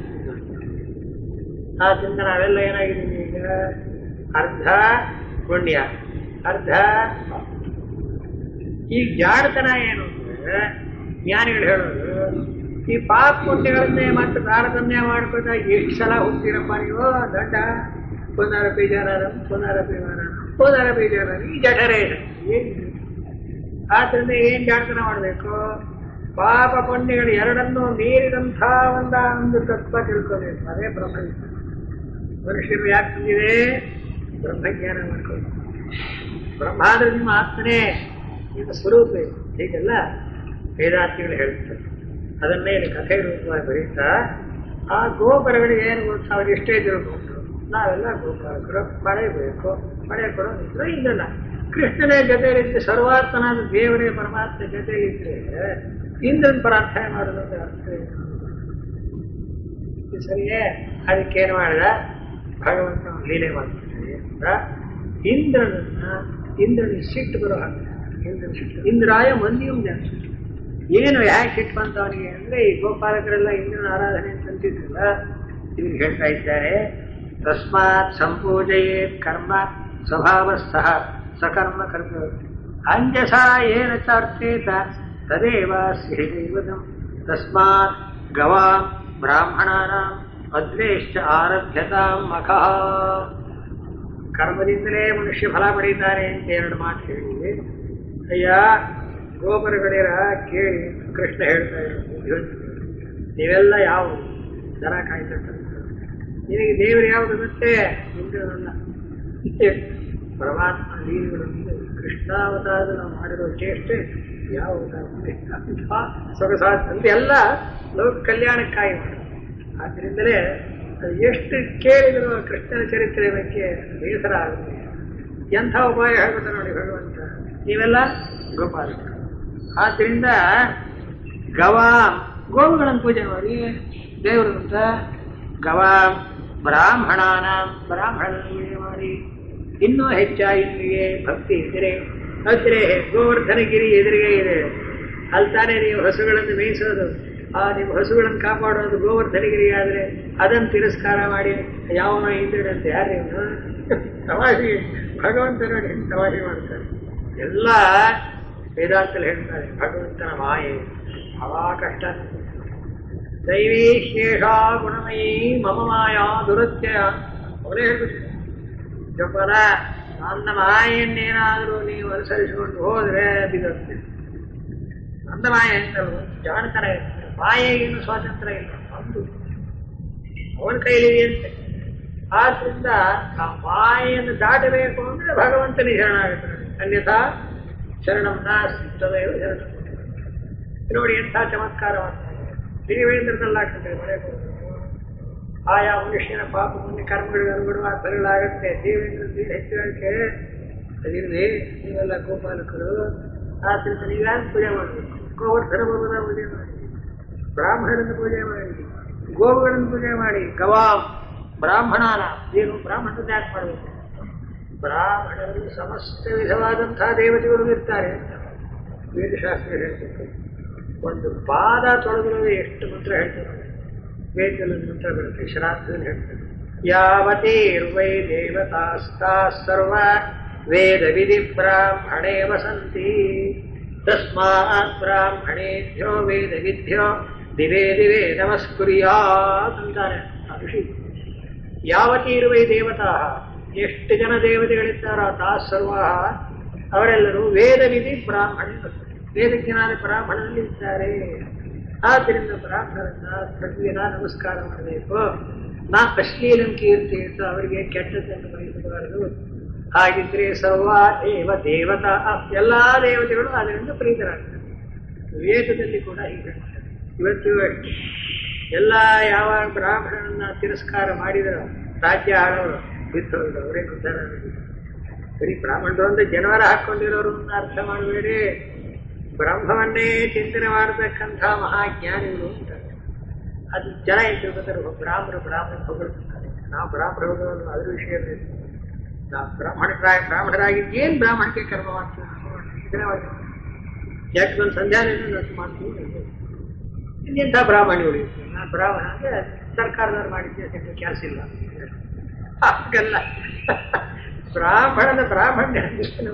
ಆದ್ರಿಂದ ನಾವೆಲ್ಲ ಏನಾಗಿದ್ದೀವಿ ಈಗ ಅರ್ಧ ಪುಣ್ಯ ಅರ್ಧ ಪಾಪ. ಈ ಜಾಡತನ ಏನು ಅಂದ್ರೆ ಜ್ಞಾನಿಗಳು ಹೇಳೋದು ಈ ಪಾಪ ಪುಣ್ಯಗಳನ್ನೇ ಮತ್ತೆ ತಾರತಮ್ಯ ಮಾಡ್ಕೊತ ಎಷ್ಟು ಸಲ ಹುಟ್ಟಿರಪ್ಪ ನೀವು ದೊಡ್ಡ ಪುನರಪಿ ಜನರ ಪುನರಪಿ ಮರಣ ಪುನರಪಿ ಜನರ ಈ ಜಠರೇ ಏನಿದೆ ಆದ್ರಿಂದ ಏನ್ ಜಾಡತನ ಮಾಡಬೇಕು ಪಾಪ ಪುಣ್ಯಗಳು ಎರಡನ್ನೂ ಮೀರಿದಂಥ ಒಂದ ಒಂದು ತತ್ವ ತಿಳ್ಕೋಬೇಕು ಅದೇ ಬ್ರಹ್ಮಜ್ಞಾನ ಮನುಷ್ಯರು ಯಾಕೆ ಬಂದಿದೆ ಬ್ರಹ್ಮಜ್ಞಾನ ಮಾಡ್ಕೊಂಡು ಬ್ರಹ್ಮಾದ್ರೆ ನಿಮ್ಮ ಆತ್ಮನೇ ನಿಮ್ಮ ಸ್ವರೂಪ ಇದೆ. ಹೀಗೆಲ್ಲ ವೇದಾರ್ಥಿಗಳು ಹೇಳ್ತಾರೆ ಅದನ್ನೇ ಇಲ್ಲಿ ಕಥೆ ರೂಪವಾಗಿ ಬರೀತಾ ಆ ಗೋಪುರಗಳಿಗೆ ಏನು ಗೊತ್ತು ಅವ್ರು ಎಷ್ಟೇ ತಿಳ್ಕೊಂಡು ನಾವೆಲ್ಲ ಗೋಪಾಲಕರು ಮಳೆ ಬೇಕು ಮಳೆ ಕೊಡೋದಿದ್ರೆ ಇದಲ್ಲ ಕೃಷ್ಣನೇ ಜೊತೆಯಲ್ಲಿದ್ದು ಸರ್ವಾತ್ಮನಾದ ದೇವರೇ ಪರಮಾತ್ಮ ಜೊತೆಯಲ್ಲಿದ್ದರೆ ಇಂದ್ರನ ಪ್ರಾರ್ಥನೆ ಮಾಡೋದು ಅಂತ ಅರ್ಥ ಏನು? ಇದು ಸರಿಯೇ ಅದಕ್ಕೇನು ಮಾಡಿದ ಭಗವಂತ ಲೀಲೆ ಮಾಡ್ತಾನೆ ಅಂತ ಇಂದ್ರನನ್ನ ಇಂದ್ರನಿಗೆ ಸಿಟ್ಟು ಬರೋ ಹಾಗೆ ಇಂದ್ರನ ಸಿಟ್ಟು ಇಂದ್ರಾಯ ಮಂದಿಯಂ ಜಾಸ್ತಿ ಏನು ಯಾಕೆ ಸಿಟ್ಟು ಬಂತ ಅವನಿಗೆ ಅಂದ್ರೆ ಈ ಗೋಪಾಲಕರೆಲ್ಲ ಇಂದ್ರನ ಆರಾಧನೆ ಅಂತ ಅಂತಿದ್ರಲ್ಲ ಇವ್ರಿಗೆ ಹೇಳ್ತಾ ಇದ್ದಾರೆ ತಸ್ಮಾತ್ ಸಂಪೂಜೆಯೇ ಕರ್ಮ ಸ್ವಭಾವಸ್ಥಃ ಸಕರ್ಮ ಕರ್ತವ್ಯ ಅಂಜಸ ಏನ ಚಾರ್ಥೇತ ತದೇವ ಸಿಹಿದೈವತಂ ತಸ್ಮಾತ್ ಗವಾಂ ಬ್ರಾಹ್ಮಣಾನಾಂ ಅದ್ವೇಷ್ಟ ಆರಭ್ಯತಾಂ ಮಖಃ ಕರ್ಮದಿಂದಲೇ ಮನುಷ್ಯ ಫಲ ಪಡೀತಾರೆ ಅಂತ ಎರಡು ಮಾತು ಹೇಳಿದೆ ಅಯ್ಯ ಗೋಪುರಗಳಿರ ಕೇಳಿ ಕೃಷ್ಣ ಹೇಳ್ತಾ ಇರೋದು ನೀವೆಲ್ಲ ಯಾವ ದನ ಕಾಯ್ತಕ್ಕಂಥ ನಿನಗೆ ದೇವರು ಯಾವುದು ಮತ್ತೆ ಇಂದ್ರನಲ್ಲ ಪರಮಾತ್ಮ ಲೀಲೆಗಳನ್ನು ಕೃಷ್ಣಾವತಾರದ ನಾವು ಮಾಡಿರೋ ಚೇಷ್ಟೆ ಯಾವ ಅವತಾರ ಸೊಗಸಾದ ಅಂತೆಲ್ಲ ಲೋಕ ಕಲ್ಯಾಣಕ್ಕಾಗಿ ಮಾಡಿ ಆದ್ದರಿಂದಲೇ ಅದು ಎಷ್ಟು ಕೇಳಿದರೂ ಕೃಷ್ಣನ ಚರಿತ್ರೆ ಬಗ್ಗೆ ಬೇಸರ ಆಗುತ್ತೆ ಎಂಥ ಉಪಾಯ ಹೇಳ್ತಾರೆ ನೋಡಿ ಭಗವಂತ ನೀವೆಲ್ಲ ಗೋಪಾಲಕರು ಆದ್ದರಿಂದ ಗವಾಂ ಗೋವುಗಳನ್ನು ಪೂಜೆ ಮಾಡಿ ದೇವರು ಅಂತ ಗವಾಂ ಬ್ರಾಹ್ಮಣಾನ ಬ್ರಾಹ್ಮಣನ ಪೂಜೆ ಮಾಡಿ ಇನ್ನೂ ಹೆಚ್ಚಾಗಿ ನಿಮಗೆ ಭಕ್ತಿ ಇದ್ದರೆ ಹತ್ತಿರ ಗೋವರ್ಧನಗಿರಿ ಎದುರಿಗೆ ಇದೆ ಅಲ್ಲಿ ತಾನೇ ನೀವು ಹಸುಗಳನ್ನು ಮೇಯಿಸೋದು ಆ ನೀವು ಹಸುಗಳನ್ನು ಕಾಪಾಡೋದು ಗೋವರ್ಧನಗಿರಿ ಆದರೆ ಅದನ್ನು ತಿರಸ್ಕಾರ ಮಾಡಿ ಯಾವನೋ ಇದ್ದಂತೆ ಯಾರು ನೀವು ತಮಾಷೆ ಭಗವಂತ ನೋಡಿ ಹೆಂಗ್ ತಮಾಷೆ ಮಾಡ್ತಾರೆ ಎಲ್ಲ ವೇದಾಂತಲ್ಲಿ ಹೇಳ್ತಾರೆ ಭಗವಂತನ ಮಾಯೆ ಬಹಳ ಕಷ್ಟ ದೈವೀ ಶೇಷ ಗುಣಮಯೀ ಮಮ ಮಾಯಾ ದುರತ್ಯಯ ಅವರೇ ಹೇಳ್ಬಿಟ್ಟು ಜಪನ ನನ್ನ ಮಾಯನ್ನೇನಾದರೂ ನೀವು ಅನುಸರಿಸಿಕೊಂಡು ಹೋದ್ರೆ ಬಿಡುತ್ತೆ ನನ್ನ ಮಾಯ ಅಂತಲ್ವ ಜಾಣತನ ಇರ್ತದೆ ಮಾಯೆಗೇನು ಸ್ವಾತಂತ್ರ್ಯ ಇಲ್ಲ ಒಂದು ಅವನ ಕೈಲಿದೆಯಂತೆ ಆದ್ರಿಂದ ಆ ಮಾಯೆಯನ್ನು ದಾಟಬೇಕು ಅಂದ್ರೆ ಭಗವಂತನಿಗೆ ಶರಣಾಗುತ್ತಾನೆ ಅನ್ಯಥಾ ಶರಣಂ ನಾಸ್ತಿ ತದೇವ ಶರಣ ನೋಡಿ ಎಂಥ ಚಮತ್ಕಾರ ಮಾಡ್ತಾರೆ ದೇವೇಂದ್ರದಲ್ಲಾಗ್ತದೆ ಮಳೆ ಬರೋದು. ಆಯಾ ಮನುಷ್ಯನ ಪಾಪ ಪುಣ್ಯ ಕರ್ಮಗಳಿಗೆ ಅನುಗುಣವಾದ ಫಲಗಳಾಗುತ್ತೆ ದೇವೇಂದ್ರ ಹೆಚ್ಚುವರಿಕೆ ಅದಿರಲಿ ನೀವೆಲ್ಲ ಗೋಪಾಲಕರು ಆದ್ರಿಂದ ನೀವ್ಯಾರು ಪೂಜೆ ಮಾಡಬೇಕು ಗೋವರ್ಧನ ಭಗವನ ಪೂಜೆ ಮಾಡಿ ಬ್ರಾಹ್ಮಣರನ್ನು ಪೂಜೆ ಮಾಡಿ ಗೋವುಗಳನ್ನು ಪೂಜೆ ಮಾಡಿ ಗವಾಂ ಬ್ರಾಹ್ಮಣನ ಏನು ಬ್ರಾಹ್ಮಣರನ್ನ ಯಾಕೆ ಮಾಡಬೇಕು ಬ್ರಾಹ್ಮಣರಲ್ಲಿ ಸಮಸ್ತ ವಿಧವಾದಂತಹ ದೇವತೆಗಳು ಇರ್ತಾರೆ ಅಂತ ವೇದಶಾಸ್ತ್ರ ಹೇಳ್ತಾರೆ ಒಂದು ಪಾದ ತೊಳೆದ್ರೆ ಎಷ್ಟು ಮಂತ್ರ ಹೇಳ್ತಾರೆ ವೇದದಲ್ಲಿ ಒಂದು ಮಂತ್ರ ಬರುತ್ತೆ ಶ್ರಾದ್ದದಲ್ಲಿ ಹೇಳ್ತಾರೆ ಯಾವತೀರ್ವೈ ದೇವತಾಸ್ತಾ ಸರ್ವ ವೇದ ವಿಧಿ ಬ್ರಾಹ್ಮಣೇ ವಸಂತಿ ತಸ್ಮಾತ್ ಬ್ರಾಹ್ಮಣೇಭ್ಯೋ ವೇದ ವಿದ್ಯೋ ದಿವೇ ದಿವೇ ನಮಸ್ಕುರ್ಯಾತ್ ಅಂತಾನೆ ಆ ಋಷಿ ಯಾವತೀರುವೈ ದೇವತಾ ಎಷ್ಟು ಜನ ದೇವತೆಗಳಿದ್ದಾರೋ ತಾ ಸರ್ವ ಅವರೆಲ್ಲರೂ ವೇದ ವಿಧಿ ಬ್ರಾಹ್ಮಣ ವೇದಜ್ಞಾನ ಬ್ರಾಹ್ಮಣರಲ್ಲಿ ಇದ್ದಾರೆ ಆದ್ದರಿಂದ ಬ್ರಾಹ್ಮಣರನ್ನ ಪ್ರತಿದಿನ ನಮಸ್ಕಾರ ಮಾಡಬೇಕು ನಾ ಅಶ್ಲೀಲಂ ಕೀರ್ತಿ ಅಂತ ಅವರಿಗೆ ಕೆಟ್ಟದ್ದನ್ನು ಬಯಸಬಾರದು ಹಾಗಿದ್ರೆ ಸರ್ವ ದೇವ ದೇವತಾ ಎಲ್ಲಾ ದೇವತೆಗಳು ಅದರಿಂದ ಪ್ರೀತರಾಗ್ತಾರೆ ವೇದದಲ್ಲಿ ಕೂಡ ಹೀಗೆ ಹೇಳ್ತಾರೆ. ಇವತ್ತು ಅಷ್ಟೇ. ಎಲ್ಲ ಯಾವ ಬ್ರಾಹ್ಮಣರನ್ನ ತಿರಸ್ಕಾರ ಮಾಡಿದರು ರಾಜ್ಯ ಆಳವರು ಬಿಟ್ಟು ಅವರೇ ಉದ್ಧಾರ ಆಗಿದ್ದಾರೆ. ಬರೀ ಬ್ರಾಹ್ಮಣರು ಅಂದ್ರೆ ಜನವರ ಹಾಕೊಂಡಿರೋರು ಅಂತ ಅರ್ಥ ಮಾಡಬೇಡಿ ಬ್ರಹ್ಮವನ್ನೇ ಚಿಂತನೆ ಮಾಡತಕ್ಕಂಥ ಮಹಾಜ್ಞಾನಿಗಳು ಅಂತ ಅದು ಜನ ಏನ್ ತಿಳ್ಕೊತಾರೆ ಒಬ್ಬ ಬ್ರಾಹ್ಮಣರು ಬ್ರಾಹ್ಮಣ ಹೊಗಳ್ತಾರೆ ನಾವು ಬ್ರಾಹ್ಮಣ ಹೋಗೋದು ಅದ್ರ ವಿಷಯ ಬೇರೆ. ನಾವು ಬ್ರಾಹ್ಮಣರಾಗಿ ಬ್ರಾಹ್ಮಣರಾಗಿ ಏನ್ ಬ್ರಾಹ್ಮಣಕ್ಕೆ ಕರ್ಮ ಮಾಡ್ತೀವಿ ನಾವು? ಚಿಂತನೆ ಮಾಡ್ತೀವಿ ಯಾಕೆ ಒಂದು ಸಂಧ್ಯಾ ಮಾಡ್ತೀವಿ ಇನ್ನೆಂಥ ಬ್ರಾಹ್ಮಣಗಳು ನಾನು ಬ್ರಾಹ್ಮಣ ಅಂದ್ರೆ ಸರ್ಕಾರದವ್ರು ಮಾಡಿದ್ದೆ ಕೆಲಸ ಇಲ್ಲ ಹಾಗಲ್ಲ ಬ್ರಾಹ್ಮಣನ ಬ್ರಾಹ್ಮಣ್ಯ ಅಂದ್ರೆ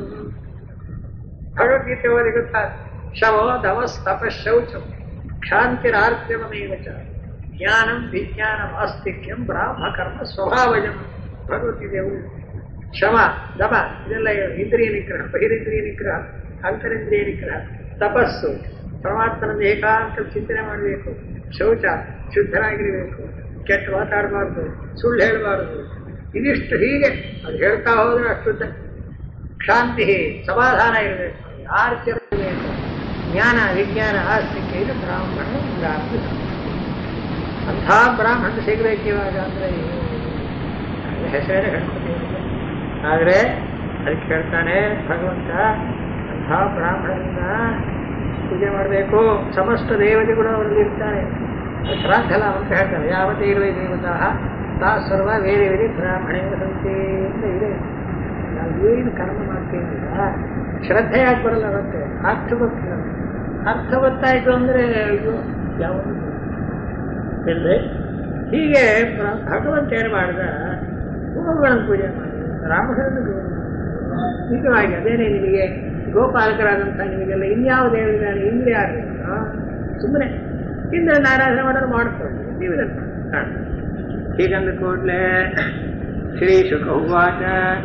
ಭಗವದ್ಗೀತೆ ಓದಿ ಗೊತ್ತಾ ಶವೋ ದವಸ್ ತಪಸ್ ಶೌಚಂ ಕ್ಷಾಂತಿರಾರ್ಜವಮೇವ ಚ ಜ್ಞಾನಂ ವಿಜ್ಞಾನಂ ಆಸ್ತಿಕ್ಯಂ ಬ್ರಾಹ್ಮ ಕರ್ಮ ಸ್ವಭಾವಜಂ ಭಗವದ್ಗೀತೆಯು ಶಮ ದಮ ಇದೆಲ್ಲ ಇಂದ್ರಿಯ ನಿಗ್ರಹ ಬಹಿರಿಂದ್ರಿಯ ನಿಗ್ರಹ ಅಂತರಿಂದ್ರಿಯ ನಿಗ್ರಹ ತಪಸ್ಸು ಪರಮಾತ್ಮನನ್ನು ಏಕಾಂತ ಚಿಂತನೆ ಮಾಡಬೇಕು ಶೌಚ ಶುದ್ಧರಾಗಿರಬೇಕು ಕೆಟ್ಟ ಮಾತಾಡಬಾರ್ದು ಸುಳ್ಳು ಹೇಳಬಾರದು ಇದಿಷ್ಟು ಹೀಗೆ ಅದು ಹೇಳ್ತಾ ಹೋದ್ರೆ ಅಷ್ಟುದ್ದ ಶಾಂತಿ ಸಮಾಧಾನ ಇರಬೇಕು ಆರ್ಜ ಇರಬೇಕು ಜ್ಞಾನ ವಿಜ್ಞಾನ ಆಸ್ತಿಕೆ ಇದು ಬ್ರಾಹ್ಮಣ ಬ್ರಾಹ್ಮಣ ಅಂಥ ಬ್ರಾಹ್ಮಣ ಸಿಗಬೇಕು ಇವಾಗ ಅಂದ್ರೆ ಹೆಸರೇ ಹೇಳ್ಕೊತೀವಿ ಆದರೆ ಅದಕ್ಕೆ ಹೇಳ್ತಾನೆ ಭಗವಂತ ಅಂಥ ಬ್ರಾಹ್ಮಣರನ್ನ ಪೂಜೆ ಮಾಡಬೇಕು ಸಮಸ್ತ ದೇವತೆಗಳು ಅವರಲ್ಲಿ ಇರ್ತಾರೆ ಶ್ರಾದ್ದಲ ಅಂತ ಹೇಳ್ತಾರೆ ಯಾವತ್ತೇ ಇರುವ ದೇವತಾ ತಾ ಸರ್ವ ವೇರೆ ವೇರೆ ಬ್ರಾಹ್ಮಣೇ ಸಂತೆ ಅಂತ ಇದೆ ನಾವು ಏನು ಕರ್ಮ ಮಾಡ್ತೀವಲ್ಲ ಶ್ರದ್ಧೆ ಯಾಕೆ ಬರಲ್ಲ ಮತ್ತೆ ಅರ್ಥ ಗೊತ್ತಿಲ್ಲ ಅರ್ಥ ಗೊತ್ತಾಯ್ತು ಅಂದ್ರೆ ಅಯ್ಯೋ ಯಾವ ಇಲ್ಲದೆ ಹೀಗೆ ಪ್ರ- ಭಗವಂತ ಏನು ಮಾಡಿದ ಗೋವುಗಳನ್ನು ಪೂಜೆ ಮಾಡಿದ ರಾಮಚಂದ್ರ ಗೋ ನಿಜವಾಗಿ ಅದೇನೇ ನಿಮಗೆ ಗೋಪಾಲಕರಾದಂಥ ನಿಮಗೆಲ್ಲ ಇನ್ಯಾವ ದೇವರಿದ್ದಾರೆ ಇಂದ್ರ ಯಾರು ಸುಮ್ಮನೆ ಇಂದ್ರ ನಾರಾಯಣ ಮಾಡೋರು ಮಾಡ್ಕೊಂಡು ನೀವಿರಲ್ಲ ಕಾಣ ಹೀಗಂದ ಕೂಡಲೇ ಶ್ರೀ ಶುಕ ಉವಾಚ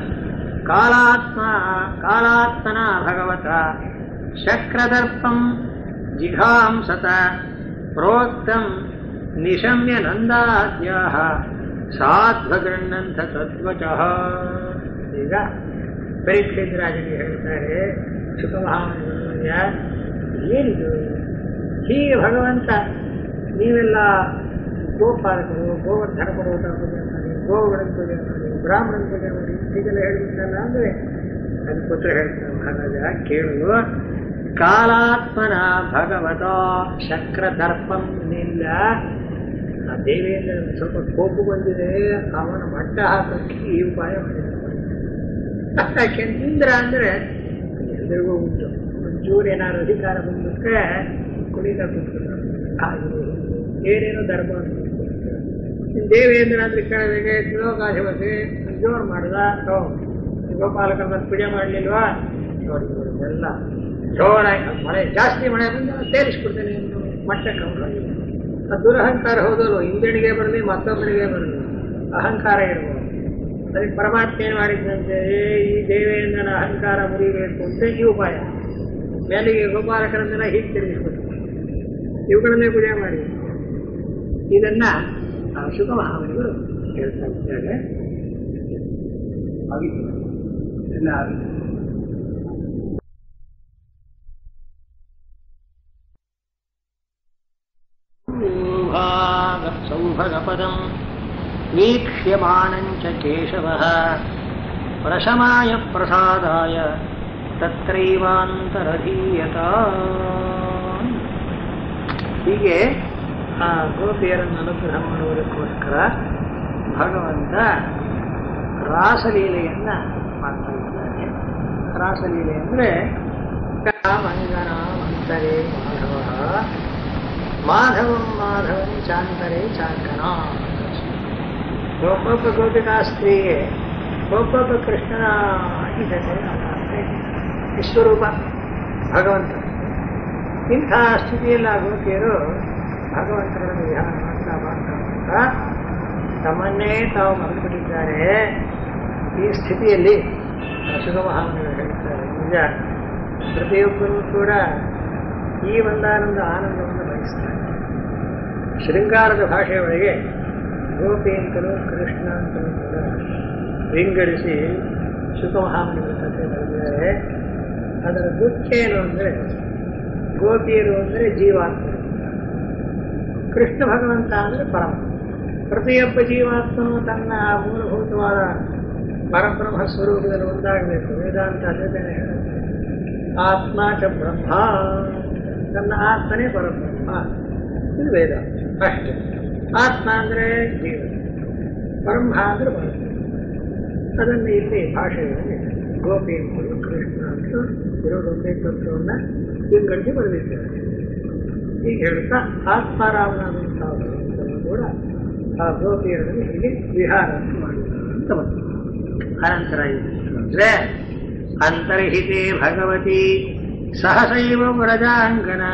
ಕಾಲಾತ್ಮ ಕಾಲಾತ್ಮನ ಭಗವತ ಶಕ್ರದರ್ಪಂ ಜಿಘಾಂಸತ ಪ್ರೋಕ್ತಂ ನಿಶಮ್ಯ ನಂದಾದ್ಯಾಹ ಸಾಧ್ವಗೃಣ್ಣಂಥ ತದ್ವಚಃ ಈಗ ಪರೀಕ್ಷಿತ ರಾಜನಿಗೆ ಹೇಳ್ತಾರೆ ಸುಖಮಹಾಮಯ ಏನಿದು ಹೀಗೆ ಭಗವಂತ ನೀವೆಲ್ಲ ಗೋಪಾಲಕರು ಗೋವರ್ಧನ ಪರ್ವತ ಪೂಜೆ ಮಾಡಿ ಗೋವುಗಳನ್ನು ಪೂಜೆ ಮಾಡಿ ಬ್ರಾಹ್ಮಣನ ಪೂಜೆ ಮಾಡಿ ಹೀಗೆಲ್ಲ ಹೇಳಿಬಿಟ್ಟಲ್ಲ ಅಂದ್ರೆ ಅದು ಪುತ್ರ ಹೇಳ್ತಾರೆ ಮಹಾರಾಜ ಕೇಳು ಕಾಲಾತ್ಮನ ಭಗವತ ಶಕ್ರ ದರ್ಪಂ ನಿಲ್ಲ ಆ ದೇವಿಯಿಂದ ಸ್ವಲ್ಪ ಕೋಪ ಬಂದಿದೆ ಅವನ ಮಟ್ಟ ಹಾಕಕ್ಕೆ ಈ ಉಪಾಯ ಮಾಡಿದ ಯಾಕೆ ಇಂದ್ರ ಅಂದ್ರೆ ಎಲ್ರಿಗೂ ಉಂಟು ಒಂಚೂರು ಏನಾದ್ರು ಅಧಿಕಾರ ಬಂದ್ಬಿಟ್ರೆ ಕುಡಿತ ಕೂತ್ಕೊಂಡು ಹಾಗೆ ಏನೇನೋ ಧರ್ಮ ದೇವೇಂದ್ರ ಅಂದ್ರೆ ಕೇಳಿದಾಗ ಶ್ಲೋಕಾಧಿಪತಿ ಜೋರು ಮಾಡ್ದ ಓ, ಗೋಪಾಲಕರ ಬಂದು ಪೂಜೆ ಮಾಡಲಿಲ್ವಾ ನೋಡಿ ನೋಡಿ, ಎಲ್ಲ ಜೋರಾಗಿ ಮಳೆ ಜಾಸ್ತಿ ಮಳೆ ಬಂದ್ರೆ ಸೇರಿಸ್ಬಿಡ್ತೇನೆ ಇನ್ನು ಮಟ್ಟಕ್ಕೆ ಅವ್ರು. ಆ ದುರಹಂಕಾರ ಹೌದಲ್ವ ಇಂದ್ರನಿಗೆ ಬರಲಿ ಮತ್ತೊಬ್ಬನಿಗೆ ಬರಲಿ ಅಹಂಕಾರ ಇರ್ಬೋದು ಅದಕ್ಕೆ ಪರಮಾತ್ಮ ಏನು ಮಾಡಿದ್ದಂತೆ ಏ, ಈ ದೇವೇಂದ್ರನ ಅಹಂಕಾರ ಮುರಿಬೇಕು ಅಂತ ಈ ಉಪಾಯ ಮೇಲಿಗೆ ಗೋಪಾಲಕರನ್ನೆಲ್ಲ ಹೀಗೆ ತಿರುಗಿಸ್ಬಿಟ್ಟು ಇವುಗಳನ್ನೇ ಪೂಜೆ ಮಾಡಿ ಇದನ್ನ ಆ ಶುಭ ಮಹಾಮನಿಗಳು ಹೇಳ್ತಾ ಇದ್ದಾರೆ ಆಗಿತ್ತು ಎಲ್ಲ ಆಗಿತ್ತು ಸೌಭಗಪದಂ ವೀಕ್ಷ್ಯಮಾಣಂಚ ಕೇಶವಃ ಪ್ರಶಮಾಯ ಪ್ರಸಾದಾಯ ತತ್ರೈವಾಂತರಧೀಯತ ಹೀಗೆ ಆ ಗೋಪಿಯರನ್ನು ಅನುಗ್ರಹ ಮಾಡುವುದಕ್ಕೋಸ್ಕರ ಭಗವಂತ ರಾಸಲೀಲೆಯನ್ನ ಮಾಡ್ತಾ ಇದ್ದಾನೆ ರಾಸಲೀಲೆ ಅಂದ್ರೆ ಮಂಗನ ಮಂತರೇ ಮಾಧವ ಮಾಧವಂ ಮಾಧವಂ ಚಾಂತರೇ ಚಾಂಕನ ಒಬ್ಬೊಬ್ಬ ಗೋಪಿಕಾ ಸ್ತ್ರೀಗೆ ಒಬ್ಬೊಬ್ಬ ಕೃಷ್ಣನ ಜೊತೆ ಅವನ ವಿಶ್ವರೂಪ ಭಗವಂತ ಇಂಥ ಸ್ಥಿತಿಯಲ್ಲಿ ಆ ಗೋಪಿಯರು ಭಗವಂತನನ್ನು ವಿಹಾರ ಮಾಡ್ತಾ ಮಾಡ್ತಾ ಮಾಡ್ತಾ ತಮ್ಮನ್ನೇ ತಾವು ಮರೆತುಬಿಟ್ಟಿದ್ದಾರೆ ಈ ಸ್ಥಿತಿಯಲ್ಲಿ ಸುಗಮಹಾಮನಿಗಳು ಹೇಳ್ತಾರೆ ನಿಜ ಪ್ರತಿಯೊಬ್ಬರೂ ಕೂಡ ಈ ಒಂದಾನಂದ ಆನಂದವನ್ನು ಬಯಸ್ತಾರೆ ಶೃಂಗಾರದ ಭಾಷೆಯೊಳಗೆ ಗೋಪಿ ಅಂತಲೂ ಕೃಷ್ಣ ಅಂತಲೂ ಕೂಡ ವಿಂಗಡಿಸಿ ಸುಖಮಹಾಮನಿಗಳ ಕಥೆ ಬರೆದಿದ್ದಾರೆ ಅದರ ದುಃಖ ಏನು ಅಂದರೆ ಗೋಪಿಯರು ಅಂದರೆ ಜೀವಾತ್ಮ ಕೃಷ್ಣ ಭಗವಂತ ಅಂದರೆ ಪರಮ ಪ್ರತಿಯೊಬ್ಬ ಜೀವಾತ್ಮನು ತನ್ನ ಮೂಲಭೂತವಾದ ಪರಬ್ರಹ್ಮ ಸ್ವರೂಪದಲ್ಲಿ ಒಂದಾಗಬೇಕು ವೇದಾಂತ ಅಲ್ಲದೇನೆ ಹೇಳುತ್ತೆ ಆತ್ಮ ಚ ಬ್ರಹ್ಮ ತನ್ನ ಆತ್ಮನೇ ಪರಬ್ರಹ್ಮ ಇದು ವೇದಾಂತ ಅಷ್ಟೇ ಆತ್ಮ ಅಂದರೆ ಜೀವ ಬ್ರಹ್ಮ ಅಂದರೆ ಪರಬ್ರಹ್ಮ ಅದನ್ನು ಇಲ್ಲಿ ಭಾಷೆಯಲ್ಲಿ ಗೋಪಿ ಅಂತಲೂ ಕೃಷ್ಣ ಅಂತ ಇರೋದೊಂದೇ ತತ್ವವನ್ನು ವಿಂಗಡಿಸಿ ಬರೆದಿದ್ದಾರೆ ಹೀಗೆ ಹೇಳ್ತಾ ಆತ್ಮಾರಾಮನಾದಂತಹ ಭಗವಂತನು ಕೂಡ ಆ ಗೋಪಿಯರನ್ನು ಹೀಗೆ ವಿಹಾರ ಮಾಡಿದ್ದಾರೆ ಅಂತ ಬಂತು ಅನಂತರ ಅಂದರೆ ಅಂತರ್ಹಿತೆ ಭಗವತಿ ಸಹಸೈವ ವ್ರಜಾಂಗನಾ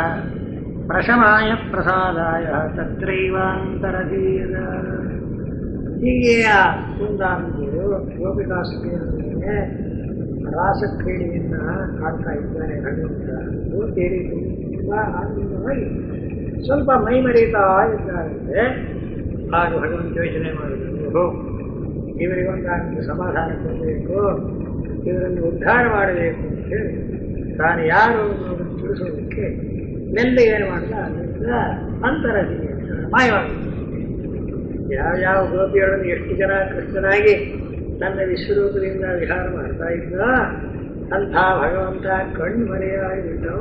ಪ್ರಶಮಾಯ ಪ್ರಸಾದಾಯ ತತ್ರೈವಾಂತರಧೀಯದ ಹೀಗೆ ಆ ಕುಂದಾಂಬಿಯರು ಗೋಪಿಕಾಸ್ತ್ರೀಯರೊಂದಿಗೆ ರಾಸಕ್ರೀಡೆಯನ್ನ ಕಾಡ್ತಾ ಇದ್ದಾರೆ ಭಗವಂತ ಗೋಪಿಯರಿ ತುಂಬಾ ಆನಂದವಾಗಿ ಸ್ವಲ್ಪ ಮೈ ಮರೀತಾ ಇದ್ದಾರೆ ಆಗ ಭಗವಂತ ಯೋಚನೆ ಮಾಡಿದರು ಇವರಿಗೊಂದು ಸಮಾಧಾನ ಕೊಡಬೇಕು ಇವರನ್ನು ಉದ್ಧಾರ ಮಾಡಬೇಕು ಅಂತ ಹೇಳಿ ತಾನು ಯಾರು ಅನ್ನೋದನ್ನು ತಿಳಿಸೋದಕ್ಕೆ ಮೆಲ್ಲ ಏನು ಮಾಡಿದ ಅಲ್ಲಿಂದ ಅಂತರ ಮಾಯವಾಗಿ ಯಾವ್ಯಾವ ಗೋಪಿಗಳನ್ನು ಎಷ್ಟು ಜನ ಕೃಷ್ಣನಾಗಿ ತನ್ನ ವಿಶ್ವರೂಪದಿಂದ ವಿಹಾರ ಮಾಡ್ತಾ ಇದ್ದ ಅಂಥ ಭಗವಂತ ಕಣ್ಣು ಮರೆಯಾಗಿಬಿಟ್ಟು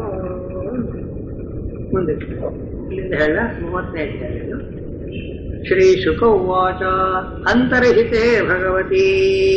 ಮುಂದಕ್ಕೆ ಇಲ್ಲಿಂದ ಹೇಳ ಮೂವತ್ತನೇ ಅಧ್ಯಾಯ ಶ್ರೀ ಶುಕ ಉವಾಚ ಅಂತರ್ಹಿತೆ ಭಗವತಿ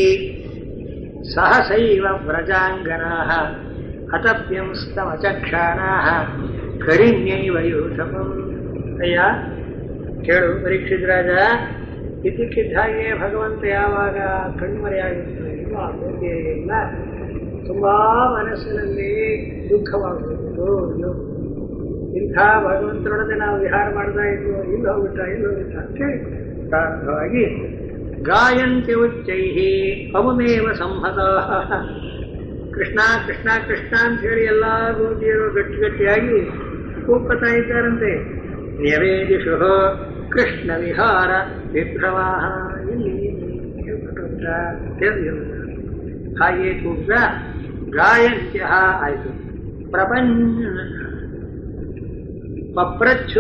ಸಹಸೈವ ವ್ರಜಾಂಗನಾ ಹತಪ್ಯಂಸ್ತಮಚಕ್ಷಾಣಾ ಕರಿಣ್ಯೈವ ಯೂಥಪಂ ಅಯ್ಯ ಕೇಳು ಪರೀಕ್ಷಿತ್ ರಾಜ ಇದಕ್ಕಿದ್ದ ಹಾಗೆ ಭಗವಂತ ಯಾವಾಗ ಕಣ್ಮರೆಯಾಗಿರ್ತಾನೆ ಆ ಇಲ್ಲ ತುಂಬಾ ಮನಸ್ಸಿನಲ್ಲಿ ದುಃಖವಾಗಬಹುದು ಇಂಥ ಭಗವಂತನೊಡನೆ ನಾವು ವಿಹಾರ ಮಾಡ್ತಾ ಇದ್ವು ಇಲ್ಲಿ ಹೋಗ್ಬಿಟ್ಟ ಇಲ್ಲಿ ಹೋಗ್ಬಿಟ್ಟ ಅಂತೇಳಿ ಪ್ರಾರಂಭವಾಗಿ ಗಾಯಂತಿ ಉಚ್ಚೈಹಿ ಅವಮೇವ ಸಂಹತ ಕೃಷ್ಣ ಕೃಷ್ಣ ಕೃಷ್ಣ ಅಂತ ಹೇಳಿ ಎಲ್ಲ ಗೋಪಿಯರು ಗಟ್ಟಿ ಗಟ್ಟಿಯಾಗಿ ಕೂಗ್ತಾ ಇದ್ದಾರಂತೆ ನ್ಯವೇದಿಷು ಕೃಷ್ಣ ವಿಹಾರ ವಿಭ್ರವಾಹ ಇಲ್ಲಿ ಹೇಳ್ಬಿಟ್ಟಂತ ತಿಳಿದಿಲ್ಲ ಹಾಗೆ ಕೂಗ ಗಾಯಂತ್ಯ ಆಯಿತು ಪ್ರಪಂಚ ಪಪ್ರಚ್ಛು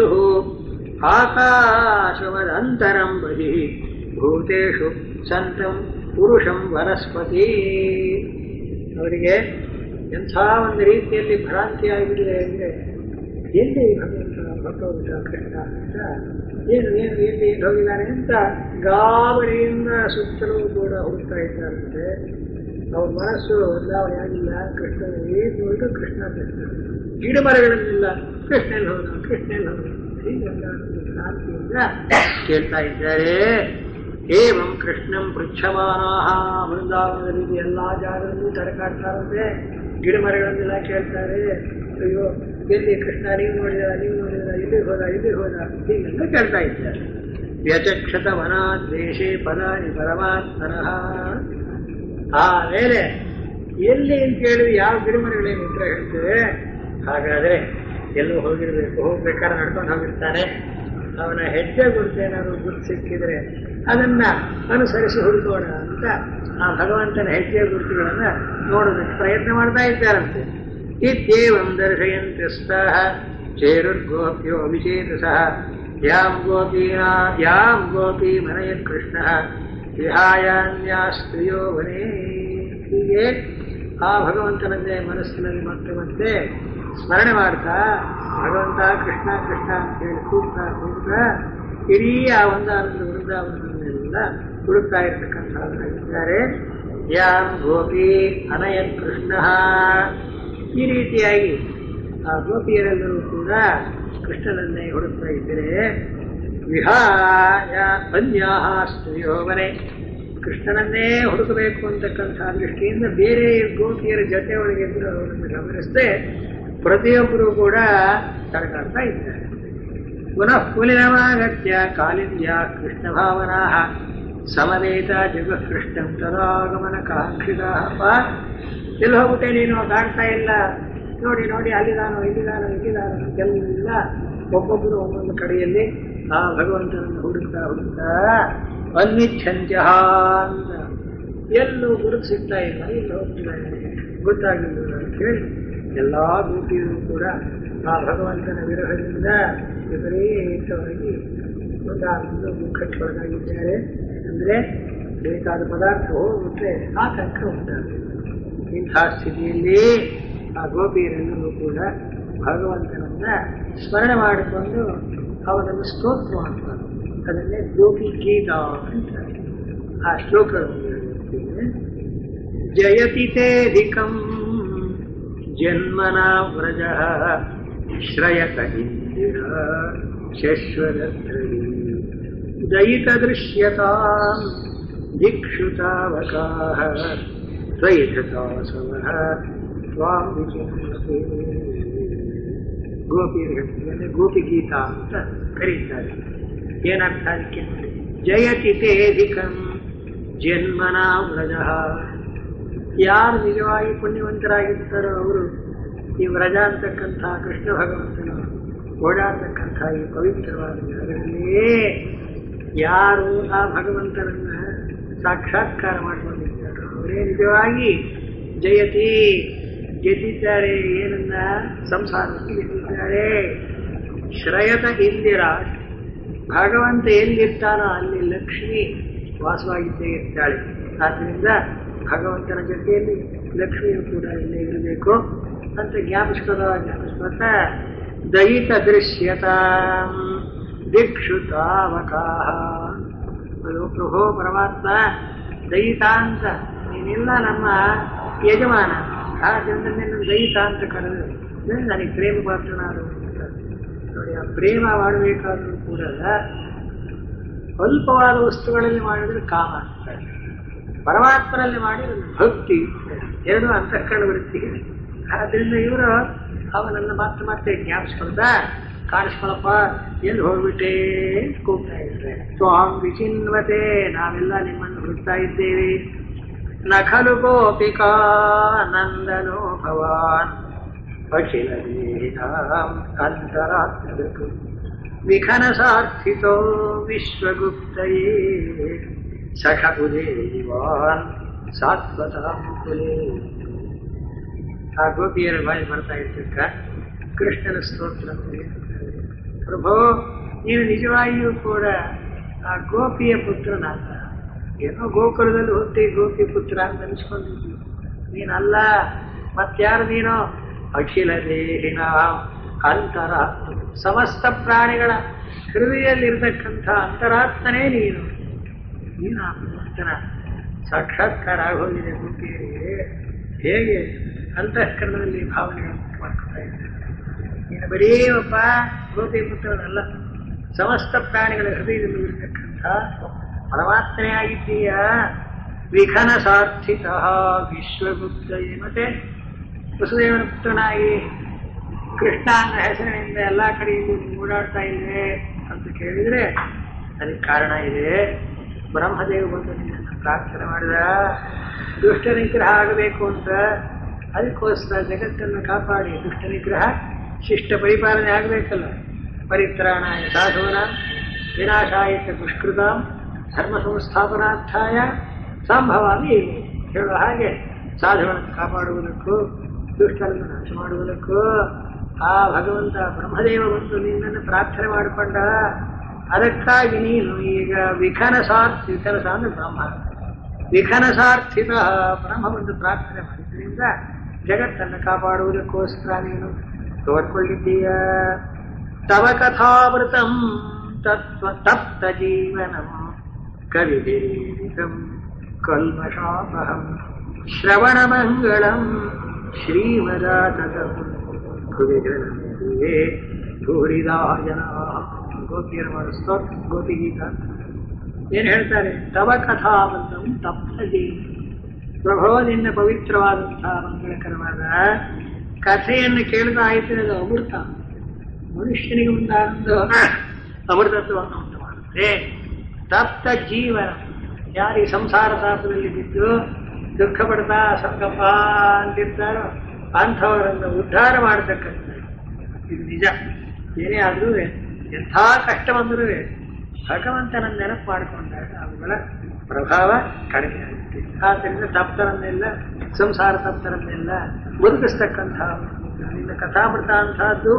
ಆಕಾಶವದಂತರಂ ಬಹಿ ಭೂತೇಶು ಸಂತಂ ಪುರುಷಂ ವನಸ್ಪತಿ ಅವರಿಗೆ ಎಂಥ ಒಂದು ರೀತಿಯಲ್ಲಿ ಭ್ರಾಂತಿ ಆಗಿಬಿಟ್ಟಿದೆ ಅಂದರೆ ಎಲ್ಲಿ ಭಗವಂತ ಹೊರಟೋಗಿದ್ದ ಕೃಷ್ಣ ಅಂತ ಏನು ಏನು ಎಲ್ಲಿ ಹೋಗಿದ್ದಾನೆ ಅಂತ ಗಾಬರಿಯಿಂದ ಸುತ್ತಲೂ ಕೂಡ ಹುಡುಕ್ತಾ ಇದ್ದಾರಂತೆ ಅವ್ರ ಮನಸ್ಸು ಬದಲಾವಣೆ ಆಗಿಲ್ಲ ಕೃಷ್ಣ ಏನು ನೋಡಿದ್ರು ಕೃಷ್ಣ ಕೃಷ್ಣ ಗಿಡ ಮರಗಳನ್ನೆಲ್ಲ ಕೃಷ್ಣಲ್ಲಿ ಹೋದ ಕೃಷ್ಣಲ್ಲಿ ಹೋದ ಹೀಗೆಲ್ಲ ಭ್ರಾಂತಿಯಿಂದ ಕೇಳ್ತಾ ಇದ್ದಾರೆ ಏವಂ ಕೃಷ್ಣಂ ಪೃಚ್ಛಮಾನಾಹ ಬೃಂದಾವನದಲ್ಲಿ ಎಲ್ಲ ಜಾಗದಲ್ಲೂ ತಡಕಾಡ್ತಾರಂತೆ ಗಿಡ ಮರಗಳನ್ನೆಲ್ಲ ಕೇಳ್ತಾರೆ ಅಯ್ಯೋ ಎಲ್ಲಿ ಕೃಷ್ಣ ನೀವು ನೋಡಿದ ನೀವು ನೋಡಿದ ಇಲ್ಲಿ ಹೋದ ಇಲ್ಲಿ ಹೋದ ಹೀಗೆಲ್ಲ ಕೇಳ್ತಾ ಇದ್ದಾರೆ ವ್ಯಚಕ್ಷತ ವನಾದ್ವೇಷೇ ಪದಾನಿ ಪರಮಾತ್ಮನಃ ಆಮೇಲೆ ಎಲ್ಲಿ ಅಂತ ಕೇಳಿದ್ರೆ ಯಾವ ಗಿಡಮರಗಳೇನು ಉತ್ತರ ಹೇಳ್ತೇವೆ ಹಾಗಾದ್ರೆ ಎಲ್ಲೂ ಹೋಗಿರ್ಬೇಕು ಹೋಗ್ಬೇಕಾದ್ರೆ ನಡ್ಕೊಂಡು ಹೋಗಿರ್ತಾನೆ ಅವನ ಹೆಜ್ಜೆ ಗುರುತು ಏನಾದ್ರು ಗುರುತು ಸಿಕ್ಕಿದ್ರೆ ಅದನ್ನ ಅನುಸರಿಸಿ ಹುಡುಕೋಣ ಅಂತ ಆ ಭಗವಂತನ ಹೆಜ್ಜೆ ಗುರುತುಗಳನ್ನ ನೋಡೋದಕ್ಕೆ ಪ್ರಯತ್ನ ಮಾಡ್ತಾ ಇದ್ದಾರಂತೆ ಇತ್ಯೇವಂ ದರ್ಶಯಂತ್ಯಸ್ತಃ ಚೇರುರ್ಗೋಪ್ಯೋ ಅಭಿಚೇತಸಃ ಯಾಂ ಗೋಪೀನಾ ಯಾಂ ಗೋಪಿ ಮನಯ ಕೃಷ್ಣ ವಿಹಾಯಾನ್ಯಾಸ್ತ್ರಿಯೋ ವನೇ ಹೀಗೆ ಆ ಭಗವಂತನನ್ನೇ ಮನಸ್ಸಿನಲ್ಲಿ ಮತ್ತೆ ಮತ್ತೆ ಸ್ಮರಣೆ ಮಾಡ್ತಾ ಭಗವಂತ ಕೃಷ್ಣ ಕೃಷ್ಣ ಅಂತ ಹೇಳಿ ಕೂಗ್ತಾ ಕೂಗ್ತಾ ಇಡೀ ಆ ಒಂದಾನಂದ ವೃಂದಾವನವನ್ನೆಲ್ಲ ಹುಡುಕ್ತಾ ಇರ್ತಕ್ಕಂಥವರಾಗಿದ್ದಾರೆ ಯಾಂ ಗೋಪಿ ಅನಯನ್ ಕೃಷ್ಣ ಈ ರೀತಿಯಾಗಿ ಆ ಗೋಪಿಯರೆಲ್ಲರೂ ಕೂಡ ಕೃಷ್ಣನನ್ನೇ ಹುಡುಕ್ತಾ ಇದ್ದರೆ ವಿಹಾಯ ಅನ್ಯಾಹ ಸ್ತ್ರೀಯೋವನೆ ಕೃಷ್ಣನನ್ನೇ ಹುಡುಕಬೇಕು ಅಂತಕ್ಕಂಥ ದೃಷ್ಟಿಯಿಂದ ಬೇರೆ ಗೋಪಿಯರ ಜೊತೆ ಒಳಗೆ ಎದುರು ಅವರನ್ನು ಗಮನಿಸದೆ ಪ್ರತಿಯೊಬ್ಬರು ಕೂಡ ತಡಕಾಡ್ತಾ ಇದ್ದಾರೆ ಪುನಃ ಪುಲಿನವಾಗತ್ಯ ಕಾಲಿಂದ್ಯ ಕೃಷ್ಣ ಭಾವನಾ ಸಮವೇತ ಜಗತ್ಕೃಷ್ಣಂ ತದಾಗಮನ ಕಾಂಕ್ಷಿತ ಎಲ್ಲಿ ಹೋಗ್ಬಿಟ್ಟೆ ನೀನು ಕಾಣ್ತಾ ಇಲ್ಲ ನೋಡಿ ನೋಡಿ ಅಲ್ಲಿದಾನೋ ಇಲ್ಲಿದಾನೋ ಇಲ್ಲಿದಾನೋ ಅಂತೆಲ್ಲ ಒಬ್ಬೊಬ್ಬರು ಒಂದೊಂದು ಕಡೆಯಲ್ಲಿ ಆ ಭಗವಂತನನ್ನು ಹುಡುಕ್ತಾ ಹುಡುಕ್ತಾ ಅನ್ವಿಚ್ಛಂತ್ಯ ಅಂತ ಎಲ್ಲೂ ಗುರುತು ಸಿಗ್ತಾ ಇಲ್ಲ ಇಲ್ಲಿ ಹೋಗ್ತಾ ಇದೆ ಗೊತ್ತಾಗಿಲ್ಲ ಅಂತ ಹೇಳಿ ಎಲ್ಲಾ ಗೋಪಿಯರು ಕೂಡ ಆ ಭಗವಂತನ ವಿರಹದಿಂದ ವಿಪರೀತವಾಗಿ ಒಂದಾದ ದುಃಖಕ್ಕೊಳಗಾಗಿದ್ದಾರೆ ಅಂದ್ರೆ ಬೇಕಾದ ಪದಾರ್ಥ ಹೋಗ್ಬಿಟ್ರೆ ಆತಂಕ ಉಂಟಾಗುತ್ತೆ ಇಂಥ ಸ್ಥಿತಿಯಲ್ಲಿ ಆ ಗೋಪಿಯರೆಲ್ಲರೂ ಕೂಡ ಭಗವಂತನನ್ನ ಸ್ಮರಣೆ ಮಾಡಿಕೊಂಡು ಅವನನ್ನು ಸ್ತೋತ್ರ ಮಾಡ್ತಾರೆ ಅದನ್ನೇ ಗೋಪಿ ಗೀತ ಅಂತ ಆ ಶ್ಲೋಕಗಳನ್ನು ಹೇಳ್ತೀನಿ. ಜಯತಿ ತೇಧಿಕಂ ಜನ್ಮನ ವ್ರಜ ಶ್ರಯತ ಇಂದಿರ ಶಶ್ವರದ್ರವಿ ದಯಿತ ದೃಶ್ಯತಾಂ ದಿಕ್ಷುತಾವಕಾಹ ತ್ವಯಿತಾಸವಃ ತ್ವಾಂ ವಿಚಿನ್ವತೆ ಗೋಪಿಯರು ಹೇಳ್ತಿದ್ದಾರೆ ಗೋಪಿ ಗೀತಾ ಅಂತ ಕರೀತಾರೆ ಏನರ್ಥ ಅದಕ್ಕೆ ನೋಡಿ ಜಯತಿ ತೇಧಿಕಂ ಜನ್ಮನ ವ್ರಜ ಯಾರು ನಿಜವಾಗಿ ಪುಣ್ಯವಂತರಾಗಿರ್ತಾರೋ ಅವರು ಈ ವ್ರಜ ಅಂತಕ್ಕಂಥ ಕೃಷ್ಣ ಭಗವಂತನ ಓಡಾಡ್ತಕ್ಕಂಥ ಈ ಪವಿತ್ರವಾದ ಜಾಗದಲ್ಲಿ ಯಾರು ಆ ಭಗವಂತನನ್ನ ಸಾಕ್ಷಾತ್ಕಾರ ಮಾಡಿಕೊಂಡಿದ್ದಾರೋ ಅವರೇ ನಿಜವಾಗಿ ಜಯತಿ ಗೆದ್ದಿದ್ದಾರೆ ಏನನ್ನ ಸಂಸಾರಕ್ಕೆ ಗೆದ್ದಿದ್ದಾರೆ ಶ್ರಯತ ಇಂದಿರ ಭಗವಂತ ಎಲ್ಲಿರ್ತಾನೋ ಅಲ್ಲಿ ಲಕ್ಷ್ಮಿ ವಾಸವಾಗಿದ್ದೇ ಇರ್ತಾಳೆ ಆದ್ದರಿಂದ ಭಗವಂತನ ಜೊತೆಯಲ್ಲಿ ಲಕ್ಷ್ಮಿಯು ಕೂಡ ಇಲ್ಲೇ ಇರಬೇಕು ಅಂತ ಜ್ಞಾಪಿಸ್ಕೋದ ಜ್ಞಾಪಿಸ್ಕೊತ ದಯಿತ ದೃಶ್ಯತ ದಿಕ್ಷುತಾವಕಾಹ ಅದು ಪ್ರಭೋ ಪರಮಾತ್ಮ ದಯಿತ ಅಂತ ನೀನೆಲ್ಲ ನಮ್ಮ ಯಜಮಾನ ಆದ್ದರಿಂದ ನಿನ್ನ ದಯಿತ ಅಂತ ಕರೆದು ಅಂದ್ರೆ ನನಗೆ ಪ್ರೇಮ ಪಾತ್ರನಾರು ಅಂತ ನೋಡಿ ಆ ಪ್ರೇಮ ಮಾಡಬೇಕಾದ್ರೂ ಕೂಡ ಅಲ್ಪವಾದ ವಸ್ತುಗಳಲ್ಲಿ ಮಾಡಿದ್ರೆ ಕಾಮ ಆಗ್ತದೆ ಪರಮಾತ್ಮನಲ್ಲಿ ಮಾಡಿದ್ರೆ ಭಕ್ತಿ ಎರಡು ಅಂತಃಕರಣ ವೃತ್ತಿ ಆದ್ರಿಂದ ಇವರು ಅವನನ್ನ ಮತ್ತೆ ಮತ್ತೆ ಜ್ಞಾಪಿಸ್ಕೊಂಡ ಕಾಣಿಸ್ಕೊಳಪ್ಪ ಎಲ್ಲಿ ಹೋಗ್ಬಿಟ್ಟೆ ಅಂತ ಕೂಗ್ತಾ ಇದ್ದಾರೆ ಸ್ವಾಂ ವಿಚಿನ್ವತೆ ನಾವೆಲ್ಲ ನಿಮ್ಮನ್ನು ಹುಡುಕ್ತಾ ಇದ್ದೇವೆ ನಖಲು ಗೋಪಿಕಾ ನಂದನೋ ಭವಾನ್ ಅಖಿಲ ಅಂತರಾತ್ಮದಕು ವಿಖನಸಾರ್ಥಿತೋ ವಿಶ್ವಗುಪ್ತಯೇ ಸಖ ಉದೇವಾನ್ ಸಾತ್ವತಾಂ ಕುಲೇ ಆ ಗೋಪಿಯರ ಬಾಯಿ ಬರ್ತಾ ಇರ್ತಕ್ಕ ಕೃಷ್ಣನ ಸ್ತೋತ್ರ ಅಂತ ಹೇಳ್ತಾರೆ. ಪ್ರಭು ನೀನು ನಿಜವಾಗಿಯೂ ಕೂಡ ಆ ಗೋಪಿಯ ಪುತ್ರನಾದ ಏನೋ ಗೋಕುಲದಲ್ಲಿ ಹುಟ್ಟಿ ಗೋಪಿ ಪುತ್ರ ಅಂತ ಅನಿಸ್ಕೊಂಡಿದ್ವಿ ನೀನಲ್ಲ ಮತ್ಯಾರು ನೀನು ಅಖಿಲ ದೇಹಿನ ಅಂತರ ಸಮಸ್ತ ಪ್ರಾಣಿಗಳ ಹೃದಯದಲ್ಲಿರ್ತಕ್ಕಂಥ ಅಂತರಾತ್ಮನೇ ನೀನು ನೀನು ಆ ಭಗವಂತನ ಸಾಕ್ಷಾತ್ಕಾರ ಆಗೋಗಿದೆ ಗೋಪಿಯರಿಗೆ ಹೇಗೆ ಅಂತಃಕರಣದಲ್ಲಿ ಭಾವನೆಗಳನ್ನು ಮಾಡ್ಕೊತಾ ಇದ್ದಾರೆ ನೀನು ಬರೀ ಒಬ್ಬ ಗೋಪಿ ಪುತ್ರನಲ್ಲ ಸಮಸ್ತ ಪ್ರಾಣಿಗಳ ಹೃದಯದಲ್ಲಿ ಇರತಕ್ಕಂಥ ಪರಮಾತ್ಮನೇ ಆಗಿದ್ದೀಯ ವಿಘನ ಸಾರ್ಥಿತ ವಿಶ್ವಗುಪ್ತ ಮತ್ತೆ ವಸುದೇವನ ಪುತ್ರನಾಗಿ ಕೃಷ್ಣ ಅನ್ನೋ ಹೆಸರಿನಿಂದ ಎಲ್ಲ ಕಡೆಯಿಂದ ನೀನು ಓಡಾಡ್ತಾ ಇಲ್ವೇ ಅಂತ ಕೇಳಿದ್ರೆ ಅದಕ್ಕೆ ಕಾರಣ ಇದೆ ಬ್ರಹ್ಮದೇವ ಬಂದು ನಿನ್ನನ್ನು ಪ್ರಾರ್ಥನೆ ಮಾಡಿದ ದುಷ್ಟ ನಿಗ್ರಹ ಆಗಬೇಕು ಅಂತ ಅದಕ್ಕೋಸ್ಕರ ಜಗತ್ತನ್ನು ಕಾಪಾಡಿ ದುಷ್ಟ ನಿಗ್ರಹ ಶಿಷ್ಟ ಪರಿಪಾಲನೆ ಆಗಬೇಕಲ್ಲ ಪರಿತ್ರಾಣಾಯ ಸಾಧುವನ ವಿನಾಶಾಯ ಚ ದುಷ್ಕೃತ ಧರ್ಮ ಸಂಸ್ಥಾಪನಾರ್ಥಾಯ ಸಂಭವಾಮಿ ಹೇಳುವ ಹಾಗೆ ಸಾಧುಗಳನ್ನು ಕಾಪಾಡುವುದಕ್ಕೂ ದುಷ್ಟರನ್ನು ನಾಶ ಮಾಡುವುದಕ್ಕೂ ಆ ಭಗವಂತ ಬ್ರಹ್ಮದೇವ ಬಂದು ನಿನ್ನನ್ನು ಪ್ರಾರ್ಥನೆ ಮಾಡಿಕೊಂಡ ಅದಕ್ಕಾಗಿ ನೀನು ಈಗ ವಿಖನಸಾರ್ಥಿ ವಿಖನಸ ಅಂದ್ರೆ ಬ್ರಹ್ಮ ವಿಖನಸಾರ್ಥಿತ ಬ್ರಹ್ಮ ಬಂದು ಪ್ರಾರ್ಥನೆ ಮಾಡಿದ್ರಿಂದ ಜಗತ್ತನ್ನು ಕಾಪಾಡುವುದಕ್ಕೋಸ್ಕರ ನೀನು ತೋರ್ಕೊಳ್ಳಿದ್ದೀಯ ತವ ಕಥಾವೃತಂ ತತ್ವ ತಪ್ತ ಜೀವನಂ ಕವಿದೇವಿಕಂ ಕಲ್ಮಷಾಪಹಂ ಶ್ರವಣಮಂಗಳಂ ಶ್ರೀಮದಾತಕಂ ಕುವಿಜನೇ ಭೂರಿದಾ ಜನ ಗೋಪಿಯರ ಸ್ತೋತ್ರ ಗೋಪಿಗೀತ ಏನು ಹೇಳ್ತಾರೆ ತವ ಕಥಾವಂತಂ ತಪ್ತಜಿ ಪ್ರಭೋ ನಿನ್ನ ಪವಿತ್ರವಾದಂತಹ ಮಂಗಳಕರವಾದ ಕಥೆಯನ್ನು ಕೇಳಿದ ಆಯ್ತು ಅದು ಅಮೃತ ಮನುಷ್ಯನಿಗೆ ಉಂಟಾದ ಅಮೃತತ್ವವನ್ನು ಉಂಟು ಮಾಡುತ್ತೆ ತಪ್ತ ಜೀವನ ಯಾರು ಈ ಸಂಸಾರ ತಾಪದಲ್ಲಿ ಬಿದ್ದು ದುಃಖ ಪಡ್ತಾ ಸಂಗಪ್ಪ ಅಂತಿರ್ತಾರೋ ಅಂಥವರನ್ನು ಉದ್ಧಾರ ಮಾಡತಕ್ಕಂಥ ಇದು ನಿಜ ಏನೇ ಆದರೂ ಎಂಥ ಕಷ್ಟ ಬಂದರೂ ಭಗವಂತನ ನೆನಪು ಮಾಡಿಕೊಂಡಾಗ ಅವುಗಳ ಪ್ರಭಾವ ಕಡಿಮೆ ಆಗುತ್ತೆ ಆದ್ದರಿಂದ ತಪ್ತರನ್ನೆಲ್ಲ ಸಂಸಾರ ತಪ್ತರನ್ನೆಲ್ಲ ಬದುಕಿಸ್ತಕ್ಕಂಥ ನಿನ್ನ ಕಥಾಮೃತ ಅಂತಹದ್ದು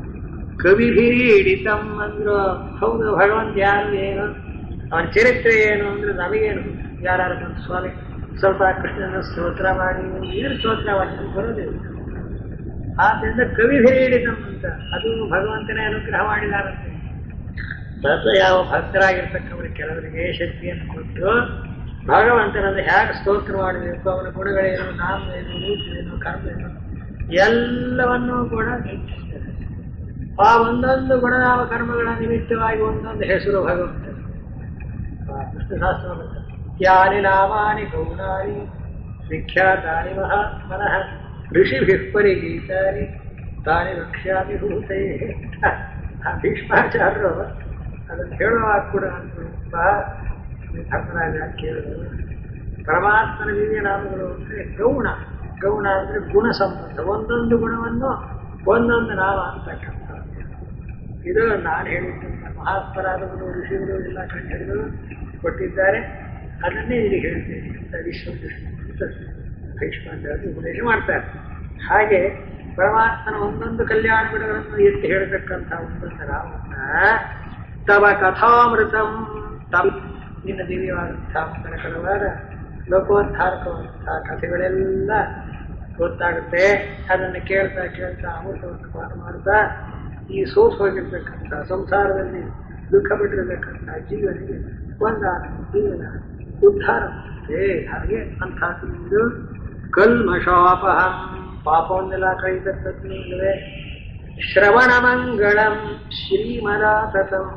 ಕವಿಭಿರೀಡಿತಂ ಅಂದ್ರು ಹೌದು ಭಗವಂತ ಯಾರು ಏನು ಅವನ ಚರಿತ್ರೆ ಏನು ಅಂದ್ರೆ ನಮಗೇನು ಯಾರು ಬಂದು ಸ್ವಾಮಿ ಸ್ವಲ್ಪ ಕೃಷ್ಣನ ಸ್ತೋತ್ರ ಮಾಡಿ ಏನು ಸ್ತೋತ್ರ ಮಾಡಿ ಬರೋದಿಲ್ಲ ಆದ್ದರಿಂದ ಕವಿಭಿರೀಡಿತಂ ಅಂತ ಅದು ಭಗವಂತನೇ ಅನುಗ್ರಹ ಮಾಡಿದಾರಂತೆ ತತ್ವ ಯಾವ ಭಕ್ತರಾಗಿರ್ತಕ್ಕವರಿಗೆ ಕೆಲವರಿಗೆ ಶಕ್ತಿಯನ್ನು ಕೊಟ್ಟು ಭಗವಂತನನ್ನು ಹೇಗೆ ಸ್ತೋತ್ರ ಮಾಡಬೇಕು ಅವನ ಗುಣಗಳೇನು ನಾಮ ಏನು ರೂಪ ಏನು ಕರ್ಮ ಏನು ಎಲ್ಲವನ್ನೂ ಕೂಡ ನಿರೀಕ್ಷಿಸ್ತಾರೆ ಆ ಒಂದೊಂದು ಗುಣನಾಮ ಕರ್ಮಗಳ ನಿಮಿತ್ತವಾಗಿ ಒಂದೊಂದು ಹೆಸರು ಭಗವಂತ ಕೃಷ್ಣಶಾಸ್ತ್ರ ಯಾನಿ ನಾಮಾನಿ ಗೌಣಾನಿ ವಿಖ್ಯಾತಾನಿ ಮಹಾತ್ಮನಃ ಋಷಿಭಿಃ ಪರಿಗೀತಾನಿ ತಾನಿ ವಕ್ಷ್ಯಾಮಿ ಭೂತೈ ಆ ಭೀಷ್ಮಾಚಾರ್ಯರು ಅದನ್ನು ಹೇಳುವಾಗ ಕೂಡ ಸ್ವಲ್ಪ ಧರ್ಮರಾಜ ಕೇಳಿದ್ರು ಪರಮಾತ್ಮನ ದಿವ್ಯ ನಾಮಗಳು ಅಂದರೆ ಗೌಣ ಗೌಣ ಅಂದರೆ ಗುಣ ಸಂಬಂಧ ಒಂದೊಂದು ಗುಣವನ್ನು ಒಂದೊಂದು ನಾಮ ಅಂತಕ್ಕಂಥ ಇದು ನಾನು ಹೇಳಿದ್ದು ಮಹಾತ್ಮರಾದವರು ಋಷಿಗಳು ಎಲ್ಲ ಕಂಡು ಕೊಟ್ಟಿದ್ದಾರೆ ಅದನ್ನೇ ಇಲ್ಲಿ ಹೇಳ್ತೇನೆ ಅಂತ ವಿಶ್ವದೃಷ್ಟಿ ಅಂತ ಭೀಷ್ಮಾಚಾರ್ಯ ಉಪದೇಶ ಮಾಡ್ತಾರೆ ಹಾಗೆ ಪರಮಾತ್ಮನ ಒಂದೊಂದು ಕಲ್ಯಾಣ ಗುಣಗಳನ್ನು ಎತ್ತಿ ಹೇಳತಕ್ಕಂಥ ಒಂದೊಂದು ನಾಮನ್ನ ತವ ಕಥಾಮೃತಂ ತಮ್ ನಿನ್ನ ದಿವ್ಯವಾದಂತಹ ಕನಕರವಾದ ಲೋಕೋದ್ಧಾರಕವಾದಂತಹ ಕಥೆಗಳೆಲ್ಲ ಗೊತ್ತಾಗುತ್ತೆ ಅದನ್ನು ಕೇಳ್ತಾ ಕೇಳ್ತಾ ಅಮೃತವನ್ನು ಪಾನ ಮಾಡ್ತಾ ಈ ಸೋತು ಹೋಗಿರ್ತಕ್ಕಂಥ ಸಂಸಾರದಲ್ಲಿ ದುಃಖ ಬಿಟ್ಟಿರತಕ್ಕಂಥ ಜೀವನಿಗೆ ಒಂದಾದ ಜೀವನ ಉದ್ಧಾರ ಮಾಡುತ್ತೆ ಹಾಗೆ ಅಂಥದ್ದು ಕಲ್ಮಶಾಪಹಂ ಪಾಪವನ್ನೆಲ್ಲ ಕಳೀತಕ್ಕಂಥದ್ದೇ ಶ್ರವಣ ಮಂಗಳಂ ಶ್ರೀಮದಾತಂ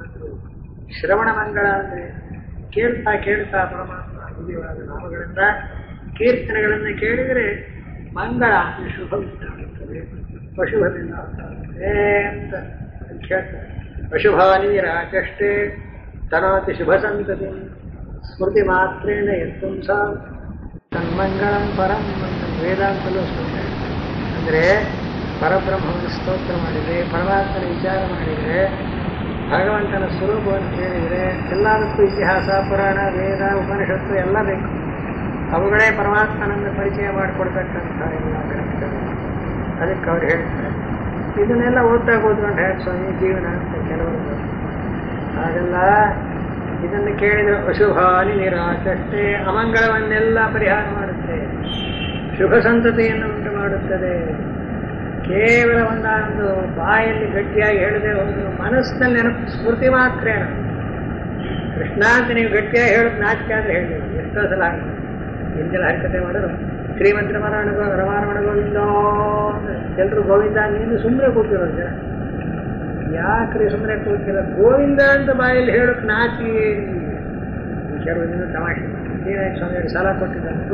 ಶ್ರವಣ ಮಂಗಳ ಅಂದ್ರೆ ಕೇಳ್ತಾ ಕೇಳ್ತಾ ಪರಮಾತ್ಮ ದಿವ್ಯವಾದ ನಾಮಗಳನ್ನ ಕೀರ್ತನೆಗಳನ್ನ ಕೇಳಿದರೆ ಮಂಗಳ ಅಂದ್ರೆ ಶುಭ ಉಂಟಾಗುತ್ತದೆ ಅಶುಭದಿಂದ ಉಂಟಾಗುತ್ತದೆ ಅಂತ ಹೇಳ್ತಾರೆ ಅಶುಭಾನಿ ರಾಕಷ್ಟೇ ತನಾತಿ ಶುಭ ಸಂತತಿ ಸ್ಮೃತಿ ಮಾತ್ರೇಣ ಯತ್ಪುಂಸ ತನ್ಮಂಗಳಂ ಪರಂ ಅಂತ ವೇದಾಂತಲೂ ಸ್ತೋತ್ರ ಅಂದರೆ ಪರಬ್ರಹ್ಮವನ್ನು ಸ್ತೋತ್ರ ಮಾಡಿದರೆ ಪರಮಾತ್ಮನ ವಿಚಾರ ಮಾಡಿದರೆ ಭಗವಂತನ ಸ್ವರೂಪವನ್ನು ಕೇಳಿದರೆ ಎಲ್ಲದಕ್ಕೂ ಇತಿಹಾಸ ಪುರಾಣ ವೇದ ಉಪನಿಷತ್ತು ಎಲ್ಲ ಬೇಕು ಅವುಗಳೇ ಪರಮಾತ್ಮನನ್ನು ಪರಿಚಯ ಮಾಡಿಕೊಡ್ತಕ್ಕಂಥ ಎಲ್ಲ ಗ್ರಂಥಗಳು ಅದಕ್ಕೆ ಅವ್ರು ಹೇಳ್ತಾರೆ ಇದನ್ನೆಲ್ಲ ಓದ್ತಾ ಕೂತ್ಕೊಂಡು ಹೇಗೆ ಸ್ವಾಮಿ ಜೀವನ ಅಂತ ಕೆಲವರು ಹಾಗೆಲ್ಲ ಇದನ್ನು ಕೇಳಿದರೆ ಅಶುಭಾನಿ ನಿರಾಶಷ್ಟೇ ಅಮಂಗಳವನ್ನೆಲ್ಲ ಪರಿಹಾರ ಮಾಡುತ್ತೆ ಶುಭ ಸಂತತಿಯನ್ನು ಉಂಟು ಮಾಡುತ್ತದೆ ಕೇವಲ ಒಂದೊಂದು ಬಾಯಲ್ಲಿ ಗಟ್ಟಿಯಾಗಿ ಹೇಳದೆ ಹೋದ್ರು ಮನಸ್ಸಿನಲ್ಲಿ ನೆನಪು ಸ್ಮೃತಿ ಮಾತ್ರೇನ ಕೃಷ್ಣ ಅಂತ ನೀವು ಗಟ್ಟಿಯಾಗಿ ಹೇಳೋದು ನಾಚಿಕೆ ಆದರೆ ಹೇಳಿ ಎಷ್ಟೋ ಸಲ ಆಗಿದೆ ಹಿಂದೆಲ್ಲ ಹರಿಕತೆ ಮಾಡೋದು ಶ್ರೀಮಂತ ರಮಣ ರಮಾರಮಣ ಗೋವಿಂದ ಎಲ್ಲರೂ ಗೋವಿಂದ ನೀನು ಸುಮ್ಮನೆ ಕೂತಿರೋದು ಜನ ಯಾಕ್ರಿ ಸುಮ್ಮನೆ ಕೂತಿಲ್ಲ ಗೋವಿಂದ ಅಂತ ಬಾಯಲ್ಲಿ ಹೇಳೋಕೆ ನಾಚಿಕೆ ಕೆಲವು ದಿನ ತಮಾಷೆ ನೀನಾಯ್ತು ಸ್ವಾಮಿ ಸಾಲ ಕೊಟ್ಟಿದ್ದಂತು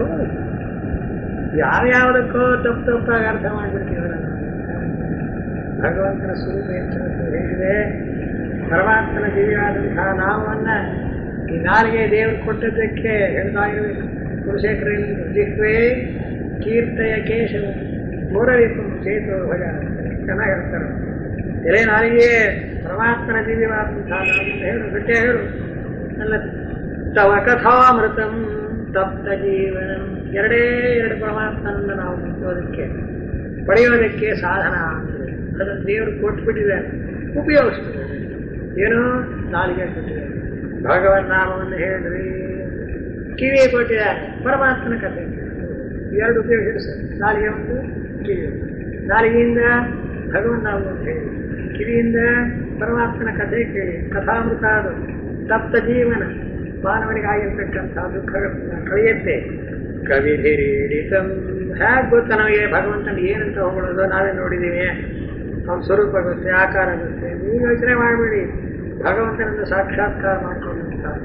ಯಾವ್ಯಾವುದಕ್ಕೋ ತಪ್ಪು ತಪ್ಪಾಗಿ ಅರ್ಥ ಮಾಡಿಬಿಡ್ತೀವಲ್ಲ ಭಗವಂತನ ಸ್ವರೂಪ ಹೆಚ್ಚು ಹೇಳಿದೆ ಪರಮಾತ್ಮನ ದಿವ್ಯವಾದಂತಹ ನಾಮವನ್ನ ಈ ನಾಲಿಗೆ ದೇವರು ಕೊಟ್ಟದ್ದಕ್ಕೆ ಹೇಳ್ತಾ ಇರಬೇಕು ಕುಲಶೇಖರ ಜಿಹ್ವೆ ಕೀರ್ತಯ ಕೇಶವ ಮೂರಬೇಕು ಚೇತು ಭಜ ಚೆನ್ನಾಗಿ ಹೇಳ್ತಾರೆ ಎಲೆ ನಾಲಿಗೆ ಪರಮಾತ್ಮನ ದಿವ್ಯವಾದಂತಹ ನಾಮವನ್ನು ಹೇಳು ಗಟ್ಟಿ ಹೇಳು ಅಲ್ಲ ತವ ಕಥಾಮೃತಂ ತಪ್ತ ಜೀವನಂ ಎರಡೇ ಎರಡು ಪರಮಾತ್ಮನನ್ನು ನಾವು ಮುಟ್ಟೋದಕ್ಕೆ ಪಡೆಯೋದಕ್ಕೆ ಸಾಧನ ಅಂದರೆ ಅದನ್ನು ದೇವರು ಕೊಟ್ಬಿಟ್ಟಿದ್ದಾರೆ ಉಪಯೋಗಿಸ್ಬಿಟ್ಟಿದ್ದಾರೆ ಏನು ನಾಲಿಗೆ ಕೊಟ್ಟಿದ್ದಾರೆ ಭಗವನ್ ನಾಮವನ್ನು ಹೇಳ್ರಿ ಕಿವಿ ಕೊಟ್ಟಿದ್ದಾರೆ ಪರಮಾತ್ಮನ ಕಥೆ ಎರಡು ಉಪಯೋಗಿಸಿ ಸರ್ ನಾಲಿಗೆ ಒಂದು ಕಿವಿ ಒಂದು. ನಾಲಿಗೆಯಿಂದ ಭಗವನ್ ನಾಮವನ್ನು ಹೇಳಿ ಕಿವಿಯಿಂದ ಪರಮಾತ್ಮನ ಕಥೆ ಕೇಳಿ ಕಥಾಮೃತ ಅದು ತಪ್ತ ಜೀವನ ಮಾನವನಿಗೆ ಆಗಿರ್ತಕ್ಕಂಥ ದುಃಖಗಳನ್ನು ಕಳೆಯುತ್ತೆ ಕವಿಧಿರೀಡಿತಂ ಹೇಗೆ ಗೊತ್ತಾ ನಮಗೆ ಭಗವಂತನ ಏನಂತ ಹೊಗಳೋದು ನಾವೇ ನೋಡಿದ್ದೀವಿ ಅವನ ಸ್ವರೂಪ ಗೊತ್ತೆ ಆಕಾರ ಗೊತ್ತೆ ನೀವು ಯೋಚನೆ ಮಾಡಬೇಡಿ ಭಗವಂತನನ್ನು ಸಾಕ್ಷಾತ್ಕಾರ ಮಾಡಿಕೊಂಡಂಥ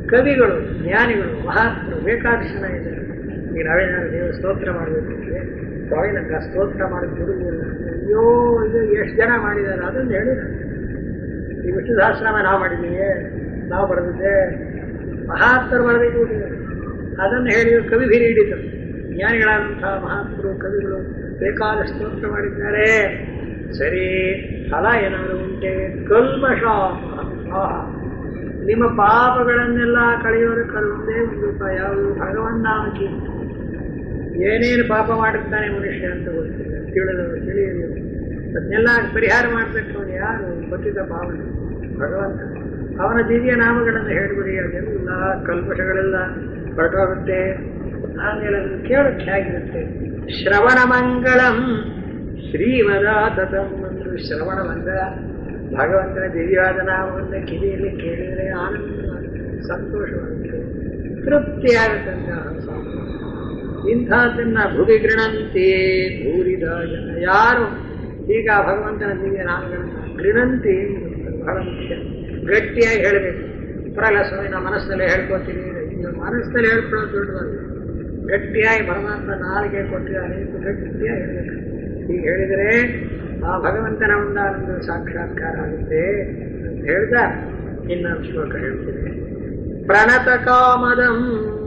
ಕವಿಗಳು ಜ್ಞಾನಿಗಳು ಮಹಾತ್ಮರು ಬೇಕಾದಷ್ಟು ಜನ ಇದ್ದಾರೆ ಈಗ ನಾವೇನಾದ್ರು ನೀವು ಸ್ತೋತ್ರ ಮಾಡಬೇಕಂದ್ರೆ ಸ್ವಾಮಿ ನಂಗೆ ಆ ಸ್ತೋತ್ರ ಮಾಡಿ ಬಿಡುವುದಿಲ್ಲ ಅಯ್ಯೋ ಇದು ಎಷ್ಟು ಜನ ಮಾಡಿದ್ದಾರೆ ಅದನ್ನು ಹೇಳಿದ್ದಾರೆ ಈ ವಿಷ್ಣು ಸಹಸ್ರನಾಮ ನಾವು ಮಾಡಿದ್ದೀವಿ ನಾವು ಬರೆದಿದ್ದೆ ಮಹಾತ್ಮರು ಬರೆದಿಟ್ಟಿದ್ದಾರೆ ಅದನ್ನು ಹೇಳಿದ್ರು ಕವಿ ಹಿರಿ ಹಿಡಿದರು ಜ್ಞಾನಿಗಳಾದಂತಹ ಮಹಾತ್ಮರು ಕವಿಗಳು ಬೇಕಾದ ಸ್ತೋತ್ರ ಮಾಡಿದ್ದಾರೆ ಸರಿ ಫಲ ಏನಾದರೂ ಉಂಟೆ ಕಲ್ಮಶ ಆಹಾ. ನಿಮ್ಮ ಪಾಪಗಳನ್ನೆಲ್ಲ ಕಳೆಯೋದಕ್ಕೆ ಒಂದೇ ಒಂದು ಉಪಾಯ ಯಾವುದು ಭಗವನ್ನಾಮಕಿ ಏನೇನು ಪಾಪ ಮಾಡಿರ್ತಾನೆ ಮನುಷ್ಯ ಅಂತ ಗೊತ್ತಿಲ್ಲ ತಿಳಿದವರು ತಿಳಿಯಲು ಅದನ್ನೆಲ್ಲ ಪರಿಹಾರ ಮಾಡಬೇಕು ಅವನು ಯಾರು ಗೊತ್ತಿದ್ದ ಪಾವನ ಭಗವಂತ ಅವನ ದಿವ್ಯ ನಾಮಗಳನ್ನು ಹೇಳಿಬಿಡಿ ಅದೆಲ್ಲ ಕಲ್ಪಷಗಳೆಲ್ಲ ಹೊರಟೋಗುತ್ತೆ ಆಮೇಲೆ ಅದನ್ನು ಕೇಳಕ್ಕೆ ಹೇಗಿರುತ್ತೆ ಶ್ರವಣ ಮಂಗಳಂ ಶ್ರೀಮದಾತಂ ಅಂದ್ರು ಶ್ರವಣ ಬಂದ ಭಗವಂತನ ದಿವ್ಯವಾದ ನಾಮವನ್ನು ಕಿವಿಯಲ್ಲಿ ಕೇಳಿದರೆ ಆನಂದ ಸಂತೋಷವಾಗುತ್ತೆ ತೃಪ್ತಿಯಾಗುತ್ತಂತ ಇಂಥದ್ದನ್ನ ಭುವಿ ಗೃಣಂತೆ ಭೂರಿದ ಜನ ಯಾರು ಈಗ ಭಗವಂತನ ದಿವ್ಯ ನಾಮಗಳನ್ನು ಗೃಣಂತಿ ಎನ್ನುತ್ತಾರೆ. ಬಹಳ ಮುಖ್ಯ ಗಟ್ಟಿಯಾಗಿ ಹೇಳಬೇಕು ಪರಲ್ಲ ಸ್ವಾಮಿ ನಾ ಮನಸ್ಸಿನಲ್ಲೇ ಹೇಳ್ಕೊತೀನಿ ಇದು ಮನಸ್ಸಿನಲ್ಲಿ ಹೇಳ್ಕೊಳ್ಳೋದು ದೊಡ್ಡದಲ್ಲ ಗಟ್ಟಿಯಾಗಿ ಪರಮಾತ್ಮ ನಾಲಿಗೆ ಕೊಟ್ಟಿದ್ದಾನೆ ಅಂತ ಗಟ್ಟಿಯಾಗಿ ಹೇಳಬೇಕು ಹೀಗೆ ಹೇಳಿದರೆ ಆ ಭಗವಂತನ ಒಂದಾನಂದ ಸಾಕ್ಷಾತ್ಕಾರ ಆಗುತ್ತೆ ಅಂತ ಹೇಳ್ದ ಇನ್ನೊಂದು ಶ್ಲೋಕ ಹೇಳ್ತೀನಿ ಪ್ರಣತ ಕಾಮದಂ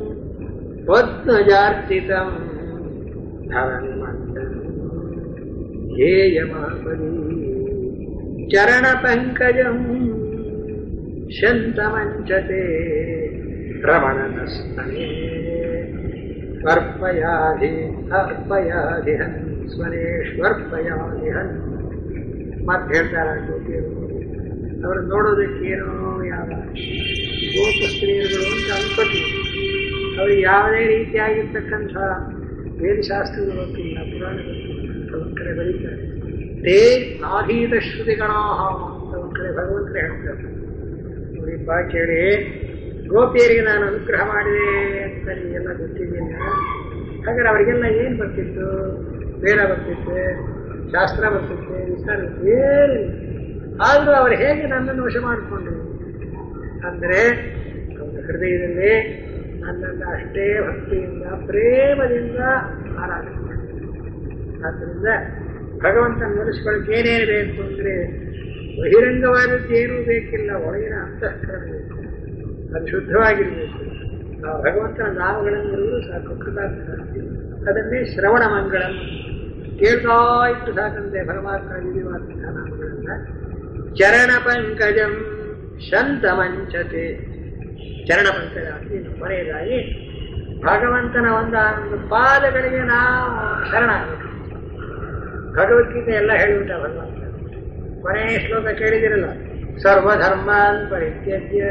ಪದ್ಮಜಾರ್ಚಿತಂ ಧರಣಿಮಂತಂ ಧ್ಯೇಯಮಾಪದಿ ಚರಣ ಪಂಕಜಂ ಶಂತಮಂಚತೆ ರಮಣನಸ್ತನೇ ಸ್ವರ್ಪಯಾಧಿ ಅರ್ಪಯಾಧಿಹನ್ ಸ್ವನೇಶ್ವರ್ಪಯಾಧಿಹನ್ ಮತ್ತೆ ಹೇಳ್ತಾರೆ ಗೋಪಿಯರು ಅವರು ನೋಡೋದಕ್ಕೇನೋ ಯಾವ ಗೋಪ ಸ್ತ್ರೀಯರುಗಳು ಅಂತ ಅನ್ಕೋತೀವಿ ಅವ್ರಿಗೆ ಯಾವುದೇ ರೀತಿಯಾಗಿರ್ತಕ್ಕಂಥ ವೇದಶಾಸ್ತ್ರಗಳು ಗೊತ್ತಿಲ್ಲ ಪುರಾಣ ಗೊತ್ತಿಲ್ಲ ಅಂತ ಒಂದ್ ಕಡೆ ಬರೀತಾರೆ ತೇ ನಾಧೀತ ಶ್ರುತಿಗಣಾಹ ಅಂತ ಒಂದ್ ಕಡೆ ಭಗವಂತರೇ ಹೇಳ್ತಾರೆ ನೋಡಿಪ್ಪ ಕೇಳಿ ಗೋಪಿಯರಿಗೆ ನಾನು ಅನುಗ್ರಹ ಮಾಡಿದೆ ಅಂತ ನಿಮಗೆಲ್ಲ ಗೊತ್ತಿದ್ದೀನಿ ಹಾಗಾದ್ರೆ ಅವರಿಗೆಲ್ಲ ಏನು ಬರ್ತಿತ್ತು ವೇದ ಬರ್ತಿತ್ತು ಶಾಸ್ತ್ರ ಬರ್ತಿತ್ತು ವಿಚಾರ ಏನಿಲ್ಲ ಆದರೂ ಅವರು ಹೇಗೆ ನನ್ನನ್ನು ವಶ ಮಾಡಿಕೊಂಡ್ರು ಅಂದರೆ ಅವರ ಹೃದಯದಲ್ಲಿ ನನ್ನನ್ನು ಅಷ್ಟೇ ಭಕ್ತಿಯಿಂದ ಪ್ರೇಮದಿಂದ ಆರಾಧನೆ ಮಾಡ್ತಾರೆ ಆದ್ದರಿಂದ ಭಗವಂತನ ನೆಲೆಸ್ಕೊಳ್ಳೋಕೆ ಏನೇನು ಬೇಕು ಅಂದರೆ ಬಹಿರಂಗವಾದದ್ದು ಏನೂ ಬೇಕಿಲ್ಲ ಒಳಗಿನ ಅಂತಃಕರಣ ಬೇಕು ಅದು ಶುದ್ಧವಾಗಿರಬೇಕು ಆ ಭಗವಂತನ ನಾಮಗಳನ್ನು ಇರುವುದು ಸಾಕು ಕೃತಾರ್ಥ ಅದನ್ನೇ ಶ್ರವಣ ಮಂಗಳಂ ಕೇಳ್ತಾ ಇತ್ತು ಸಾಕಂತೆ ಪರಮಾತ್ಮ ವಿಧಿವಾದಂತಹ ನಾಮಗಳನ್ನ ಚರಣ ಪಂಕಜಂ ಶಂತ ಮಂಚತೆ ಚರಣ ಪಂಕಜ ಅಂತ ಇನ್ನು ಕೊನೆಯದಾಗಿ ಭಗವಂತನ ಒಂದಾನೊಂದು ಪಾದಗಳಿಗೆ ನಾವು ಶರಣಾಗಬೇಕು ಭಗವದ್ಗೀತೆ ಎಲ್ಲ ಹೇಳಿಬಿಟ್ಟ ಭಗವಂತ ಕೊನೆಯ ಶ್ಲೋಕ ಕೇಳಿದಿರಲ್ಲ ಸರ್ವಧರ್ಮಾನ್ ಪರಿತ್ಯಜ್ಯ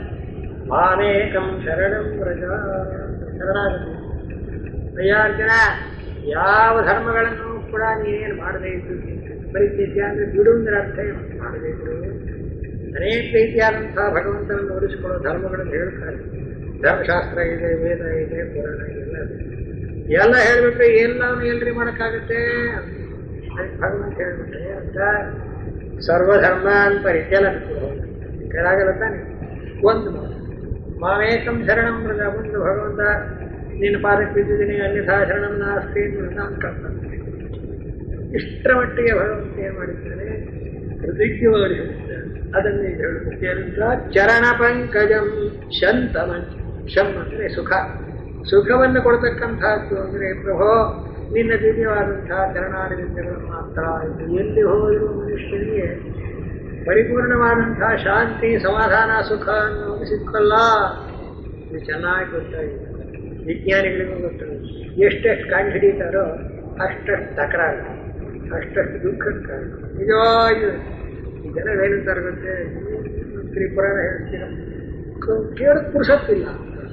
ಮಾಮೇಕಂ ಶರಣಂ ವ್ರಜ ಶರಣಾಗತಿ ಅಯ್ಯಾರ್ಜುನ ಯಾವ ಧರ್ಮಗಳನ್ನು ಕೂಡ ನೀನೇನು ಮಾಡದೇ ಇದ್ದು ಪರಿತ್ಯಜ್ಯ ಅಂದ್ರೆ ಬಿಡು ಅಂದ್ರೆ ಅರ್ಥ ಏನು? ಮಾಡದೇ ಇದ್ರು ಅನೇಕ ರೀತಿಯಾದಂತಹ ಭಗವಂತನನ್ನು ಒಲಿಸಿಕೊಳ್ಳೋ ಧರ್ಮಗಳನ್ನು ಹೇಳ್ತಾರೆ ಧರ್ಮಶಾಸ್ತ್ರ ಇದೆ ವೇದ ಇದೆ ಪುರಾಣ ಇದೆ ಎಲ್ಲ ಇದೆ ಎಲ್ಲ ಹೇಳ್ಬಿಟ್ರೆ ಎಲ್ಲವನ್ನೂ ಎಲ್ರಿ ಮಾಡೋಕ್ಕಾಗುತ್ತೆ ಅದಕ್ಕೆ ಭಗವಂತ ಹೇಳ್ಬಿಟ್ರೆ ಅಂತ ಸರ್ವಧರ್ಮಾನ್ ಪರಿಚಲ ಕೆಳಗಲ್ಲ ತಾನೆ ಒಂದು ಮಾತು ಮಾಮೇಕಂ ಶರಣಂ ಮೃಗ ಒಂದು ಭಗವಂತ ನಿನ್ನ ಪಾದಕ್ಕೆ ಬಿದ್ದಿದ್ದೀನಿ ಅನ್ಯಥಾ ಶರಣಂ ನಾಸ್ತಿ ನಾನು ಕರ್ತಂತೆ ಇಷ್ಟರ ಮಟ್ಟಿಗೆ ಭಗವಂತ ಏನು ಮಾಡಿದ್ದಾನೆ ಹೃದಯಕ್ಕೆ ಒದಗಿಸಿದ್ದಾನೆ ಅದನ್ನೇ ಹೇಳುತ್ತೆ ಅಂತ ಚರಣ ಪಂಕಜಂ ಶಂತಮಂ ಶಂ ಅಂದರೆ ಸುಖ ಸುಖವನ್ನು ಕೊಡ್ತಕ್ಕಂಥದ್ದು ಅಂದರೆ ಪ್ರಭೋ ನಿನ್ನ ದಿವ್ಯವಾದಂತಹ ಚರಣಾರವಿಂದಗಳು ಮಾತ್ರ ಇದು ಎಲ್ಲಿ ಹೋದರೂ ಮನುಷ್ಯನಿಗೆ ಪರಿಪೂರ್ಣವಾದಂತಹ ಶಾಂತಿ ಸಮಾಧಾನ ಸುಖ ಅನ್ನೋದು ಸಿಕ್ಕಲ್ಲ ಇದು ಚೆನ್ನಾಗಿ ಗೊತ್ತಾಗಿದೆ ವಿಜ್ಞಾನಿಗಳಿಗೂ ಗೊತ್ತಾಗಿದೆ ಎಷ್ಟೆಷ್ಟು ಕಂಡು ಹಿಡಿತಾರೋ ಅಷ್ಟಷ್ಟು ತಕರಾರು ಅಷ್ಟಷ್ಟು ದುಃಖಕ್ಕೆ ಕಾರಣ ನಿಜವಾಗಿಯೂ ಈ ಜನ ಏನಂತಾರೆ ಗೊತ್ತೇ ತ್ರಿಪುರಾಣ ಹೇಳ್ತೀರ ಕೇಳೋದು ಪುರುಸತ್ತಿಲ್ಲ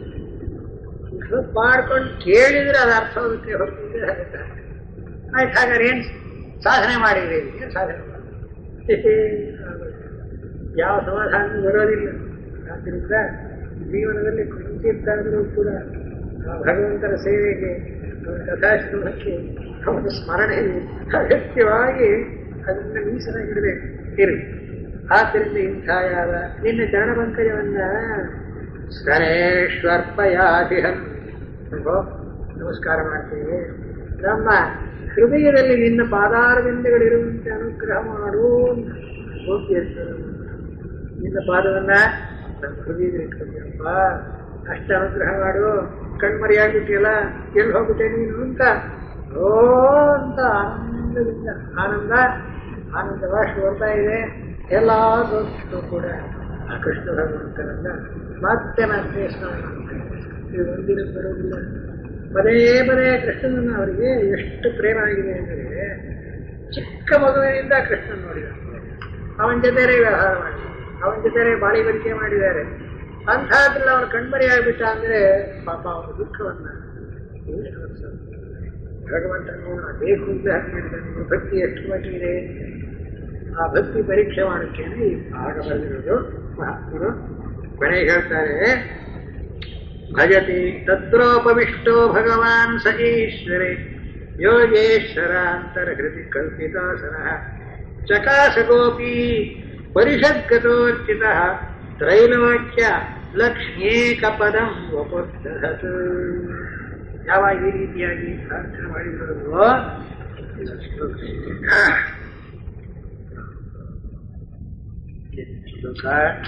ಪುರುಸತ್ ಮಾಡ್ಕೊಂಡು ಕೇಳಿದ್ರೆ ಅದು ಅರ್ಥ ಆಗುತ್ತೆ ಹೊರತಿದ್ರೆ ಆಗುತ್ತೆ ಆಯ್ತು ಹಾಗಾದ್ರೆ ಏನು ಸಾಧನೆ ಮಾಡಿದ್ರಿ ಏನು ಸಾಧನೆ ಮಾಡಿ ಯಾವ ಸಮಾಧಾನ ಬರೋದಿಲ್ಲ ಆದ್ದರಿಂದ ಜೀವನದಲ್ಲಿ ಕುಂಚಿತ್ತಾದರೂ ಕೂಡ ಆ ಭಗವಂತನ ಸೇವೆಗೆ ಅವನ ಕಥಾಶ್ರಮಕ್ಕೆ ಅವನ ಸ್ಮರಣೆಗೆ ಅಗತ್ಯವಾಗಿ ಅದನ್ನು ಮೀಸಲಾಗಿಡಬೇಕು ಇರಿ ಆದ್ದರಿಂದ ಇಂಥ ಯಾವ ನಿನ್ನ ಚರಣ ಪಂಕಜವನ್ನ ಸ್ತನೇಶ್ವರ್ಪಯಾಭಿಹನ್ ನಮಸ್ಕಾರ ಮಾಡ್ತೀವಿ ನಮ್ಮ ಹೃದಯದಲ್ಲಿ ನಿನ್ನ ಪಾದಾರವಿಂದಗಳಿರುವಂತೆ ಅನುಗ್ರಹ ಮಾಡು ಅಂತ ಗೋಪಿ ಹೇಳ್ತಾರೆ ನಿನ್ನ ಪಾದವನ್ನ ನನ್ನ ಹೃದಯದಲ್ಲಿ ಇಟ್ಕೊಂಡಿಯಪ್ಪ ಅಷ್ಟ ಅನುಗ್ರಹ ಮಾಡು ಕಣ್ಮರಿಯಾಗ್ಬಿಟ್ಟಿಯಲ್ಲ ಎಲ್ಲಿ ಹೋಗ್ಬಿಟ್ಟೆ ನೀನು ಅಂತ ಓ ಅಂತ ಆನಂದದಿಂದ ಆನಂದ ಆನಂದ ವಾಶ್ ಬರ್ತಾ ಇದೆ ಎಲ್ಲ ಗೋಪಿಗಳು ಕೂಡ ಆ ಕೃಷ್ಣ ಭಗವಂತನನ್ನ ಮತ್ತೆ ಮತ್ತೆ ಸ್ನಾನ ಮಾಡ್ತಾರೆ ಇದು ಒಂದಿನ ಬರೋದಿಲ್ಲ ಪದೇ ಪದೇ ಕೃಷ್ಣನನ್ನ ಅವರಿಗೆ ಎಷ್ಟು ಪ್ರೇಮ ಆಗಿದೆ ಅಂದರೆ ಚಿಕ್ಕ ಮಗುವಿನಿಂದ ಕೃಷ್ಣನ್ ನೋಡಿದ ಅವನ ಜೊತೆರೇ ವ್ಯವಹಾರ ಮಾಡಿದ ಅವನ ಜೊತೆರೇ ಬಾಳಿ ಬರಿಕೆ ಮಾಡಿದ್ದಾರೆ ಅಂಥದ್ರಲ್ಲಿ ಅವನು ಕಣ್ಮರಿ ಆಗ್ಬಿಟ್ಟ ಅಂದ್ರೆ ಪಾಪ ಅವನ ದುಃಖವನ್ನ ತೀರಿಸ್ತಾರೆ. ಭಗವಂತನು ಬೇಕು ಅಂತ ಹಾಕಿದ್ದಾನೆ ಭಕ್ತಿ ಎಷ್ಟು ಮಟ್ಟಿಗಿದೆ ಆ ಭಕ್ತಿ ಪರೀಕ್ಷೆ ಮಾಡೋಕ್ಕೇನೆ ಈ ಭಾಗ ಬರೆದಿರೋದು ಮಹಾತ್ಮರು ಕೊನೆಗೆ ಹೇಳ್ತಾರೆ ಭಜತಿ ತತ್ರೋಪವಿಷ್ಟೋ ಭಗವಾನ್ ಸ ಈಶ್ವರೆ ಯೋಗೇಶ್ವರ ಅಂತರ್ಹೃತಿ ಕಲ್ಪಿತಾಸನ ಚಕಾಸ ಗೋಪಿ ಪರಿಷದ್ಗತೋಚಿತ ತ್ರೈಲೋಕ್ಯ ಲಕ್ಷ್ಮೀಕ ಪದಂ ವಪುರ್ಧತ್ ಯಾವಾಗ ಈ ರೀತಿಯಾಗಿ ಪ್ರಾರ್ಥನೆ ಮಾಡಿದ್ರು ಶ್ಲೋಕ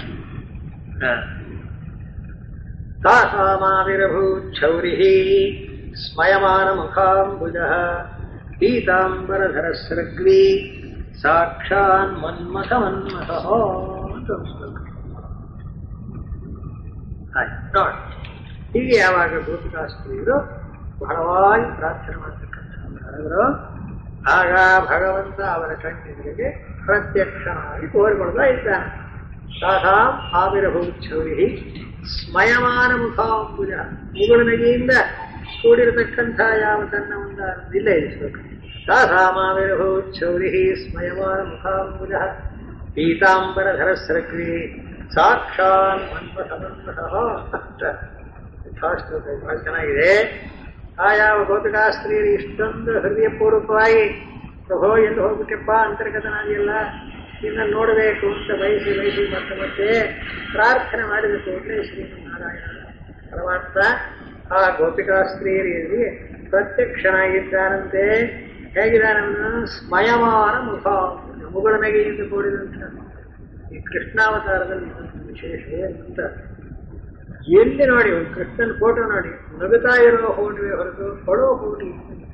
तासामाविरभूच्छौरिः स्मयमानमुखाम्बुजः पीताम्बरधरस्रग्वी साक्षान्मन्मथमन्मथः ನೋಡಿ ಹೀಗೆ ಯಾವಾಗ ಗೋಪಿಕಾಸ್ತ್ರೀಯರು ಬಹಳವಾಗಿ ಪ್ರಾರ್ಥನೆ ಮಾಡ್ತಕ್ಕಂಥವರು ಆಗ ಭಗವಂತ ಅವರ ಕಣ್ಣಿಗೆ ಪ್ರತ್ಯಕ್ಷನಾಗಿ ತೋರಿಕೊಳ್ತಾ ಇದ್ದಾನೆ ತಾಸಾಂ ಆವಿರಭೂಚ್ಛೌರಿ ಸ್ಮಯಮಾನ ಮುಖಾಂಬುಜ ಮುಗುಳುನಗೆಯಿಂದ ಕೂಡಿರತಕ್ಕಂಥ ಯಾವ ತನ್ನ ಒಂದು ಇಲ್ಲ ಇರಿಸಬೇಕು ತಾಸಾಮಾವಿರಭೂಚ್ಛೌರಿ ಸ್ಮಯಮಾನ ಮುಖಾಂಬುಜ ಪೀತಾಂಬರಧರಸ್ರಗ್ರಿ ಸಾಕ್ಷಾನ್ ಮನ್ಮಥಮನ್ಮಥಃ ಅಂತ ಯಥಾಶ್ಲೋಕ ಇದು ಬಹಳ ಚೆನ್ನಾಗಿದೆ ಆ ಯಾವ ಗೋಪಿಕಾಸ್ತ್ರೀಯರು ಇಷ್ಟೊಂದು ಹೃದಯಪೂರ್ವಕವಾಗಿ ಪ್ರಭೋ ಎಲ್ಲಿ ಹೋಗ್ಬಿಟ್ಟಪ್ಪ ಅಂತರ್ಗತನಾಗಿಲ್ಲ ನಿನ್ನ ನೋಡಬೇಕು ಅಂತ ಬಯಸಿ ಬಯಸಿ ಮತ್ತೆ ಮತ್ತೆ ಪ್ರಾರ್ಥನೆ ಮಾಡಿದ ಕೂಡಲೇ ಶ್ರೀಮನ್ನಾರಾಯಣ ಪರಮಾತ್ಮ ಆ ಗೋಪಿಕಾಸ್ತ್ರೀಯರಿಗೆ ಪ್ರತ್ಯಕ್ಷನಾಗಿದ್ದಾನಂತೆ ಹೇಗಿದ್ದಾನವನು ಸ್ಮಯಮಾನ ಮುಖ ಮುಗಳ ನಗೆಯಿಂದ ಕೂಡಿದಂಥ ಈ ಕೃಷ್ಣಾವತಾರದಲ್ಲಿ ಒಂದು ವಿಶೇಷ ಅಂತ ಎಲ್ಲಿ ನೋಡಿ ಒಂದು ಕೃಷ್ಣನ ಫೋಟೋ ನೋಡಿ ನಗುತ್ತಾ ಇರೋ ಫೋಟೋವೇ ಹೊರತು ಕೊಡೋ ಫೋಟೋ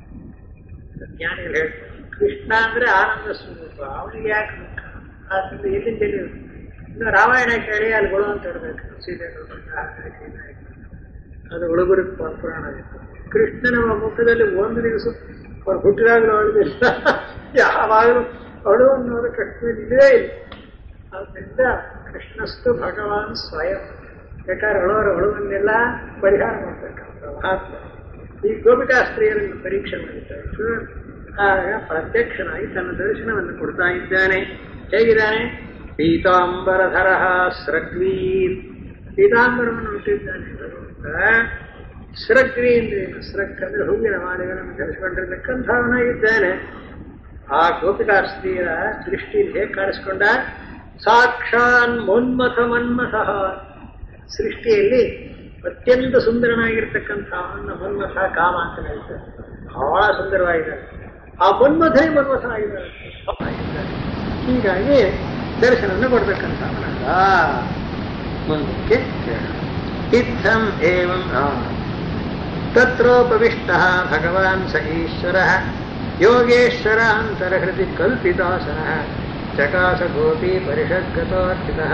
ಜ್ಞಾನಿಗಳು ಹೇಳ್ತಾರೆ ಕೃಷ್ಣ ಅಂದ್ರೆ ಆನಂದ ಸ್ವರೂಪ ಅವನಿಗೆ ಯಾಕೆ ದುಃಖ ಆದ್ರಿಂದ ಎಲ್ಲಿಂದ ಎಲ್ಲಿ ಇನ್ನು ರಾಮಾಯಣ ಕೇಳಿ ಅಲ್ಲಿ ಗೊಳು ಅಂತ ಇರಬೇಕು ಸೀತೆ ನೋಡ್ಕೊಂಡು ಹಾಗೆ ಹೀಗೆ ಹಾಗೆ. ಅದು ಹುಡುಗರ ಪುರಾಣ ಇತ್ತು ಕೃಷ್ಣನ ಮುಖದಲ್ಲಿ ಒಂದು ದಿವಸ ಅವ್ರು ಹುಟ್ಟಿದಾಗಲೂ ಅಳುದಿಲ್ಲ ಯಾವಾಗಲೂ ಅಳು ಅನ್ನೋದು ಕೃಷ್ಣನಲ್ಲಿ ಇಲ್ಲವೇ ಇಲ್ಲ ಆದ್ದರಿಂದ ಕೃಷ್ಣಸ್ತು ಭಗವಾನ್ ಸ್ವಯಂ ಬೇಕಾದ್ರೆ ಅಳೋರ ಅಳುವನ್ನೆಲ್ಲ ಪರಿಹಾರ ಮಾಡ್ತಕ್ಕಂಥ ಮಹಾತ್ಮ ಈ ಗೋಪಿಕಾಸ್ತ್ರೀಯರನ್ನು ಪರೀಕ್ಷೆ ಮಾಡಿದ್ದಾರೆ ಆಗ ಪ್ರತ್ಯಕ್ಷನಾಗಿ ತನ್ನ ದರ್ಶನವನ್ನು ಕೊಡ್ತಾ ಇದ್ದಾನೆ ಹೇಗಿದ್ದಾನೆ ಪೀತಾಂಬರಧರ ಸ್ರಗ್ವೀ ಪೀತಾಂಬರವನ್ನು ಹುಟ್ಟಿದ್ದಾನೆ ಭಗವಂತ ಸ್ರಗ್ವಿ ಅಂದ್ರೆ ಸ್ರಗ್ ಅಂದ್ರೆ ಹೂವಿನ ಮಾಲೆಗಳನ್ನು ಧರಿಸಿಕೊಂಡಿರ್ತಕ್ಕಂಥವನಾಗಿದ್ದಾನೆ ಆ ಗೋಪಿಕಾಸ್ತ್ರೀಯರ ದೃಷ್ಟಿಯಲ್ಲಿ ಹೇಗೆ ಕಾಣಿಸ್ಕೊಂಡ ಸಾಕ್ಷಾನ್ ಮನ್ಮಥ ಮನ್ಮಥ ಸೃಷ್ಟಿಯಲ್ಲಿ ಅತ್ಯಂತ ಸುಂದರನಾಗಿರ್ತಕ್ಕಂಥ ಅವನ್ನ ಮನ್ಮಥ ಕಾಮ ಅಂತ ಹೇಳ್ತಾರೆ ಬಹಳ ಸುಂದರವಾಗಿದ್ದಾರೆ ಆ ಮನ್ಮಥನೇ ಮನ್ಮಥನಾಗಿದ್ದಾರೆ ಹೀಗಾಗಿ ದರ್ಶನವನ್ನು ಕೊಡ್ತಕ್ಕಂಥ ಅವನಲ್ಲ ಮುಂದಕ್ಕೆ ಕೇಳ ಇತ್ತಂ ಏವಂ ಆ. ತತ್ರೋಪವಿಷ್ಟಃ ಭಗವಾನ್ ಸ ಈಶ್ವರಃ ಯೋಗೇಶ್ವರ ಅಂತರ್ಹೃತಿ ಕಲ್ಪಿತಾಸನಃ ಚಕಾಸ ಗೋಪಿ ಪರಿಷದ್ಗತೋರ್ಚಿತಃ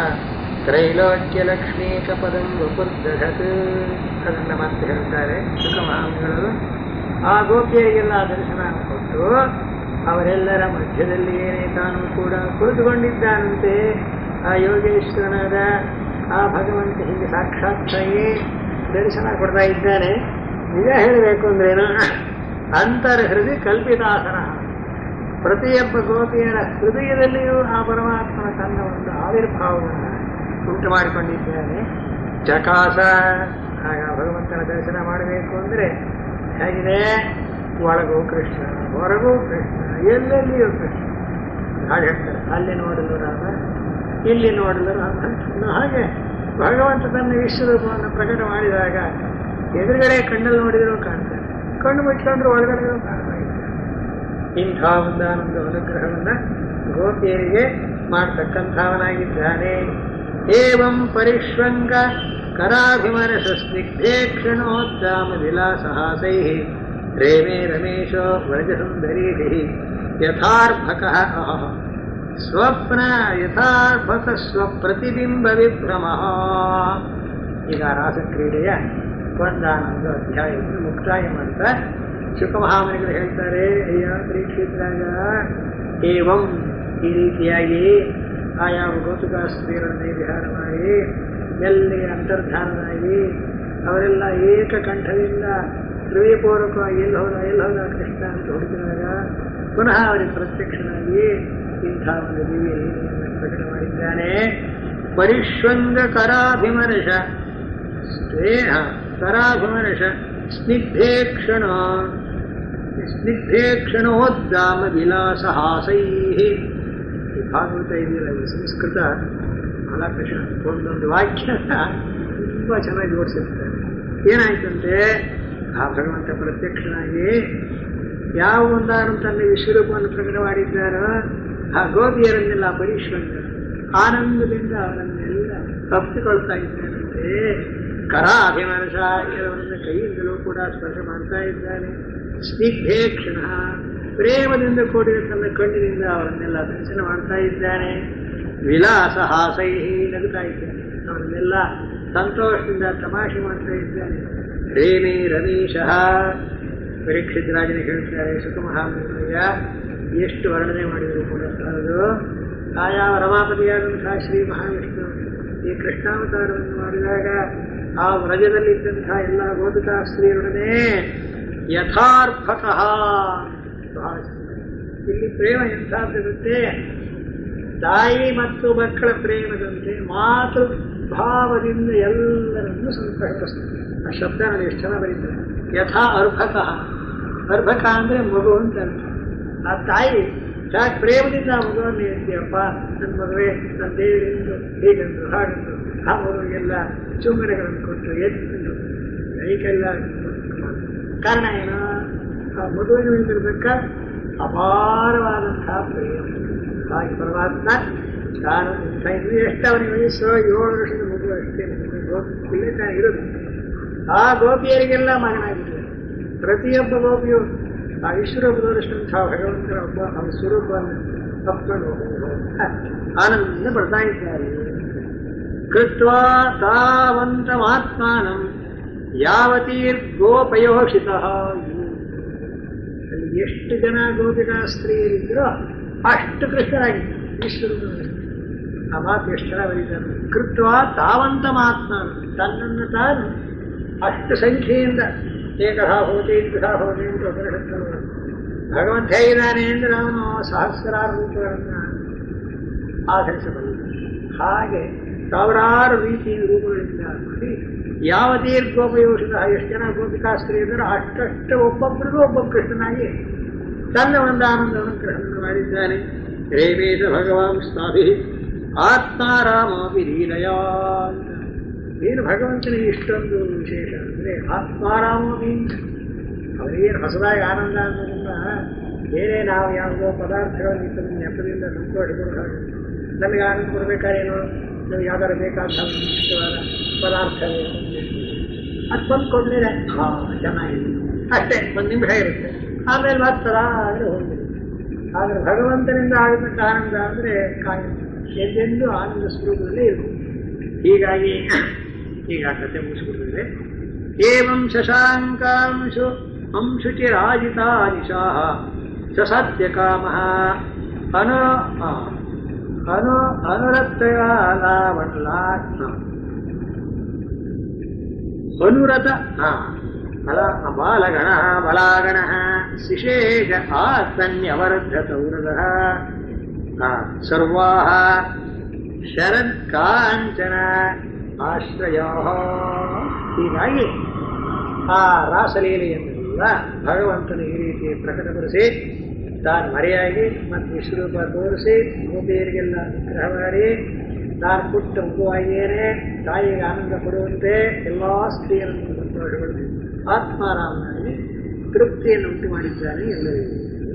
ತ್ರೈಲೋಕ್ಯಲಕ್ಷ್ಮೀಕಪದಂ ವಪುರ್ದಧತ್ ಅದನ್ನ ಮತ್ತೆ ಹೇಳ್ತಾರೆ ಸುಖಮಹಾಮಿಗಳು ಆ ಗೋಪಿಯರಿಗೆಲ್ಲ ದರ್ಶನ ಕೊಟ್ಟು ಅವರೆಲ್ಲರ ಮಧ್ಯದಲ್ಲಿ ಏನೇ ತಾನು ಕೂಡ ಕುಳಿತುಕೊಂಡಿದ್ದಾನಂತೆ ಆ ಯೋಗೇಶ್ವರನಾದ ಆ ಭಗವಂತ ಹೀಗೆ ಸಾಕ್ಷಾತ್ತಾಗಿ ದರ್ಶನ ಕೊಡ್ತಾ ಇದ್ದಾನೆ ನಿಜ ಹೇಳಬೇಕು ಅಂದ್ರೇನು ಅಂತರ್ಹೃದಯ ಕಲ್ಪಿತಾಸನ ಪ್ರತಿಯೊಬ್ಬ ಗೋಪಿಯರ ಹೃದಯದಲ್ಲಿಯೂ ಆ ಪರಮಾತ್ಮನ ತನ್ನ ಒಂದು ಆವಿರ್ಭಾವವನ್ನು ಉಂಟು ಮಾಡಿಕೊಂಡಿದ್ದಾನೆ ಚಕಾಸ ಆಗ ಭಗವಂತನ ದರ್ಶನ ಮಾಡಬೇಕು ಅಂದ್ರೆ ಹೇಗಿದೆ ಒಳಗೂ ಕೃಷ್ಣ ಹೊರಗೂ ಕೃಷ್ಣ ಎಲ್ಲೆಲ್ಲಿಯೂ ಕೃಷ್ಣ ಹಾಗೆ ಹೇಳ್ತಾರೆ ಅಲ್ಲಿ ನೋಡಲು ರಾಮ ಇಲ್ಲಿ ನೋಡಲು ರಾಮ ಇನ್ನು ಹಾಗೆ ಭಗವಂತ ತನ್ನ ವಿಶ್ವರೂಪವನ್ನು ಪ್ರಕಟ ಮಾಡಿದಾಗ ಎದುರುಗಡೆ ಕಣ್ಣಲ್ಲಿ ನೋಡಿದ್ರು ಕಾಣ್ತಾರೆ ಕಣ್ಣು ಮುಚ್ಕೊಂಡ್ರು ಒಳಗಡೆ ಕಾಣ್ತಾ ಇದ್ದಾರೆ ಇಂಥ ಒಂದಾನೊಂದು ಅನುಗ್ರಹವನ್ನ ಗೋಪಿಯರಿಗೆ ಮಾಡ್ತಕ್ಕಂಥವನಾಗಿದ್ದಾನೆ ಏವಂ ಪರಿಶ್ವಂಗ ಕರಾಭಿಮನಸ ಸ್ನಿಗ್ಧೇಕ್ಷಣೋದ್ದಾಮ ವಿಲಾಸಹಾಸೈ ರೇಮೇ ರಮೇಶೋ ವ್ರಜಸುಂದರೀಭಿ ಯಥಾರ್ಭಕಃ ಅಹಃ ಸ್ವಪ್ನ ಯಥಾರ್ಭಕ ಸ್ವಪ್ರತಿಬಿಂಬ ವಿಭ್ರಮ ಈಗ ರಾಸಕ್ರೀಡೆಯ ಒಂದಾನೊಂದು ಅಧ್ಯಾಯವನ್ನು ಮುಕ್ತಾಯ ಮಾಡ್ತಾ ಶುಕಮಹಾಮನಿಗಳು ಹೇಳ್ತಾರೆ ಅಯ್ಯ ಪರೀಕ್ಷಿತರಾಗ ಏವಂ ಈ ರೀತಿಯಾಗಿ ಆಯಾವ ಗೋತುಕಾಸ್ತ್ರೀಯರನ್ನೇ ವಿಹಾರ ಮಾಡಿ ಮೆಲ್ಲಿಗೆ ಅಂತರ್ಧಾನನಾಗಿ ಅವರೆಲ್ಲ ಏಕಕಂಠದಿಂದ ಹೃದಯಪೂರ್ವಕವಾಗಿ ಎಲ್ಲಿ ಹೋದ ಎಲ್ಲಿ ಹೋದ ಕೃಷ್ಣ ಅಂತ ಹುಡುಕಿದಾಗ ಪುನಃ ಅವರಿಗೆ ಪ್ರತ್ಯಕ್ಷನಾಗಿ ಇಂಥ ಒಂದು ದಿವ್ಯ ಲೀಲೆಯನ್ನು ಪ್ರಕಟ ಮಾಡಿದ್ದಾನೆ ಪರಿಶ್ವಂಗ ಕರಾಭಿಮರ್ಶ ಸ್ನೇಹ ಕರಾಭಿಮರ್ಶ ಸ್ನಿಗ್ಧೇಕ್ಷಣ ಸ್ನಿಗ್ಧೇಕ್ಷಣೋದ್ದಾಮ ವಿಲಾಸ ಹಾಸೈ ಭಾಗವತ ಇದೆಯಲ್ಲ ಈ ಸಂಸ್ಕೃತ ಬಾಲಕೃಷ್ಣ ಒಂದೊಂದು ವಾಕ್ಯ ತುಂಬ ಚೆನ್ನಾಗಿ ಜೋಡಿಸಿರ್ತಾರೆ ಏನಾಯ್ತಂತೆ ಆ ಭಗವಂತ ಪ್ರತ್ಯಕ್ಷನಾಗಿ ಯಾವ ಒಂದಾರು ತನ್ನ ವಿಶ್ವರೂಪವನ್ನು ಪ್ರಕಟ ಮಾಡಿದ್ದಾರೋ ಆ ಗೋಪಿಯರನ್ನೆಲ್ಲ ಪರಿಶ್ವಂಗ ಆನಂದದಿಂದ ಅವರನ್ನೆಲ್ಲ ತಪ್ಪಿಕೊಳ್ತಾ ಇದ್ದಾರಂತೆ ಕರಾಭಿಮನಸ ಕೆಲವರನ್ನ ಕೈಯಿಂದಲೂ ಕೂಡ ಸ್ಪರ್ಶ ಮಾಡ್ತಾ ಇದ್ದಾನೆ ಸ್ನಿಗ್ಧೇಕ್ಷಣ ಪ್ರೇಮದಿಂದ ಕೂಡಿದ ತನ್ನ ಕಣ್ಣಿನಿಂದ ಅವರನ್ನೆಲ್ಲ ದರ್ಶನ ಮಾಡ್ತಾ ಇದ್ದಾನೆ ವಿಲಾಸ ಹಾಸೈ ನಗುತ್ತಾ ಇದ್ದಾನೆ ಅವರನ್ನೆಲ್ಲ ಸಂತೋಷದಿಂದ ತಮಾಷೆ ಮಾಡ್ತಾ ಇದ್ದಾನೆ ರೇಮೇ ರಮೇಶಃ ಪರೀಕ್ಷಿತ್ ರಾಜನ ಹೇಳ್ತಾರೆ ಸುಖಮಹಾಮಯ್ಯ ಎಷ್ಟು ವರ್ಣನೆ ಮಾಡಿದ್ರು ಕೂಡ ಸಾಲದು ಆಯಾ ರಮಾಪತಿಯಾದಂತಹ ಶ್ರೀ ಮಹಾವಿಷ್ಣು ಈ ಕೃಷ್ಣಾವತಾರವನ್ನು ಮಾಡಿದಾಗ ಆ ವ್ರಜದಲ್ಲಿದ್ದಂತಹ ಎಲ್ಲ ಗೋಪಿಕಾ ಸ್ತ್ರೀಯರೊಡನೆ ಯಥಾರ್ಥತಃ ಇಲ್ಲಿ ಪ್ರೇಮ ಎಂಥದ್ದಿರುತ್ತೆ ತಾಯಿ ಮತ್ತು ಮಕ್ಕಳ ಪ್ರೇಮದಂತೆ ಮಾತೃ ಭಾವದಿಂದ ಎಲ್ಲರನ್ನೂ ಸಂತೋಷಿಸ್ತಾರೆ ಆ ಶಬ್ದ ನಾನು ಎಷ್ಟು ಜನ ಬರೀತಾರೆ ಯಥಾ ಅರ್ಭಕಃ ಅರ್ಭಕ ಅಂದರೆ ಮಗು ಅಂತ ಅರ್ಥ ಆ ತಾಯಿ ಸಾಕು ಪ್ರೇಮದಿಂದ ಆ ಮಗುವನ್ನು ಹೇಳ್ತೀಯಪ್ಪ ನನ್ನ ಮದುವೆ ನನ್ನ ದೇವರಿಂದ ಹೀಗಂದ್ರು ಹಾಗಂದ್ರು ಆ ಮಗುವಿಗೆಲ್ಲ ಚುಂಬನೆಗಳನ್ನು ಕೊಟ್ಟು ಎತ್ತು ಕೈಗೆಲ್ಲ ಕಾರಣ ಏನು ಆ ಮಗುವಿನ ಮೇಲಿರಬೇಕ ಅಪಾರವಾದಂತಹ ಪ್ರೇಮ ಹಾಗೆ ಪರಮಾತ್ಮ ತಾನು ಇಂಥ ಇನ್ನು ಎಷ್ಟು ಅವನಿಗೆ ವಯಸ್ಸು ಏಳು ವರ್ಷದ ಮಗು ಅಷ್ಟೇ ಗೋಪಿ ತಾನು ಇರೋದು ಆ ಗೋಪಿಯರಿಗೆಲ್ಲ ಮಗನಾಗಿದ್ದಾರೆ ಪ್ರತಿಯೊಬ್ಬ ಗೋಪಿಯು ಆ ವಿಶ್ವರೂಪ ತೋರಿಸಿದಂತಹ ಭಗವಂತನ ಒಬ್ಬ ಅವನ ಸ್ವರೂಪವನ್ನು ತಪ್ಪಿಕೊಂಡು ಆನಂದದಿಂದ ಬರ್ತಾ ಇದ್ದಾರೆ ಕೃತ್ವಾ ತಾವಂತಮಾತ್ಮಾನಂ ಯಾವತೀರ್ಗೋಪಯೋಷಿತ ಅಲ್ಲಿ ಎಷ್ಟು ಜನ ಗೋಪಿಕಾ ಸ್ತ್ರೀಯರಿದ್ದರೋ ಅಷ್ಟು ಕೃಷ್ಣರಾಗಿದ್ದಾರೆ ವಿಶ್ವರೂಪದಲ್ಲಿ ಆ ಮಾತು ಎಷ್ಟು ಜನ ಬರೀತಾರೆ ಕೃತ್ವ ತಾವಂತಮಾತ್ಮ ತನ್ನನ್ನು ತಾನು ಅಷ್ಟು ಸಂಖ್ಯೆಯಿಂದ ಏಕಧಾ ಹೋತಿ ದ್ವಿಧಾ ಹೋತಿ ಅಂತ ಉಪನಿಷತ್ತು ಭಗವಂತ ಹೇಗಿದ್ದಾನೆ ಅಂದರೆ ಅವನು ಸಹಸ್ರಾರು ರೂಪಗಳನ್ನು ಆಧರಿಸಬಲ್ಲ ಹಾಗೆ ಸಾವಿರಾರು ರೀತಿಯ ರೂಪಗಳಿಂದ ಮಾಡಿ ಯಾವ ದೀರ್ಘೋಪಯೋಷದ ಎಷ್ಟು ಜನ ಗೋಪಿಕಾ ಸ್ತ್ರೀ ಇದ್ದರೂ ಅಷ್ಟಷ್ಟು ಒಬ್ಬೊಬ್ಬರಿಗೂ ಒಬ್ಬೊಬ್ಬ ಕೃಷ್ಣನಾಗಿ ತನ್ನ ಒಂದು ಆನಂದವನ್ನು ಕೃಷ್ಣನ ಮಾಡಿದ್ದಾನೆ ರೇಮೇಶ ಭಗವಾನ್ ಸ್ವಾಭಿ ಆತ್ಮಾರಾಮಿ ಲೀಲಯ ಅಂತ ಏನು ಭಗವಂತನಿಗೆ ಇಷ್ಟೊಂದು ವಿಶೇಷ ಅಂದರೆ ಆತ್ಮಾರಾಮಿ ಅವರಿಗೇನು ಹೊಸದಾಗಿ ಆನಂದ ಅನ್ನೋದ್ರಿಂದ ಬೇರೆ ನಾವು ಯಾವುದೋ ಪದಾರ್ಥಗಳನ್ನು ಇತ್ತು ನೆಪದಿಂದ ಸಂತೋಷ ಕೊಡೋ ನಮಗೆ ಆನಂದ ಕೊಡಬೇಕಾರೇನು ನಮ್ಗೆ ಯಾವ್ದಾರು ಬೇಕಾದ ಇಷ್ಟವಾದ ಪದಾರ್ಥ ಅದು ಬಂದು ಕೊಡ್ಲಿಲ್ಲ ಹಾಂ ಚೆನ್ನಾಗಿದೆ ಅಷ್ಟೇ ಒಂದು ನಿಮಿಷ ಇರುತ್ತೆ ಆಮೇಲೆ ಮತ್ತೆ ಆದರೆ ಹೋಗ್ಬೇಕು ಆದರೆ ಭಗವಂತನಿಂದ ಆಗತಕ್ಕ ಆನಂದ ಅಂದರೆ ಕಾಯ ಎಂದೆಂದೂ ಆನಂದ ಸ್ವರೂಪದಲ್ಲೇ ಇರಬೇಕು ಹೀಗಾಗಿ ಈಗ ಕಥೆ ಮುಗಿಸ್ಬಿಟ್ಟಿದೆ ಏವಂ ಶಶಾಂಕಾಂಶು ಅಂಶುಚಿರಾಜಿತಾ ನಿಶಾಹ ಸ ಸತ್ಯಕಾಮಃ ಅನು ಅನು ಅನುರಕ್ತಯಾಲಾವಣ್ಲಾತ್ಮ ಅನುರತ ಬಲ ಬಾಲಗಣ ಬಲಾಗಣ ಶಿಶೇಷ ಆತ್ಮನ್ಯವರ್ಧ ಸೌರದ ಸರ್ವಾ ಶರತ್ ಕಾಂಚನ ಆಶ್ರಯ ಹೀಗಾಗಿ ಆ ರಾಸಲೀಲೆಯನ್ನೆಲ್ಲ ಭಗವಂತನ ಈ ರೀತಿ ಪ್ರಕಟಪಡಿಸಿ ತಾನು ಮರೆಯಾಗಿ ಮತ್ತು ವಿಶ್ವರೂಪ ತೋರಿಸಿ ಗೋಪಿಯರಿಗೆಲ್ಲ ಅನುಗ್ರಹ ಮಾಡಿ ನಾನು ಪುಟ್ಟ ಮಗುವಾಗಿಯೇನೆ ತಾಯಿಗೆ ಆನಂದ ಕೊಡುವಂತೆ ಎಲ್ಲಾ ಸ್ತ್ರೀಯರನ್ನು ಸಂತೋಷಗೊಳಿಸಿ ಆತ್ಮಾರಾಮನಾಗಿ ತೃಪ್ತಿಯನ್ನು ಉಂಟು ಮಾಡಿದ್ದಾನೆ ಎಲ್ಲರಿಗೂ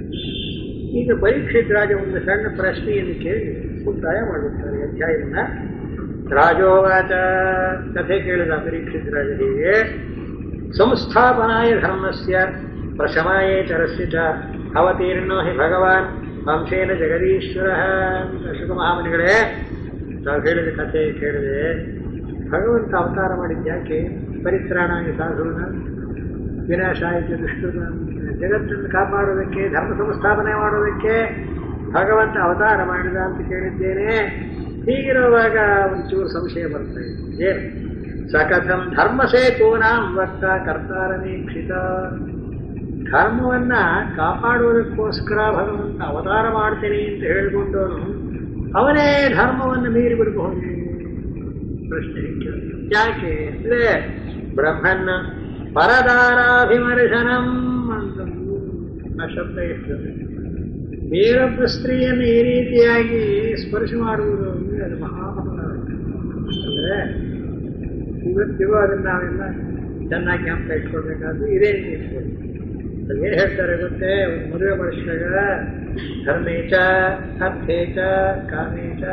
ಈಗ ಪರೀಕ್ಷಿತ್ ರಾಜ ಒಂದು ಸಣ್ಣ ಪ್ರಶ್ನೆಯನ್ನು ಕೇಳಿ ಮುಕ್ತಾಯ ಮಾಡುತ್ತಾರೆ ಈ ಅಧ್ಯಾಯವನ್ನ ರಾಜೋವಾಚ ಕಥೆ ಕೇಳಿದ ಪರೀಕ್ಷಿತ್ ರಾಜರಿಗೆ ಸಂಸ್ಥಾಪನಾಯ ಧರ್ಮಸ್ಯ ಪ್ರಶಮಾಯೇ ಚರಸ್ಯ ಚ ಅವತೀರ್ಣೋ ಹಿ ಭಗವಾನ್ ವಂಶೇನ ಜಗದೀಶ್ವರ ಶುಕಮಹಾಮನಿಗಳೇ ನಾವು ಹೇಳಿದ ಕಥೆ ಕೇಳಿದೆ ಭಗವಂತ ಅವತಾರ ಮಾಡಿದ್ಯಾಕೆ ಪರಿತ್ರಾಣಾಗಿ ಸಾಧುವನ ವಿನಾಶ ಆಯಿತು ದುಷ್ಟನ ಜಗತ್ತನ್ನು ಕಾಪಾಡೋದಕ್ಕೆ ಧರ್ಮ ಸಂಸ್ಥಾಪನೆ ಮಾಡೋದಕ್ಕೆ ಭಗವಂತ ಅವತಾರ ಮಾಡಿದ ಅಂತ ಕೇಳಿದ್ದೇನೆ ಹೀಗಿರುವಾಗ ಒಂಚೂರು ಸಂಶಯ ಬರ್ತಾ ಇದೆ ಏನು ಸಕಥಂ ಧರ್ಮಸೇತೂನಾಂ ವಕ್ತ ಕರ್ತಾರನೀಕ್ಷಿತ ಧರ್ಮವನ್ನ ಕಾಪಾಡುವುದಕ್ಕೋಸ್ಕರ ಭಗವಂತ ಅವತಾರ ಮಾಡ್ತೇನೆ ಅಂತ ಹೇಳಿಕೊಂಡವನು ಅವನೇ ಧರ್ಮವನ್ನು ಮೀರಿ ಬಿಡಬಹುದು ಪ್ರಶ್ನೆ ಕೇಳಿದ್ರು. ಯಾಕೆ ಅಂದ್ರೆ ಬ್ರಹ್ಮನ್ನ ಪರದಾರಾಭಿಮರ್ಶನಂ ಅಂತ ಆ ಶಬ್ದ ಎಷ್ಟು ಬೇರೊಬ್ಬ ಸ್ತ್ರೀಯನ್ನು ಈ ರೀತಿಯಾಗಿ ಸ್ಪರ್ಶ ಮಾಡುವುದು ಅಂದ್ರೆ ಅದು ಮಹಾಮಹಾ ಅಂದ್ರೆ ಇವತ್ತಿಗೂ ಅದನ್ನ ನಾವೆಲ್ಲ ಚೆನ್ನಾಗಿ ಜ್ಞಾಪಕ ಇಟ್ಕೊಳ್ಬೇಕಾದ್ರು ಇದೇ ರೀತಿ ಇಟ್ಕೊಳ್ಳಿ ಅದೇನು ಹೇಳ್ತಾರೆ ಗೊತ್ತೇ ಒಂದು ಮದುವೆ ಮಾಡಿಸಿದಾಗ ಧರ್ಮೇಚ ಅರ್ಥೇಚ ಕಾಮೇಚ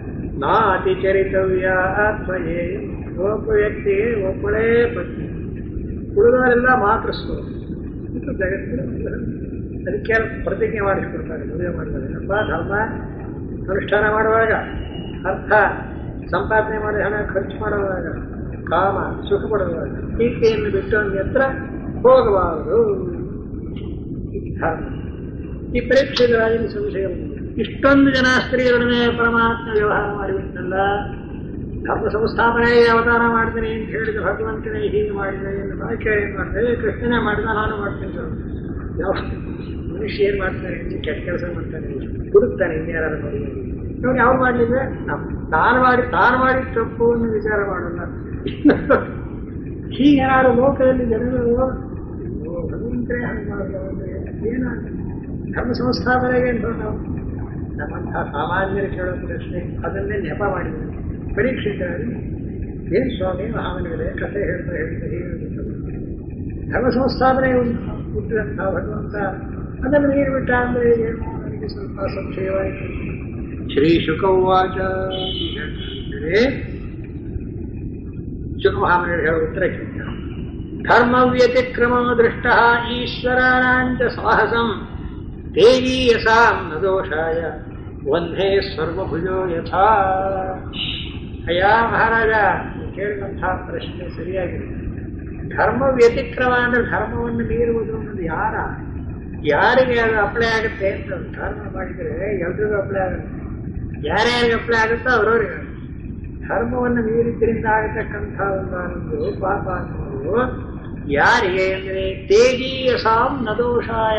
ನಾತಿಚರಿತವ್ಯ ತ್ವಯೇ ಒಬ್ಬ ವ್ಯಕ್ತಿ ಒಬ್ಬಳೇ ಪತ್ನಿ ಉಳಿದವರೆಲ್ಲ ಮಾತ್ರ ಸ್ವ ಇದು ಜಗತ್ತಿನ ಅದಕ್ಕೆ ಪ್ರತಿಜ್ಞೆ ಮಾಡಿಸ್ಕೊಡ್ತಾರೆ ಮದುವೆ ಮಾಡಿದಾಗ ಏನಪ್ಪ ಧರ್ಮ ಅನುಷ್ಠಾನ ಮಾಡುವಾಗ ಅರ್ಥ ಸಂಪಾದನೆ ಮಾಡಿ ಹಣ ಖರ್ಚು ಮಾಡುವಾಗ ಕಾಮ ಸುಖ ಪಡುವಾಗ ಟೀಕೆಯನ್ನು ಬಿಟ್ಟು ಅನ್ಯತ್ರ ಹೋಗಬಾರದು ಇದು ಧರ್ಮ ಈ ಪರೀಕ್ಷೆಗಳಾಗಿ ಸಂಶಯ ಬಂದಿದೆ. ಇಷ್ಟೊಂದು ಜನ ಸ್ತ್ರೀಯರೊಡನೆ ಪರಮಾತ್ಮ ವ್ಯವಹಾರ ಮಾಡಿಬಿಟ್ಟಲ್ಲ ಧರ್ಮ ಸಂಸ್ಥಾಪನೆಗೆ ಅವತಾರ ಮಾಡ್ತೇನೆ ಅಂತ ಹೇಳಿದ ಭಗವಂತನೇ ಹೀಗೆ ಮಾಡಿದೆ ಎಂದು ಬಾಕಿ ಏನು ಮಾಡ್ತೇವೆ ಕೃಷ್ಣನೇ ಮಾಡಿದ ನಾನು ಮಾಡ್ತೇನೆ ಅಂತ. ಯಾವ ಮನುಷ್ಯ ಏನ್ ಮಾಡ್ತಾನೆ ಅಂತ ಕೆಟ್ಟ ಕೆಲಸ ಮಾಡ್ತಾನೆ ಹುಡುಕ್ತಾನೆ ಇನ್ಯಾರು ನೋಡಿ ನೋಡಿ ಅವ್ರು ಮಾಡ್ಲಿದ್ರೆ ತಾನು ಮಾಡಿ ತಾನು ಮಾಡಿ ತಪ್ಪು ಅಂತ ವಿಚಾರ ಮಾಡಲ್ಲ ಹೀಗೇನಾದ್ರು ಲೋಕದಲ್ಲಿ ಜನರು ಓ, ಭಗವಂತನೇ ಹಂಗೆ ಮಾಡಿದವಂದ್ರೆ ಏನ ಧರ್ಮ ಸಂಸ್ಥಾಪನೆಗೆ ಅಂತ ನಾವು ನಮ್ಮಂತಹ ಸಾಮಾನ್ಯರು ಕೇಳೋ ಪ್ರಶ್ನೆ ಅದನ್ನೇ ನೆಪ ಮಾಡಿದ್ದಾರೆ ಪರೀಕ್ಷಿತರಾಗಿ ಏನ್ ಸ್ವಾಮಿ ಮಹಾಮನಿಗಳೇ ಕಥೆ ಹೇಳ್ತಾ ಹೇಳ್ತಾ ಹೀಗೆ ಹೇಳ್ತಾರೆ. ಧರ್ಮ ಸಂಸ್ಥಾಪನೆ ಹುಟ್ಟಿದಂಥ ಭಗವಂತ ಅದನ್ನು ನೀರು ಬಿಟ್ಟ ಅಂದ್ರೆ ಏನು ನನಗೆ ಸ್ವಲ್ಪ ಸಂಶಯವಾಯಿತು ಶ್ರೀ ಶುಕವಾಚ ಅಂದರೆ ಶುಕ ಮಹಾಮನಿಗಳು ಹೇಳುವ ಉತ್ತರ ಕೇಳ್ತಾರೆ ಧರ್ಮ ವ್ಯತಿಕ್ರಮ ದೃಷ್ಟ ಈಶ್ವರಾಣಾಂಚ ಸಾಹಸಂ ತೇಜೀಯಸಾಂ ನ ದೋಷಾಯ ವಂದೇ ಸರ್ವಭುಜೋ ಯಥಾ ಅಯ್ಯ ಮಹಾರಾಜ ನೀವು ಕೇಳಿದಂತಹ ಪ್ರಶ್ನೆ ಸರಿಯಾಗಿದೆ ಧರ್ಮ ವ್ಯತಿಕ್ರಮ ಅಂದ್ರೆ ಧರ್ಮವನ್ನು ಮೀರುವುದು ಅನ್ನೋದು ಯಾರ ಯಾರಿಗೆ ಅದು ಅಪ್ಲೈ ಆಗುತ್ತೆ ಅಂತ ಧರ್ಮ ಮಾಡಿದರೆ ಎಲ್ರಿಗೂ ಅಪ್ಲೈ ಆಗುತ್ತೆ ಯಾರ್ಯಾರಿಗೆ ಅಪ್ಲೈ ಆಗುತ್ತೋ ಅವ್ರವ್ರಿಗೆ ಧರ್ಮವನ್ನು ಮೀರಿದ್ರಿಂದ ಆಗತಕ್ಕಂಥ ಒಂದು ಒಂದು ಪಾಪ ಅನ್ನೋದು ಯಾರಿಗೆ ಅಂದ್ರೆ ತೇಜೀಯಸಾಂ ನದೋಷಾಯ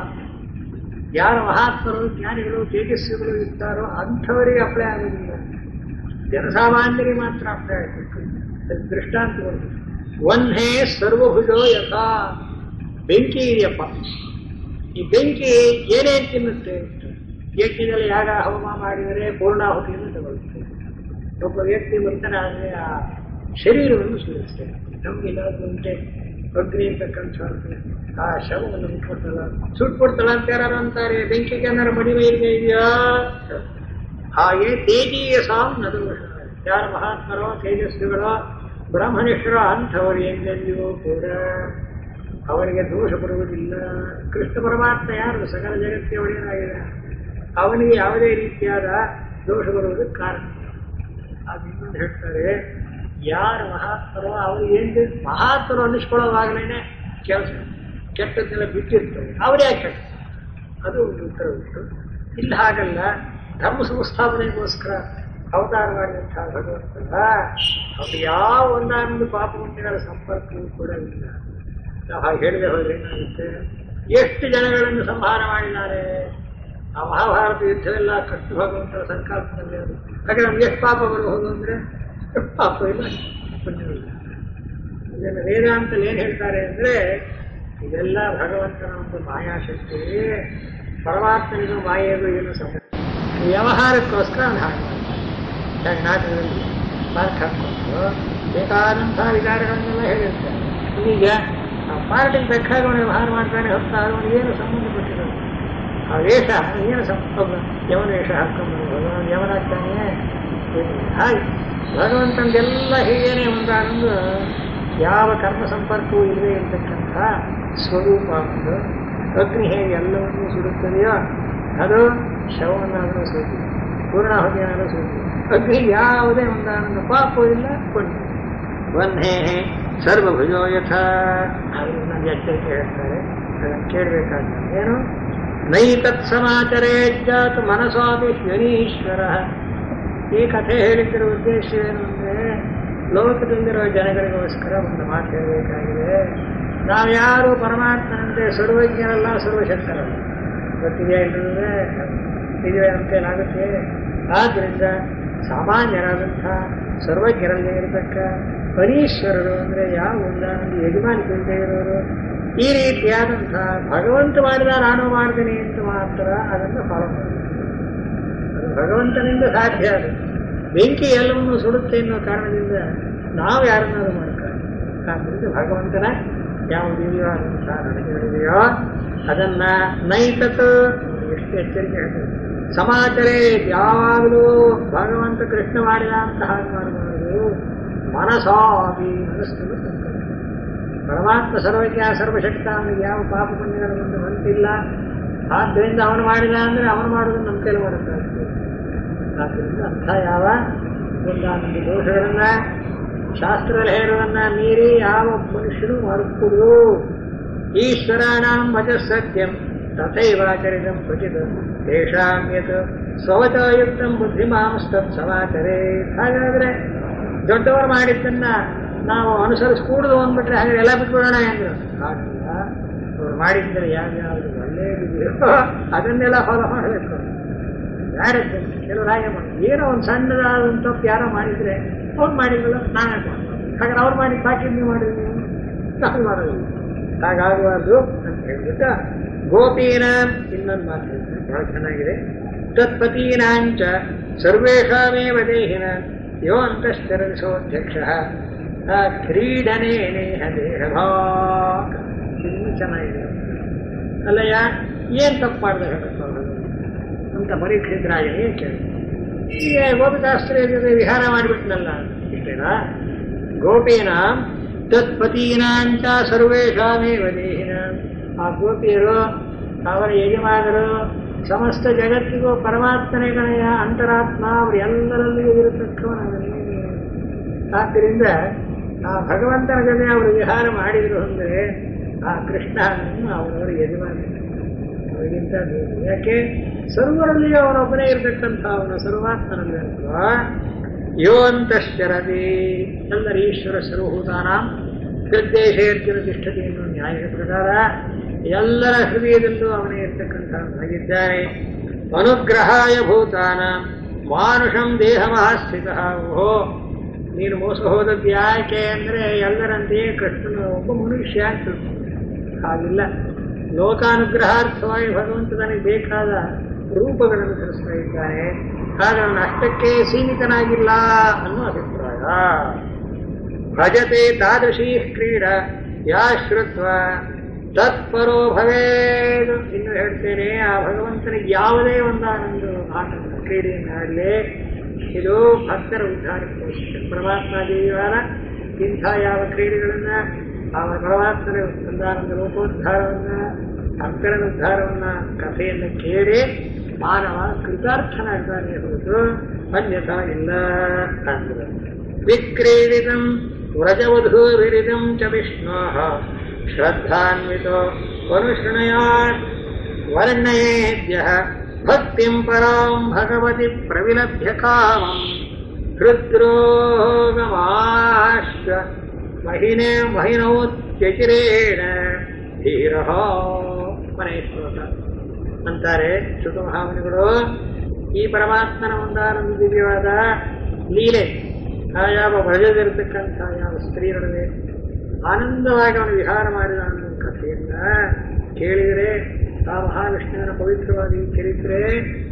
ಯಾರ ಮಹಾತ್ಮರು ಜ್ಞಾನಿಗಳು ತೇಜಸ್ವಿಗಳು ಇರ್ತಾರೋ ಅಂಥವರಿಗೆ ಅಪ್ಲೈ ಆಗೋದಿಲ್ಲ ಜನಸಾಮಾನ್ಯರಿಗೆ ಮಾತ್ರ ಅಪ್ಲೈ ಆಗಬೇಕು ಅದಕ್ಕೆ ದೃಷ್ಟಾಂತಗಳು ವನ್ಹೇ ಸರ್ವಭುಜೋ ಯಥಾ ಬೆಂಕಿ ಇದೆಯಪ್ಪ ಈ ಬೆಂಕಿ ಏನೇನು ತಿನ್ನುತ್ತೆ ಯಜ್ಞದಲ್ಲಿ ಯಾಗ ಹೋಮ ಮಾಡಿದರೆ ಪೂರ್ಣಾಹುತಿಯನ್ನು ತಗೊಳ್ಳುತ್ತೆ ಒಬ್ಬ ವ್ಯಕ್ತಿ ಬರ್ತಾನೆ ಆದರೆ ಆ ಶರೀರವನ್ನು ಸುರಿಸ್ತೇನೆ ನಮ್ಗೆ ಏನಾದ್ರು ಉಂಟೆ ಅಗ್ನಿ ಅಂತಕ್ಕಂಥ ಆ ಶವವನ್ನು ಮುಟ್ಕೊಡ್ತಲ್ಲ ಸುಟ್ಕೊಡ್ತಲ್ಲ ಅಂತ ಯಾರು ಅಂತಾರೆ ಬೆಂಕಿಗೆ ಏನಾರು ಮಡಿಮೆ ಇಲ್ಲದೆ ಇದೆಯಾ ಹಾಗೆ ತೇಜೀಯ ಸಾಂ ನದೋಷ ಯಾರ ಮಹಾತ್ಮರೋ ತೇಜಸ್ವಿಗಳೋ ಬ್ರಹ್ಮನಿಷ್ಠರೋ ಅಂಥವರು ಎಂದೆಂದಿಗೂ ಕೂಡ ಅವರಿಗೆ ದೋಷ ಬರುವುದಿಲ್ಲ ಕೃಷ್ಣ ಪರಮಾತ್ಮ ಯಾರು ಸಕಲ ಜಗತ್ತಿಗೆ ಒಡೆಯನಾಗಿದೆ ಅವನಿಗೆ ಯಾವುದೇ ರೀತಿಯಾದ ದೋಷ ಬರುವುದಕ್ಕೆ ಕಾರಣ ಅದು ಇನ್ನೊಂದು ಹೇಳ್ತಾರೆ ಯಾರು ಮಹಾತ್ಮರೋ ಅವರು ಏನು ಮಹಾತ್ಮರು ಅನ್ನಿಸ್ಕೊಳ್ಳೋವಾಗಲೇ ಕೆಲಸ ಕೆಟ್ಟದ್ದೆಲ್ಲ ಬಿಟ್ಟಿರ್ತವೆ ಅವರೇ ಕೆಟ್ಟ ಅದು ಒಂದು ಉತ್ತರ ಉಂಟು ಇಲ್ಲ ಹಾಗಲ್ಲ ಧರ್ಮ ಸಂಸ್ಥಾಪನೆಗೋಸ್ಕರ ಅವತಾರ ಮಾಡಿದಂತಹ ಭಗವಂತನ ಅವ್ರು ಯಾವ ಒಂದಾನೊಂದು ಪಾಪಗುಂಟೆಗಳ ಸಂಪರ್ಕವೂ ಕೂಡ ಇಲ್ಲ ನಾವು ಹಾಗೆ ಹೇಳಿದೆ ಹೋದ್ರೆ ಏನಾಗುತ್ತೆ ಎಷ್ಟು ಜನಗಳನ್ನು ಸಂಹಾರ ಮಾಡಿದ್ದಾರೆ ಆ ಮಹಾಭಾರತ ಯುದ್ಧವೆಲ್ಲ ಕೃಷ್ಣ ಭಗವಂತರ ಸಂಕಲ್ಪದಲ್ಲಿ ಅದು ಹಾಗೆ ನಮ್ಗೆ ಎಷ್ಟು ಪಾಪ ಬರಬಹುದು ಅಂದ್ರೆ ಪಾಪ ಇಲ್ಲ ಪುಣ್ಯವಿಲ್ಲ ಇದನ್ನು ವೇದಾಂತಲ್ಲಿ ಏನ್ ಹೇಳ್ತಾರೆ ಅಂದ್ರೆ ಇದೆಲ್ಲ ಭಗವಂತನ ಒಂದು ಮಾಯಾಶಕ್ತಿ ಪರಮಾತ್ಮನಿಗೂ ಮಾಯೆಗೂ ಏನು ಸಂಬಂಧ ವ್ಯವಹಾರಕ್ಕೋಸ್ಕರ ಅವ್ನು ಹಾಗೆ ಮಾಡ್ತಾನೆ. ನಾಟಕದಲ್ಲಿ ಮಾರ್ಕ್ ಹಾಕ್ಕೊಂಡು ಬೇಕಾದಂಥ ವಿಚಾರಗಳನ್ನೆಲ್ಲ ಹೇಳಿರ್ತಾರೆ ಈಗ ಆ ಪಾರ್ಟಿಗೆ ತಕ್ಕಾಗ ಅವನು ವ್ಯವಹಾರ ಮಾಡ್ತಾನೆ ಹೊತ್ತ ಅವನಿಗೆ ಏನು ಸಂಬಂಧಪಟ್ಟಿರೋದು ಆ ವೇಷ ಏನು ಸಂಬಂಧ ಯವನ ವೇಷ ಹಾಕ್ಕೊಂಡು ಭಗವಾನ್ ಯವನಾಗ್ತಾನೆ ಹಾಗೆ ಭಗವಂತಂದೆಲ್ಲ ಹೀಗೇನೆ ಒಂದಾನೊಂದು ಯಾವ ಕರ್ಮ ಸಂಪರ್ಕವೂ ಇಲ್ಲದೆ ಇರತಕ್ಕಂಥ ಸ್ವರೂಪ ಒಂದು ಅಗ್ನಿ ಹೇಗೆ ಎಲ್ಲವನ್ನೂ ಸುಡುತ್ತದೆಯೋ ಅದು ಶವವನ್ನಾದರೂ ಸುಡುತ್ತೆ ಪೂರ್ಣಾಹುತಿಯಾದರೂ ಸುಡುತ್ತೆ ಅಗ್ನಿ ಯಾವುದೇ ಒಂದಾನೊಂದು ಪಾಪವೂ ಇಲ್ಲ ಪುಣ್ಯ ವನ್ಹೇ ಸರ್ವಭುಜೋ ಯಥ ಅದನ್ನ ಎಚ್ಚರಿಕೆ ಹೇಳ್ತಾರೆ ಅದನ್ನು ಕೇಳಬೇಕಾದ ಏನು ನೈತತ್ ಸಮಾಚರೇ ಜಾತು ಮನಸ್ವಾಪಿ ಶನೀಶ್ವರ ಈ ಕಥೆ ಹೇಳಿದ್ದರ ಉದ್ದೇಶ ಏನು ಅಂದರೆ ಲೋಕದಲ್ಲಿರೋ ಜನಗಳಿಗೋಸ್ಕರ ಒಂದು ಮಾತು ಹೇಳಬೇಕಾಗಿದೆ ನಾವ್ಯಾರು ಪರಮಾತ್ಮನಂತೆ ಸರ್ವಜ್ಞರಲ್ಲ ಸರ್ವಶಕ್ತರಲ್ಲ ಗೊತ್ತಿದೆಯಾ ಇಲ್ಲದ್ರೆ ನಿಜವೇ ಅಂತೇನಾಗುತ್ತೆ ಆದ್ದರಿಂದ ಸಾಮಾನ್ಯರಾದಂಥ ಸರ್ವಜ್ಞರಲ್ಲಿ ಇರತಕ್ಕ ಹರೀಶ್ವರರು ಅಂದರೆ ಯಾವ ಒಂದಾನೊಂದು ಯಜಮಾನಿಕೆ ಇರೋರು ಈ ರೀತಿಯಾದಂಥ ಭಗವಂತ ಮಾಡಿದ ನಾನು ಮಾಡ್ತೀನಿ ಅಂತ ಮಾತ್ರ ಅದನ್ನು ಫಾಲೋ ಮಾಡಿ ಅದು ಭಗವಂತನಿಂದ ಸಾಧ್ಯ ಅದು ಬೆಂಕಿ ಎಲ್ಲವನ್ನು ಸುಡುತ್ತೆ ಎನ್ನುವ ಕಾರಣದಿಂದ ನಾವು ಯಾರನ್ನಾದ್ರೂ ಮಾಡ್ತಾರೆ ಆದ್ದರಿಂದ ಭಗವಂತನ ಯಾವ ದಿವ್ಯವಾದಂತಹ ನಡೆಗಳಿದೆಯೋ ಅದನ್ನ ನೈತತ್ ಎಷ್ಟು ಎಚ್ಚರಿಕೆ ಹೇಳ್ತಾರೆ ಸಮಾಚಾರೇ ಯಾವಾಗಲೂ ಭಗವಂತ ಕೃಷ್ಣ ಮಾಡಿದ ಅಂತ ಹಾಗೆ ಮಾಡಬಾರದು ಮನಸಾಪಿ ಮನಸ್ಸನ್ನು ಸಂಕಲ್ಪ ಪರಮಾತ್ಮ ಸರ್ವಜ್ಞ ಸರ್ವಶಕ್ತ ಅವನಿಗೆ ಯಾವ ಪಾಪ ಪುಣ್ಯಗಳ ಮುಂದೆ ಬಂತಿಲ್ಲ ಆದ್ದರಿಂದ ಅವನು ಮಾಡಿದ ಅಂದರೆ ಅವನು ಮಾಡೋದನ್ನು ನಮ್ಮ ಕೈಲಿ ಮಾಡೋಕ್ಕಾಗ್ತದೆ ಆದ್ದರಿಂದ ಅಂಥ ಯಾವ ಒಂದಾನೊಂದು ದೋಷಗಳನ್ನ ಶಾಸ್ತ್ರದಲ್ಲಿ ಹೇಳುವನ್ನ ಮೀರಿ ಯಾವ ಮನುಷ್ಯನು ಮಾಡಿಕೊಡು ಈಶ್ವರಾಣಾಂ ಭಜ ಸತ್ಯಂ ತಥೈವಾಚರಿತಂ ಕ್ವಚಿತ್ ತೇಷಾಂ ಯತ್ ಸ್ವವಚಯುಕ್ತಂ ಬುದ್ಧಿಮಾಂಸ್ತತ್ ಸಮಾಚರೇ ಹಾಗಾದ್ರೆ ದೊಡ್ಡವರು ಮಾಡಿದ್ದನ್ನ ನಾವು ಅನುಸರಿಸ್ಕೂಡದು ಅಂದ್ಬಿಟ್ರೆ ಹಾಗೆ ಎಲ್ಲ ಬಿಟ್ಬಿಡೋಣ ಎಂದ್ರು ಹಾಗಿಲ್ಲ ಅವ್ರು ಮಾಡಿದ್ದರೆ ಯಾವ್ಯಾವುದು ಒಳ್ಳೆಯದಿದೆಯೋ ಅದನ್ನೆಲ್ಲ ಫಾಲೋ ಮಾಡಬೇಕು ಯಾರದ್ದು ಕೆಲವರು ಹಾಗೆ ಮಾಡಿ ಏನೋ ಒಂದು ಸಣ್ಣದಾದ ಒಂದು ತಪ್ಪು ಯಾರೋ ಮಾಡಿದ್ರೆ ಅವ್ರು ಮಾಡಿದ್ರಲ್ಲ ನಾನೇ ಮಾಡ್ಬೋದು ಹಾಗಾದ್ರೆ ಅವ್ರು ಮಾಡಿ ಬಾಕಿ ನೀವು ಮಾಡಿದ್ರಿ ನೀವು ನಾನು ಮಾಡೋದಿಲ್ಲ ಹಾಗಾಗಬಾರ್ದು ಅಂತ ಹೇಳ್ಬಿಟ್ಟು ಗೋಪೀನ ಇನ್ನೊಂದು ಮಾತು ಹೇಳ್ತಾರೆ ಬಹಳ ಚೆನ್ನಾಗಿದೆ ತತ್ಪತೀನಾಂಚ ಸರ್ವೇಷಾಮೇವ ದೇಹಿನ ಯೋ ಅಂತಶ್ಚರಸೋಧ್ಯಕ್ಷ ಕ್ರೀಡನೆ ನೇಹ ದೇಹಭಾಕ್ ಇನ್ನೂ ಚೆನ್ನಾಗಿದೆ ಅಲ್ಲಯ್ಯ ಏನ್ ತಪ್ಪು ಮಾಡಿದೆ ಹೇಳಪ್ಪ ಅಂತ ಪರೀಕ್ಷಿತರಾಗಿ ಏನ್ ಕೇಳಿ ಈಗ ಗೋಪಿಕಾಸ್ತ್ರೀಯ ಜೊತೆ ವಿಹಾರ ಮಾಡಿಬಿಟ್ನಲ್ಲ ಇಷ್ಟೇನಾ ಗೋಪೀನ ತತ್ಪತೀನಾಂಚ ಸರ್ವೇಷಾಮೇವ ದೇಹಿನ ಆ ಗೋಪಿಯರು ಅವರ ಯಜಮಾನರು ಸಮಸ್ತ ಜಗತ್ತಿಗೂ ಪರಮಾತ್ಮನೇ ಗಣಯ ಅಂತರಾತ್ಮ ಅವರು ಎಲ್ಲರಲ್ಲಿಯೂ ಇರತಕ್ಕವನಾಗನೇ ಆದ್ದರಿಂದ ಆ ಭಗವಂತನ ಜೊತೆ ಅವರು ವಿಹಾರ ಮಾಡಿದರು ಅಂದರೆ ಆ ಕೃಷ್ಣನನ್ನು ಅವರವರ ಯಜಮಾನ ಅವರಿಗಿಂತ ಬೇರೆ. ಯಾಕೆ ಸರ್ವರಲ್ಲಿಯೂ ಅವನೊಬ್ಬನೇ ಇರತಕ್ಕಂಥ ಅವನ ಸರ್ವಾತ್ಮನಲ್ಲಿ ಅಲ್ವಾ ಯೋ ಅಂತಶ್ಚರತಿ ಎಲ್ಲರ ಈಶ್ವರ ಸರ್ವಭೂತಾನ ಹೃದ್ದೇಶೇರ್ಜುನ ತಿಷ್ಠತಿ ಎನ್ನುವ ನ್ಯಾಯದ ಪ್ರಕಾರ ಎಲ್ಲರ ಹೃದಯದಲ್ಲೂ ಅವನೇ ಇರ್ತಕ್ಕಂಥವನಾಗಿದ್ದಾನೆ ಅನುಗ್ರಹಾಯ ಭೂತಾನ ಮಾನುಷಂ ದೇಹಮಃ ಸ್ಥಿತ ಓಹೋ ನೀನು ಮೋಸ ಹೋದದ್ದು ಯಾಕೆ ಅಂದರೆ ಎಲ್ಲರಂತೆಯೇ ಕೃಷ್ಣನ ಒಬ್ಬ ಮನುಷ್ಯ ಅಂತ ತಿಳ್ಕೊ. ಹಾಗಿಲ್ಲ ಲೋಕಾನುಗ್ರಹಾರ್ಥವಾಗಿ ಭಗವಂತ ನನಗೆ ಬೇಕಾದ ರೂಪಗಳನ್ನು ಧರಿಸ್ತಾ ಇದ್ದಾನೆ ಹಾಗೆ ಅವನು ಅಷ್ಟಕ್ಕೆ ಸೀಮಿತನಾಗಿಲ್ಲ ಅನ್ನೋ ಅಭಿಪ್ರಾಯ ಭಜತೆ ತಾದೃಶೀ ಕ್ರೀಡಾ ಯಾ ಶ್ರುತ್ವ ತತ್ಪರೋ ಭವೇದು ಇನ್ನು ಹೇಳ್ತೇನೆ ಆ ಭಗವಂತನಿಗೆ ಯಾವುದೇ ಒಂದಾನೊಂದು ಆಟ ಕ್ರೀಡೆಯನ್ನು ಆಡಲಿ ಇದು ಭಕ್ತರ ಉದ್ಧಾರಕ್ಕೋಸ್ಕರ ಪರಮಾತ್ಮ ದೇವಿವಾರ ಇಂಥ ಯಾವ ಕ್ರೀಡೆಗಳನ್ನ ಆ ಪರಮಾತ್ಮನ ಒಂದಾನೊಂದು ರೂಪೋದ್ಧಾರವನ್ನ ಭಕ್ತರ ಉದ್ಧಾರವನ್ನ ಕಥೆಯನ್ನು ಕೇಳಿ ಮಾನವ ಕೃತಾರ್ಥನಾಗ್ತಾನೆ ಹೊರತು ಅನ್ಯಥಾ ಇಲ್ಲ ಅಂದ್ರೆ ವಿಕ್ರೀಡಿತಂ ವ್ರಜವಧೂರಿರಿದಂ ಚ ವಿಷ್ಣೋ ಶ್ರದ್ಧಾನ್ವಿತೋ ವನುಶೃಣಯಾತ್ ವರ್ಣಯೇದ್ಯ ಭಕ್ತಿಂ ಪರಾಂ ಭಗವತಿ ಪ್ರವಿಲಭ್ಯ ಕಾಮಂ ಹೃದ್ರೋಗಮಾಶ್ಚ ಮಹಿನೇ ಮಹಿನೋತ್ಯಚಿರೇಣ ಧೀರ ಮನೆ ಶ್ಲೋಕ ಅಂತಾರೆ ಶುಕ ಮಹಾಮುನಿಗಳು ಈ ಪರಮಾತ್ಮನ ಒಂದಾನೊಂದು ದಿವ್ಯವಾದ ಲೀಲೆ ಆ ಯಾವ ವ್ರಜದಿರತಕ್ಕಂಥ ಯಾವ ಸ್ತ್ರೀಯರೊಡನೆ ಆನಂದವಾಗಿ ಅವನು ವಿಹಾರ ಮಾಡಿದ ಅನ್ನೋ ಕಥೆಯನ್ನ ಕೇಳಿದರೆ ಆ ಮಹಾವಿಷ್ಣುವಿನ ಪವಿತ್ರವಾದ ಈ ಚರಿತ್ರೆ